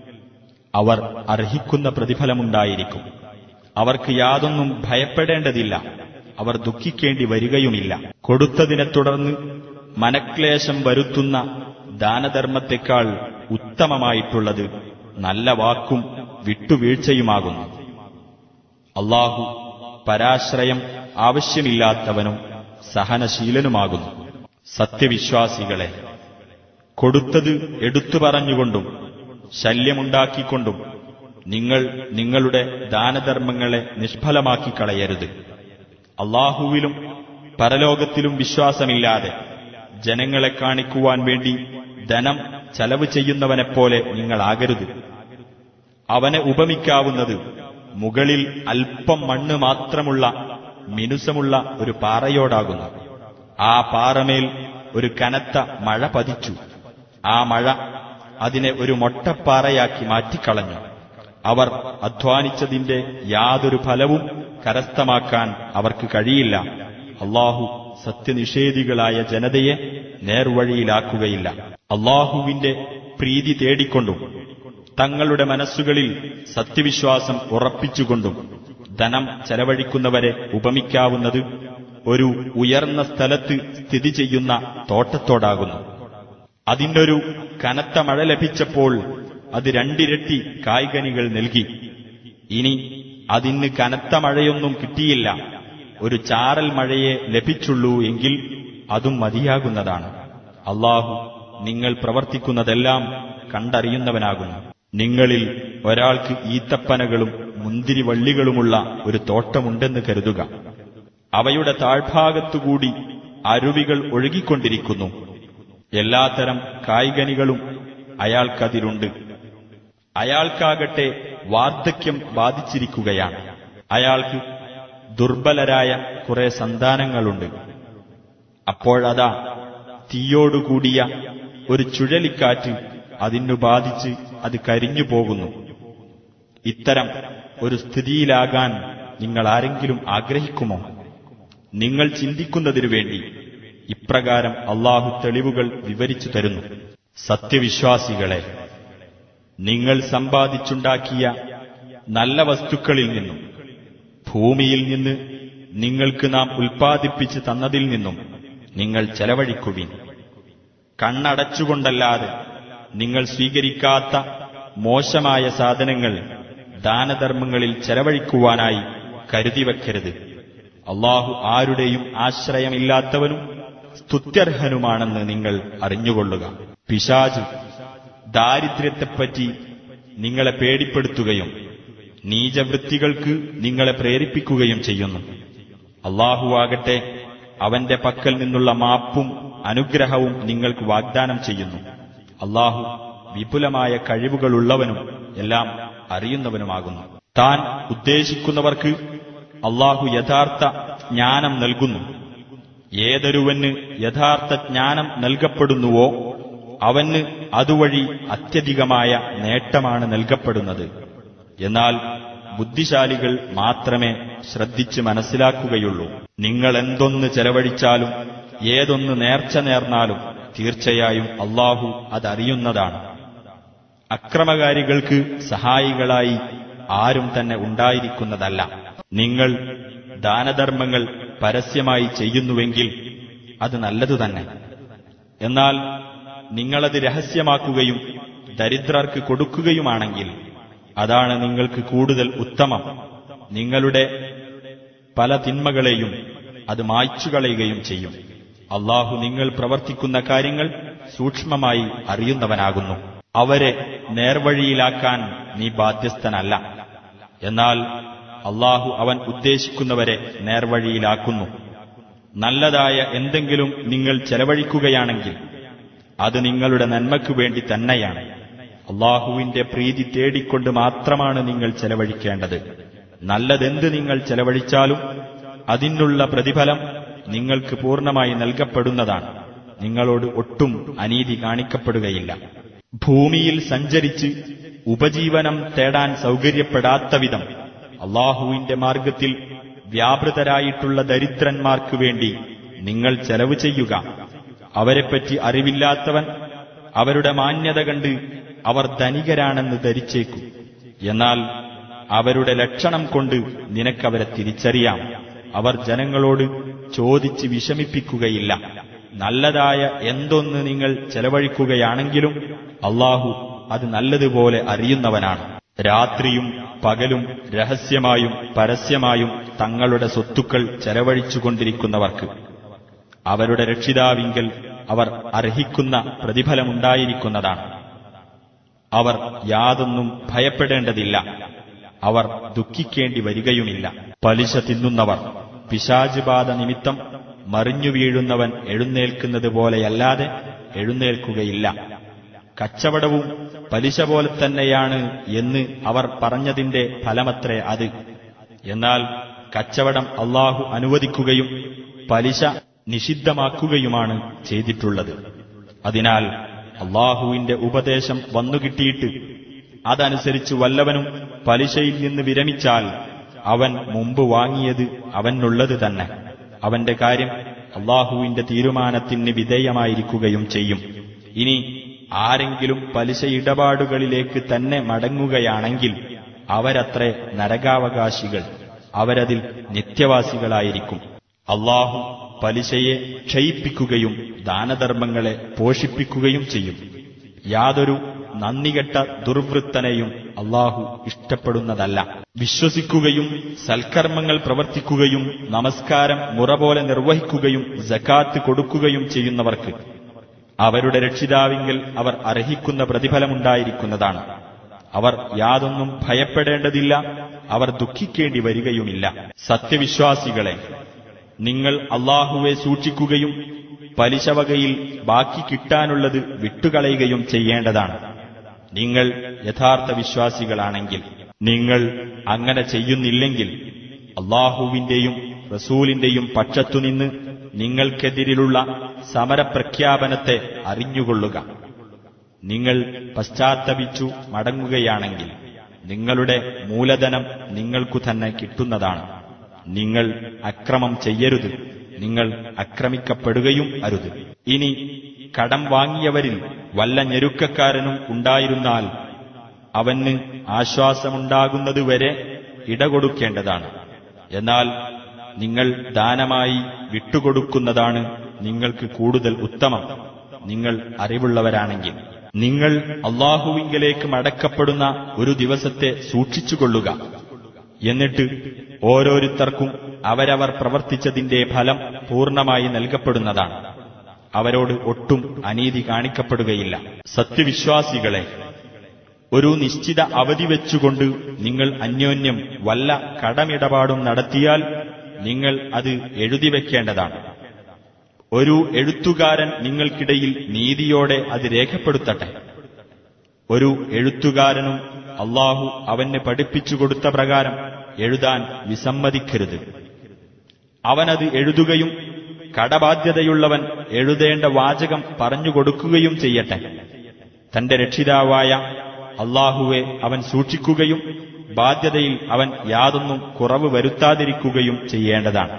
S1: അവർ അർഹിക്കുന്ന പ്രതിഫലമുണ്ടായിരിക്കും അവർക്ക് യാതൊന്നും ഭയപ്പെടേണ്ടതില്ല അവർ ദുഃഖിക്കേണ്ടി വരികയുമില്ല കൊടുത്തതിനെ തുടർന്ന് മനക്ലേശം വരുത്തുന്ന ദാനധർമ്മത്തെക്കാൾ ഉത്തമമായിട്ടുള്ളത് നല്ല വാക്കും വിട്ടുവീഴ്ചയുമാകുന്നു അള്ളാഹു പരാശ്രയം ആവശ്യമില്ലാത്തവനും സഹനശീലനുമാകുന്നു സത്യവിശ്വാസികളെ കൊടുത്തത് എടുത്തു പറഞ്ഞുകൊണ്ടും ശല്യമുണ്ടാക്കിക്കൊണ്ടും നിങ്ങൾ നിങ്ങളുടെ ദാനധർമ്മങ്ങളെ നിഷ്ഫലമാക്കി കളയരുത് അള്ളാഹുവിലും പരലോകത്തിലും വിശ്വാസമില്ലാതെ ജനങ്ങളെ കാണിക്കുവാൻ വേണ്ടി ധനം ചെലവ് ചെയ്യുന്നവനെപ്പോലെ നിങ്ങളാകരുത് അവനെ ഉപമിക്കാവുന്നത് മുകളിൽ അല്പം മണ്ണ് മാത്രമുള്ള മിനുസമുള്ള ഒരു പാറയോടാകുന്നു ആ പാറമേൽ ഒരു കനത്ത മഴ പതിച്ചു ആ മഴ അതിനെ ഒരു മൊട്ടപ്പാറയാക്കി മാറ്റിക്കളഞ്ഞു അവർ അധ്വാനിച്ചതിന്റെ യാതൊരു ഫലവും കരസ്ഥമാക്കാൻ അവർക്ക് കഴിയില്ല അള്ളാഹു സത്യനിഷേധികളായ ജനതയെ നേർവഴിയിലാക്കുകയില്ല അള്ളാഹുവിന്റെ പ്രീതി തേടിക്കൊണ്ടും തങ്ങളുടെ മനസ്സുകളിൽ സത്യവിശ്വാസം ഉറപ്പിച്ചുകൊണ്ടും ധനം ചെലവഴിക്കുന്നവരെ ഉപമിക്കാവുന്നത് ഒരു ഉയർന്ന സ്ഥലത്ത് സ്ഥിതി ചെയ്യുന്ന തോട്ടത്തോടാകുന്നു അതിനൊരു കനത്ത മഴ ലഭിച്ചപ്പോൾ അത് രണ്ടിരട്ടി കായ്കനികൾ നൽകി ഇനി അതിന് കനത്ത മഴയൊന്നും കിട്ടിയില്ല ഒരു ചാറൽ മഴയെ ലഭിച്ചുള്ളൂ എങ്കിൽ അതും മതിയാകുന്നതാണ് അള്ളാഹു നിങ്ങൾ പ്രവർത്തിക്കുന്നതെല്ലാം കണ്ടറിയുന്നവനാകുന്നു നിങ്ങളിൽ ഒരാൾക്ക് ഈത്തപ്പനകളും മുന്തിരിവള്ളികളുമുള്ള ഒരു തോട്ടമുണ്ടെന്ന് കരുതുക അവയുടെ താഴ്ഭാഗത്തുകൂടി അരുവികൾ ഒഴുകിക്കൊണ്ടിരിക്കുന്നു എല്ലാത്തരം കായ്കനികളും അയാൾക്കതിലുണ്ട് അയാൾക്കാകട്ടെ വാർദ്ധക്യം ബാധിച്ചിരിക്കുകയാണ് അയാൾക്ക് ദുർബലരായ കുറെ സന്താനങ്ങളുണ്ട് അപ്പോഴതാ തീയോടുകൂടിയ ഒരു ചുഴലിക്കാറ്റ് അതിനു ബാധിച്ച് അത് കരിഞ്ഞു പോകുന്നു ഇത്തരം ഒരു സ്ഥിതിയിലാകാൻ നിങ്ങൾ ആരെങ്കിലും ആഗ്രഹിക്കുമോ നിങ്ങൾ ചിന്തിക്കുന്നതിനു വേണ്ടി ഇപ്രകാരം അള്ളാഹു തെളിവുകൾ വിവരിച്ചു തരുന്നു സത്യവിശ്വാസികളെ നിങ്ങൾ സമ്പാദിച്ചുണ്ടാക്കിയ നല്ല വസ്തുക്കളിൽ നിന്നും ഭൂമിയിൽ നിന്ന് നിങ്ങൾക്ക് നാം ഉൽപ്പാദിപ്പിച്ച് തന്നതിൽ നിന്നും നിങ്ങൾ ചെലവഴിക്കുവിൻ കണ്ണടച്ചുകൊണ്ടല്ലാതെ നിങ്ങൾ സ്വീകരിക്കാത്ത മോശമായ സാധനങ്ങൾ ദാനധർമ്മങ്ങളിൽ ചെലവഴിക്കുവാനായി കരുതിവെക്കരുത് അള്ളാഹു ആരുടെയും ആശ്രയമില്ലാത്തവനും സ്തുത്യർഹനുമാണെന്ന് നിങ്ങൾ അറിഞ്ഞുകൊള്ളുക പിശാജ് ദാരിദ്ര്യത്തെപ്പറ്റി നിങ്ങളെ പേടിപ്പെടുത്തുകയും നീചവൃത്തികൾക്ക് നിങ്ങളെ പ്രേരിപ്പിക്കുകയും ചെയ്യുന്നു അള്ളാഹുവാകട്ടെ അവന്റെ പക്കൽ നിന്നുള്ള മാപ്പും അനുഗ്രഹവും നിങ്ങൾക്ക് വാഗ്ദാനം ചെയ്യുന്നു അള്ളാഹു വിപുലമായ കഴിവുകളുള്ളവനും എല്ലാം അറിയുന്നവനുമാകുന്നു താൻ ഉദ്ദേശിക്കുന്നവർക്ക് അള്ളാഹു യഥാർത്ഥ ജ്ഞാനം നൽകുന്നു ഏതൊരുവന് യഥാർത്ഥ ജ്ഞാനം നൽകപ്പെടുന്നുവോ അവന് അതുവഴി അത്യധികമായ നേട്ടമാണ് നൽകപ്പെടുന്നത് എന്നാൽ ബുദ്ധിശാലികൾ മാത്രമേ ശ്രദ്ധിച്ച് മനസ്സിലാക്കുകയുള്ളൂ നിങ്ങൾ എന്തൊന്ന് ചെലവഴിച്ചാലും ഏതൊന്ന് നേർച്ച നേർന്നാലും തീർച്ചയായും അള്ളാഹു അതറിയുന്നതാണ് അക്രമകാരികൾക്ക് സഹായികളായി ആരും തന്നെ ഉണ്ടായിരിക്കുന്നതല്ല നിങ്ങൾ ദാനധർമ്മങ്ങൾ പരസ്യമായി ചെയ്യുന്നുവെങ്കിൽ അത് നല്ലതു തന്നെ എന്നാൽ നിങ്ങളത് രഹസ്യമാക്കുകയും ദരിദ്രർക്ക് കൊടുക്കുകയുമാണെങ്കിൽ അതാണ് നിങ്ങൾക്ക് കൂടുതൽ ഉത്തമം നിങ്ങളുടെ പല തിന്മകളെയും അത് മായ്ച്ചു കളയുകയും ചെയ്യും അള്ളാഹു നിങ്ങൾ പ്രവർത്തിക്കുന്ന കാര്യങ്ങൾ സൂക്ഷ്മമായി അറിയുന്നവനാകുന്നു അവരെ നേർവഴിയിലാക്കാൻ നീ ബാധ്യസ്ഥനല്ല എന്നാൽ അള്ളാഹു അവൻ ഉദ്ദേശിക്കുന്നവരെ നേർവഴിയിലാക്കുന്നു നല്ലതായ എന്തെങ്കിലും നിങ്ങൾ ചെലവഴിക്കുകയാണെങ്കിൽ അത് നിങ്ങളുടെ നന്മയ്ക്കു വേണ്ടി തന്നെയാണ് അള്ളാഹുവിന്റെ പ്രീതി തേടിക്കൊണ്ട് മാത്രമാണ് നിങ്ങൾ ചെലവഴിക്കേണ്ടത് നല്ലതെന്ത് നിങ്ങൾ ചെലവഴിച്ചാലും അതിനുള്ള പ്രതിഫലം നിങ്ങൾക്ക് പൂർണ്ണമായി നൽകപ്പെടുന്നതാണ് നിങ്ങളോട് ഒട്ടും അനീതി കാണിക്കപ്പെടുകയില്ല ഭൂമിയിൽ സഞ്ചരിച്ച് ഉപജീവനം തേടാൻ സൗകര്യപ്പെടാത്ത വിധം അള്ളാഹുവിന്റെ മാർഗത്തിൽ വ്യാപൃതരായിട്ടുള്ള ദരിദ്രന്മാർക്കു വേണ്ടി നിങ്ങൾ ചെലവ് ചെയ്യുക അവരെപ്പറ്റി അറിവില്ലാത്തവൻ അവരുടെ മാന്യത കണ്ട് അവർ ധനികരാണെന്ന് ധരിച്ചേക്കും എന്നാൽ അവരുടെ ലക്ഷണം കൊണ്ട് നിനക്കവരെ തിരിച്ചറിയാം അവർ ജനങ്ങളോട് ചോദിച്ച് വിഷമിപ്പിക്കുകയില്ല നല്ലതായ എന്തൊന്ന് നിങ്ങൾ ചെലവഴിക്കുകയാണെങ്കിലും അള്ളാഹു അത് നല്ലതുപോലെ അറിയുന്നവനാണ് രാത്രിയും പകലും രഹസ്യമായും പരസ്യമായും തങ്ങളുടെ സ്വത്തുക്കൾ ചെലവഴിച്ചുകൊണ്ടിരിക്കുന്നവർക്ക് അവരുടെ രക്ഷിതാവിങ്കൽ അവർ അർഹിക്കുന്ന പ്രതിഫലമുണ്ടായിരിക്കുന്നതാണ് അവർ യാതൊന്നും ഭയപ്പെടേണ്ടതില്ല അവർ ദുഃഖിക്കേണ്ടി വരികയുമില്ല പലിശ തിന്നുന്നവർ പിശാചുബാധ നിമിത്തം മറിഞ്ഞു വീഴുന്നവൻ എഴുന്നേൽക്കുന്നത് പോലെയല്ലാതെ എഴുന്നേൽക്കുകയില്ല കച്ചവടവും പലിശ പോലെ തന്നെയാണ് എന്ന് അവർ പറഞ്ഞതിന്റെ ഫലമത്രേ അത് എന്നാൽ കച്ചവടം അള്ളാഹു അനുവദിക്കുകയും പലിശ നിഷിദ്ധമാക്കുകയുമാണ് ചെയ്തിട്ടുള്ളത് അതിനാൽ അള്ളാഹുവിന്റെ ഉപദേശം വന്നുകിട്ടിയിട്ട് അതനുസരിച്ച് വല്ലവനും പലിശയിൽ നിന്ന് വിരമിച്ചാൽ അവൻ മുമ്പ് വാങ്ങിയത് അവനുള്ളത് തന്നെ അവന്റെ കാര്യം അള്ളാഹുവിന്റെ തീരുമാനത്തിന് വിധേയമായിരിക്കുകയും ചെയ്യും ഇനി ആരെങ്കിലും പലിശ ഇടപാടുകളിലേക്ക് തന്നെ മടങ്ങുകയാണെങ്കിൽ അവരത്രേ നരകാവകാശികൾ അവരതിൽ നിത്യവാസികളായിരിക്കും അള്ളാഹു പലിശയെ ക്ഷയിപ്പിക്കുകയും ദാനധർമ്മങ്ങളെ പോഷിപ്പിക്കുകയും ചെയ്യും യാതൊരു നന്ദികെട്ട ദുർവൃത്തനെയും അള്ളാഹു ഇഷ്ടപ്പെടുന്നതല്ല വിശ്വസിക്കുകയും സൽക്കർമ്മങ്ങൾ പ്രവർത്തിക്കുകയും നമസ്കാരം മുറ പോലെ നിർവഹിക്കുകയും ജക്കാത്ത് കൊടുക്കുകയും ചെയ്യുന്നവർക്ക് അവരുടെ രക്ഷിതാവിങ്കൽ അവർ അർഹിക്കുന്ന പ്രതിഫലമുണ്ടായിരിക്കുന്നതാണ് അവർ യാതൊന്നും ഭയപ്പെടേണ്ടതില്ല അവർ ദുഃഖിക്കേണ്ടി വരികയുമില്ല സത്യവിശ്വാസികളെ നിങ്ങൾ അള്ളാഹുവെ സൂക്ഷിക്കുകയും പലിശവകയിൽ ബാക്കി കിട്ടാനുള്ളത് വിട്ടുകളയുകയും ചെയ്യേണ്ടതാണ് നിങ്ങൾ യഥാർത്ഥ വിശ്വാസികളാണെങ്കിൽ നിങ്ങൾ അങ്ങനെ ചെയ്യുന്നില്ലെങ്കിൽ അള്ളാഹുവിന്റെയും റസൂലിന്റെയും പക്ഷത്തുനിന്ന് നിങ്ങൾക്കെതിരിലുള്ള സമരപ്രഖ്യാപനത്തെ അറിഞ്ഞുകൊള്ളുക നിങ്ങൾ പശ്ചാത്തപിച്ചു മടങ്ങുകയാണെങ്കിൽ നിങ്ങളുടെ മൂലധനം നിങ്ങൾക്കു തന്നെ കിട്ടുന്നതാണ് നിങ്ങൾ അക്രമം ചെയ്യരുത് നിങ്ങൾ അക്രമിക്കപ്പെടുകയും അരുത് ഇനി കടം വാങ്ങിയവരിൽ വല്ല ഞെരുക്കക്കാരനും ഉണ്ടായിരുന്നാൽ അവന് ആശ്വാസമുണ്ടാകുന്നതുവരെ ഇടകൊടുക്കേണ്ടതാണ് എന്നാൽ നിങ്ങൾ ദാനമായി വിട്ടുകൊടുക്കുന്നതാണ് നിങ്ങൾക്ക് കൂടുതൽ ഉത്തമം നിങ്ങൾ അറിവുള്ളവരാണെങ്കിൽ നിങ്ങൾ അള്ളാഹുവിങ്കലേക്ക് മടക്കപ്പെടുന്ന ഒരു ദിവസത്തെ സൂക്ഷിച്ചുകൊള്ളുക എന്നിട്ട് ഓരോരുത്തർക്കും അവരവർ പ്രവർത്തിച്ചതിന്റെ ഫലം പൂർണ്ണമായി നൽകപ്പെടുന്നതാണ് അവരോട് ഒട്ടും അനീതി കാണിക്കപ്പെടുകയില്ല സത്യവിശ്വാസികളെ ഒരു നിശ്ചിത അവധി വെച്ചുകൊണ്ട് നിങ്ങൾ അന്യോന്യം വല്ല കടമിടപാടും നടത്തിയാൽ നിങ്ങൾ അത് എഴുതി വെക്കേണ്ടതാണ് ഒരു എഴുത്തുകാരൻ നിങ്ങൾക്കിടയിൽ നീതിയോടെ അത് രേഖപ്പെടുത്തട്ടെ ഒരു എഴുത്തുകാരനും അള്ളാഹു അവന് പഠിപ്പിച്ചു കൊടുത്ത പ്രകാരം എഴുതാൻ വിസമ്മതിക്കരുത് അവനത് എഴുതുകയും കടബാധ്യതയുള്ളവൻ എഴുതേണ്ട വാചകം പറഞ്ഞുകൊടുക്കുകയും ചെയ്യട്ടെ തന്റെ രക്ഷിതാവായ അള്ളാഹുവെ അവൻ സൂക്ഷിക്കുകയും ബാധ്യതയിൽ അവൻ യാതൊന്നും കുറവ് വരുത്താതിരിക്കുകയും ചെയ്യേണ്ടതാണ്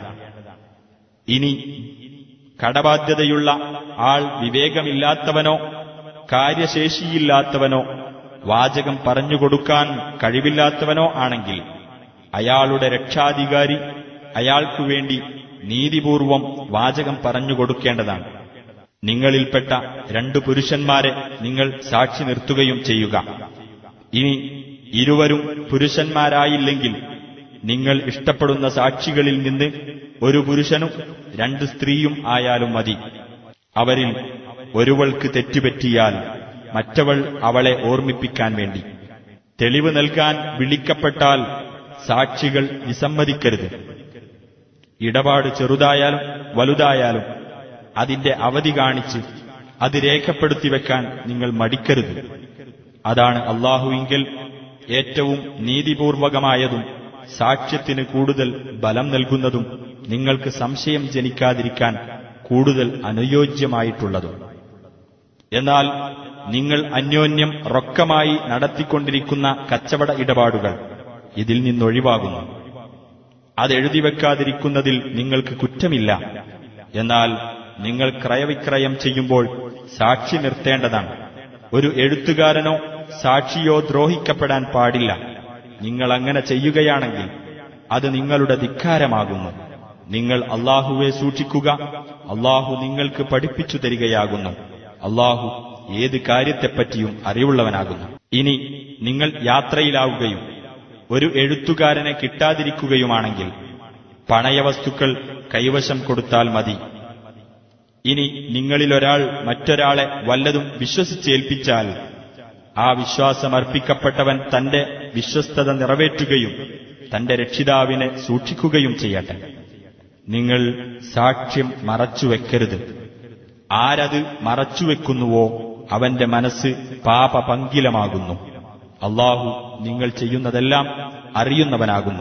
S1: ഇനി കടബാധ്യതയുള്ള ആൾ വിവേകമില്ലാത്തവനോ കാര്യശേഷിയില്ലാത്തവനോ വാചകം പറഞ്ഞുകൊടുക്കാൻ കഴിവില്ലാത്തവനോ ആണെങ്കിൽ അയാളുടെ രക്ഷാധികാരി അയാൾക്കു വേണ്ടി നീതിപൂർവം വാചകം പറഞ്ഞുകൊടുക്കേണ്ടതാണ് നിങ്ങളിൽപ്പെട്ട രണ്ടു പുരുഷന്മാരെ നിങ്ങൾ സാക്ഷി നിർത്തുകയും ചെയ്യുക ഇനി ഇരുവരും പുരുഷന്മാരായില്ലെങ്കിൽ നിങ്ങൾ ഇഷ്ടപ്പെടുന്ന സാക്ഷികളിൽ നിന്ന് ഒരു പുരുഷനും രണ്ട് സ്ത്രീയും ആയാലും മതി അവരിൽ ഒരുവൾക്ക് തെറ്റുപറ്റിയാൽ മറ്റവൾ അവളെ ഓർമ്മിപ്പിക്കാൻ വേണ്ടി തെളിവ് നൽകാൻ വിളിക്കപ്പെട്ടാൽ സാക്ഷികൾ വിസമ്മതിക്കരുത് ഇടപാട് ചെറുതായാലും വലുതായാലും അതിന്റെ അവധി കാണിച്ച് അത് രേഖപ്പെടുത്തി വെക്കാൻ നിങ്ങൾ മടിക്കരുത് അതാണ് അള്ളാഹുവിങ്കിൽ ഏറ്റവും നീതിപൂർവകമായതും സാക്ഷ്യത്തിന് കൂടുതൽ ബലം നൽകുന്നതും നിങ്ങൾക്ക് സംശയം ജനിക്കാതിരിക്കാൻ കൂടുതൽ അനുയോജ്യമായിട്ടുള്ളതും എന്നാൽ നിങ്ങൾ അന്യോന്യം റൊക്കമായി നടത്തിക്കൊണ്ടിരിക്കുന്ന കച്ചവട ഇടപാടുകൾ ഇതിൽ നിന്നൊഴിവാകുന്നു അതെഴുതി വെക്കാതിരിക്കുന്നതിൽ നിങ്ങൾക്ക് കുറ്റമില്ല എന്നാൽ നിങ്ങൾ ക്രയവിക്രയം ചെയ്യുമ്പോൾ സാക്ഷി നിർത്തേണ്ടതാണ് ഒരു എഴുത്തുകാരനോ സാക്ഷിയോ ദ്രോഹിക്കപ്പെടാൻ പാടില്ല നിങ്ങൾ അങ്ങനെ ചെയ്യുകയാണെങ്കിൽ അത് നിങ്ങളുടെ ധിക്കാരമാകുന്നു നിങ്ങൾ അള്ളാഹുവെ സൂക്ഷിക്കുക അള്ളാഹു നിങ്ങൾക്ക് പഠിപ്പിച്ചു തരികയാകുന്നു അള്ളാഹു ഏത് കാര്യത്തെപ്പറ്റിയും അറിവുള്ളവനാകുന്നു ഇനി നിങ്ങൾ യാത്രയിലാവുകയും ഒരു എഴുത്തുകാരനെ കിട്ടാതിരിക്കുകയുമാണെങ്കിൽ പണയവസ്തുക്കൾ കൈവശം കൊടുത്താൽ മതി ഇനി നിങ്ങളിലൊരാൾ മറ്റൊരാളെ വല്ലതും വിശ്വസിച്ചേൽപ്പിച്ചാൽ ആ വിശ്വാസമർപ്പിക്കപ്പെട്ടവൻ തന്റെ വിശ്വസ്തത നിറവേറ്റുകയും തന്റെ രക്ഷിതാവിനെ സൂക്ഷിക്കുകയും ചെയ്യട്ടെ നിങ്ങൾ സാക്ഷ്യം മറച്ചുവെക്കരുത് ആരത് മറച്ചുവെക്കുന്നുവോ അവന്റെ മനസ്സ് പാപപങ്കിലമാകുന്നു അള്ളാഹു നിങ്ങൾ ചെയ്യുന്നതെല്ലാം അറിയുന്നവനാകുന്നു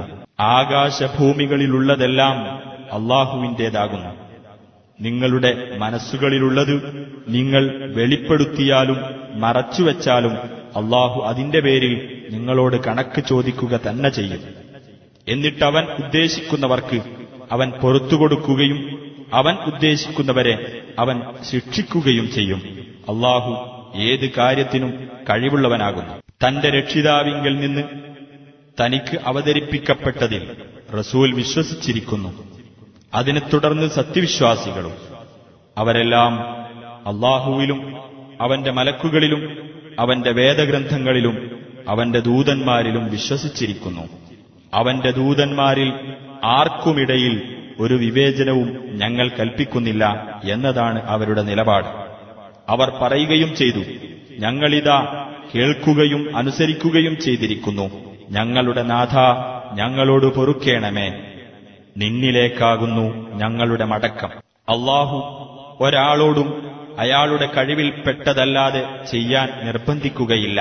S1: ആകാശഭൂമികളിലുള്ളതെല്ലാം അള്ളാഹുവിന്റേതാകുന്നു നിങ്ങളുടെ മനസ്സുകളിലുള്ളത് നിങ്ങൾ വെളിപ്പെടുത്തിയാലും മറച്ചുവെച്ചാലും അള്ളാഹു അതിന്റെ പേരിൽ നിങ്ങളോട് കണക്ക് ചോദിക്കുക തന്നെ ചെയ്യും എന്നിട്ടവൻ ഉദ്ദേശിക്കുന്നവർക്ക് അവൻ പൊറത്തുകൊടുക്കുകയും അവൻ ഉദ്ദേശിക്കുന്നവരെ അവൻ ശിക്ഷിക്കുകയും ചെയ്യും അള്ളാഹു ഏത് കാര്യത്തിനും കഴിവുള്ളവനാകുന്നു തന്റെ രക്ഷിതാവിങ്കിൽ നിന്ന് തനിക്ക് അവതരിപ്പിക്കപ്പെട്ടതിൽ റസൂൽ വിശ്വസിച്ചിരിക്കുന്നു അതിനെ തുടർന്ന് സത്യവിശ്വാസികളും അവരെല്ലാം അള്ളാഹുവിലും അവന്റെ മലക്കുകളിലും അവന്റെ വേദഗ്രന്ഥങ്ങളിലും അവന്റെ ദൂതന്മാരിലും വിശ്വസിച്ചിരിക്കുന്നു അവന്റെ ദൂതന്മാരിൽ ആർക്കുമിടയിൽ ഒരു വിവേചനവും ഞങ്ങൾ കൽപ്പിക്കുന്നില്ല എന്നതാണ് അവരുടെ നിലപാട് അവർ പറയുകയും ചെയ്തു ഞങ്ങളിതാ കേൾക്കുകയും അനുസരിക്കുകയും ചെയ്തിരിക്കുന്നു ഞങ്ങളുടെ നാഥ ഞങ്ങളോട് പൊറുക്കേണമേ നിന്നിലേക്കാകുന്നു ഞങ്ങളുടെ മടക്കം അള്ളാഹു ഒരാളോടും അയാളുടെ കഴിവിൽപ്പെട്ടതല്ലാതെ ചെയ്യാൻ നിർബന്ധിക്കുകയില്ല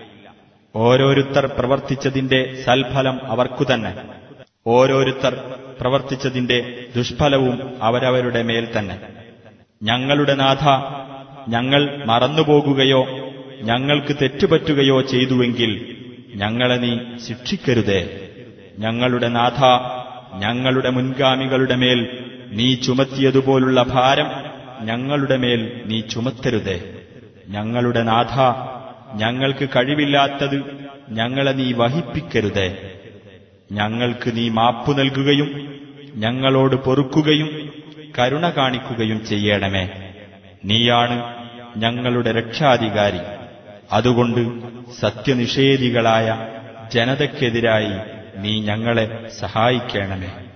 S1: ഓരോരുത്തർ പ്രവർത്തിച്ചതിന്റെ സൽഫലം അവർക്കു തന്നെ ഓരോരുത്തർ പ്രവർത്തിച്ചതിന്റെ ദുഷ്ഫലവും അവരവരുടെ മേൽ തന്നെ ഞങ്ങളുടെ നാഥ ഞങ്ങൾ മറന്നുപോകുകയോ ഞങ്ങൾക്ക് തെറ്റുപറ്റുകയോ ചെയ്തുവെങ്കിൽ ഞങ്ങളെ നീ ശിക്ഷിക്കരുതേ ഞങ്ങളുടെ നാഥ ഞങ്ങളുടെ മുൻഗാമികളുടെ മേൽ നീ ചുമത്തിയതുപോലുള്ള ഭാരം ഞങ്ങളുടെ മേൽ നീ ചുമത്തരുതേ ഞങ്ങളുടെ നാഥ ഞങ്ങൾക്ക് കഴിവില്ലാത്തത് ഞങ്ങളെ നീ വഹിപ്പിക്കരുതേ ഞങ്ങൾക്ക് നീ മാപ്പു നൽകുകയും ഞങ്ങളോട് പൊറുക്കുകയും കരുണ കാണിക്കുകയും ചെയ്യണമേ നീയാണ് ഞങ്ങളുടെ രക്ഷാധികാരി അതുകൊണ്ട് സത്യനിഷേധികളായ ജനതയ്ക്കെതിരായി നീ ഞങ്ങളെ സഹായിക്കണമേ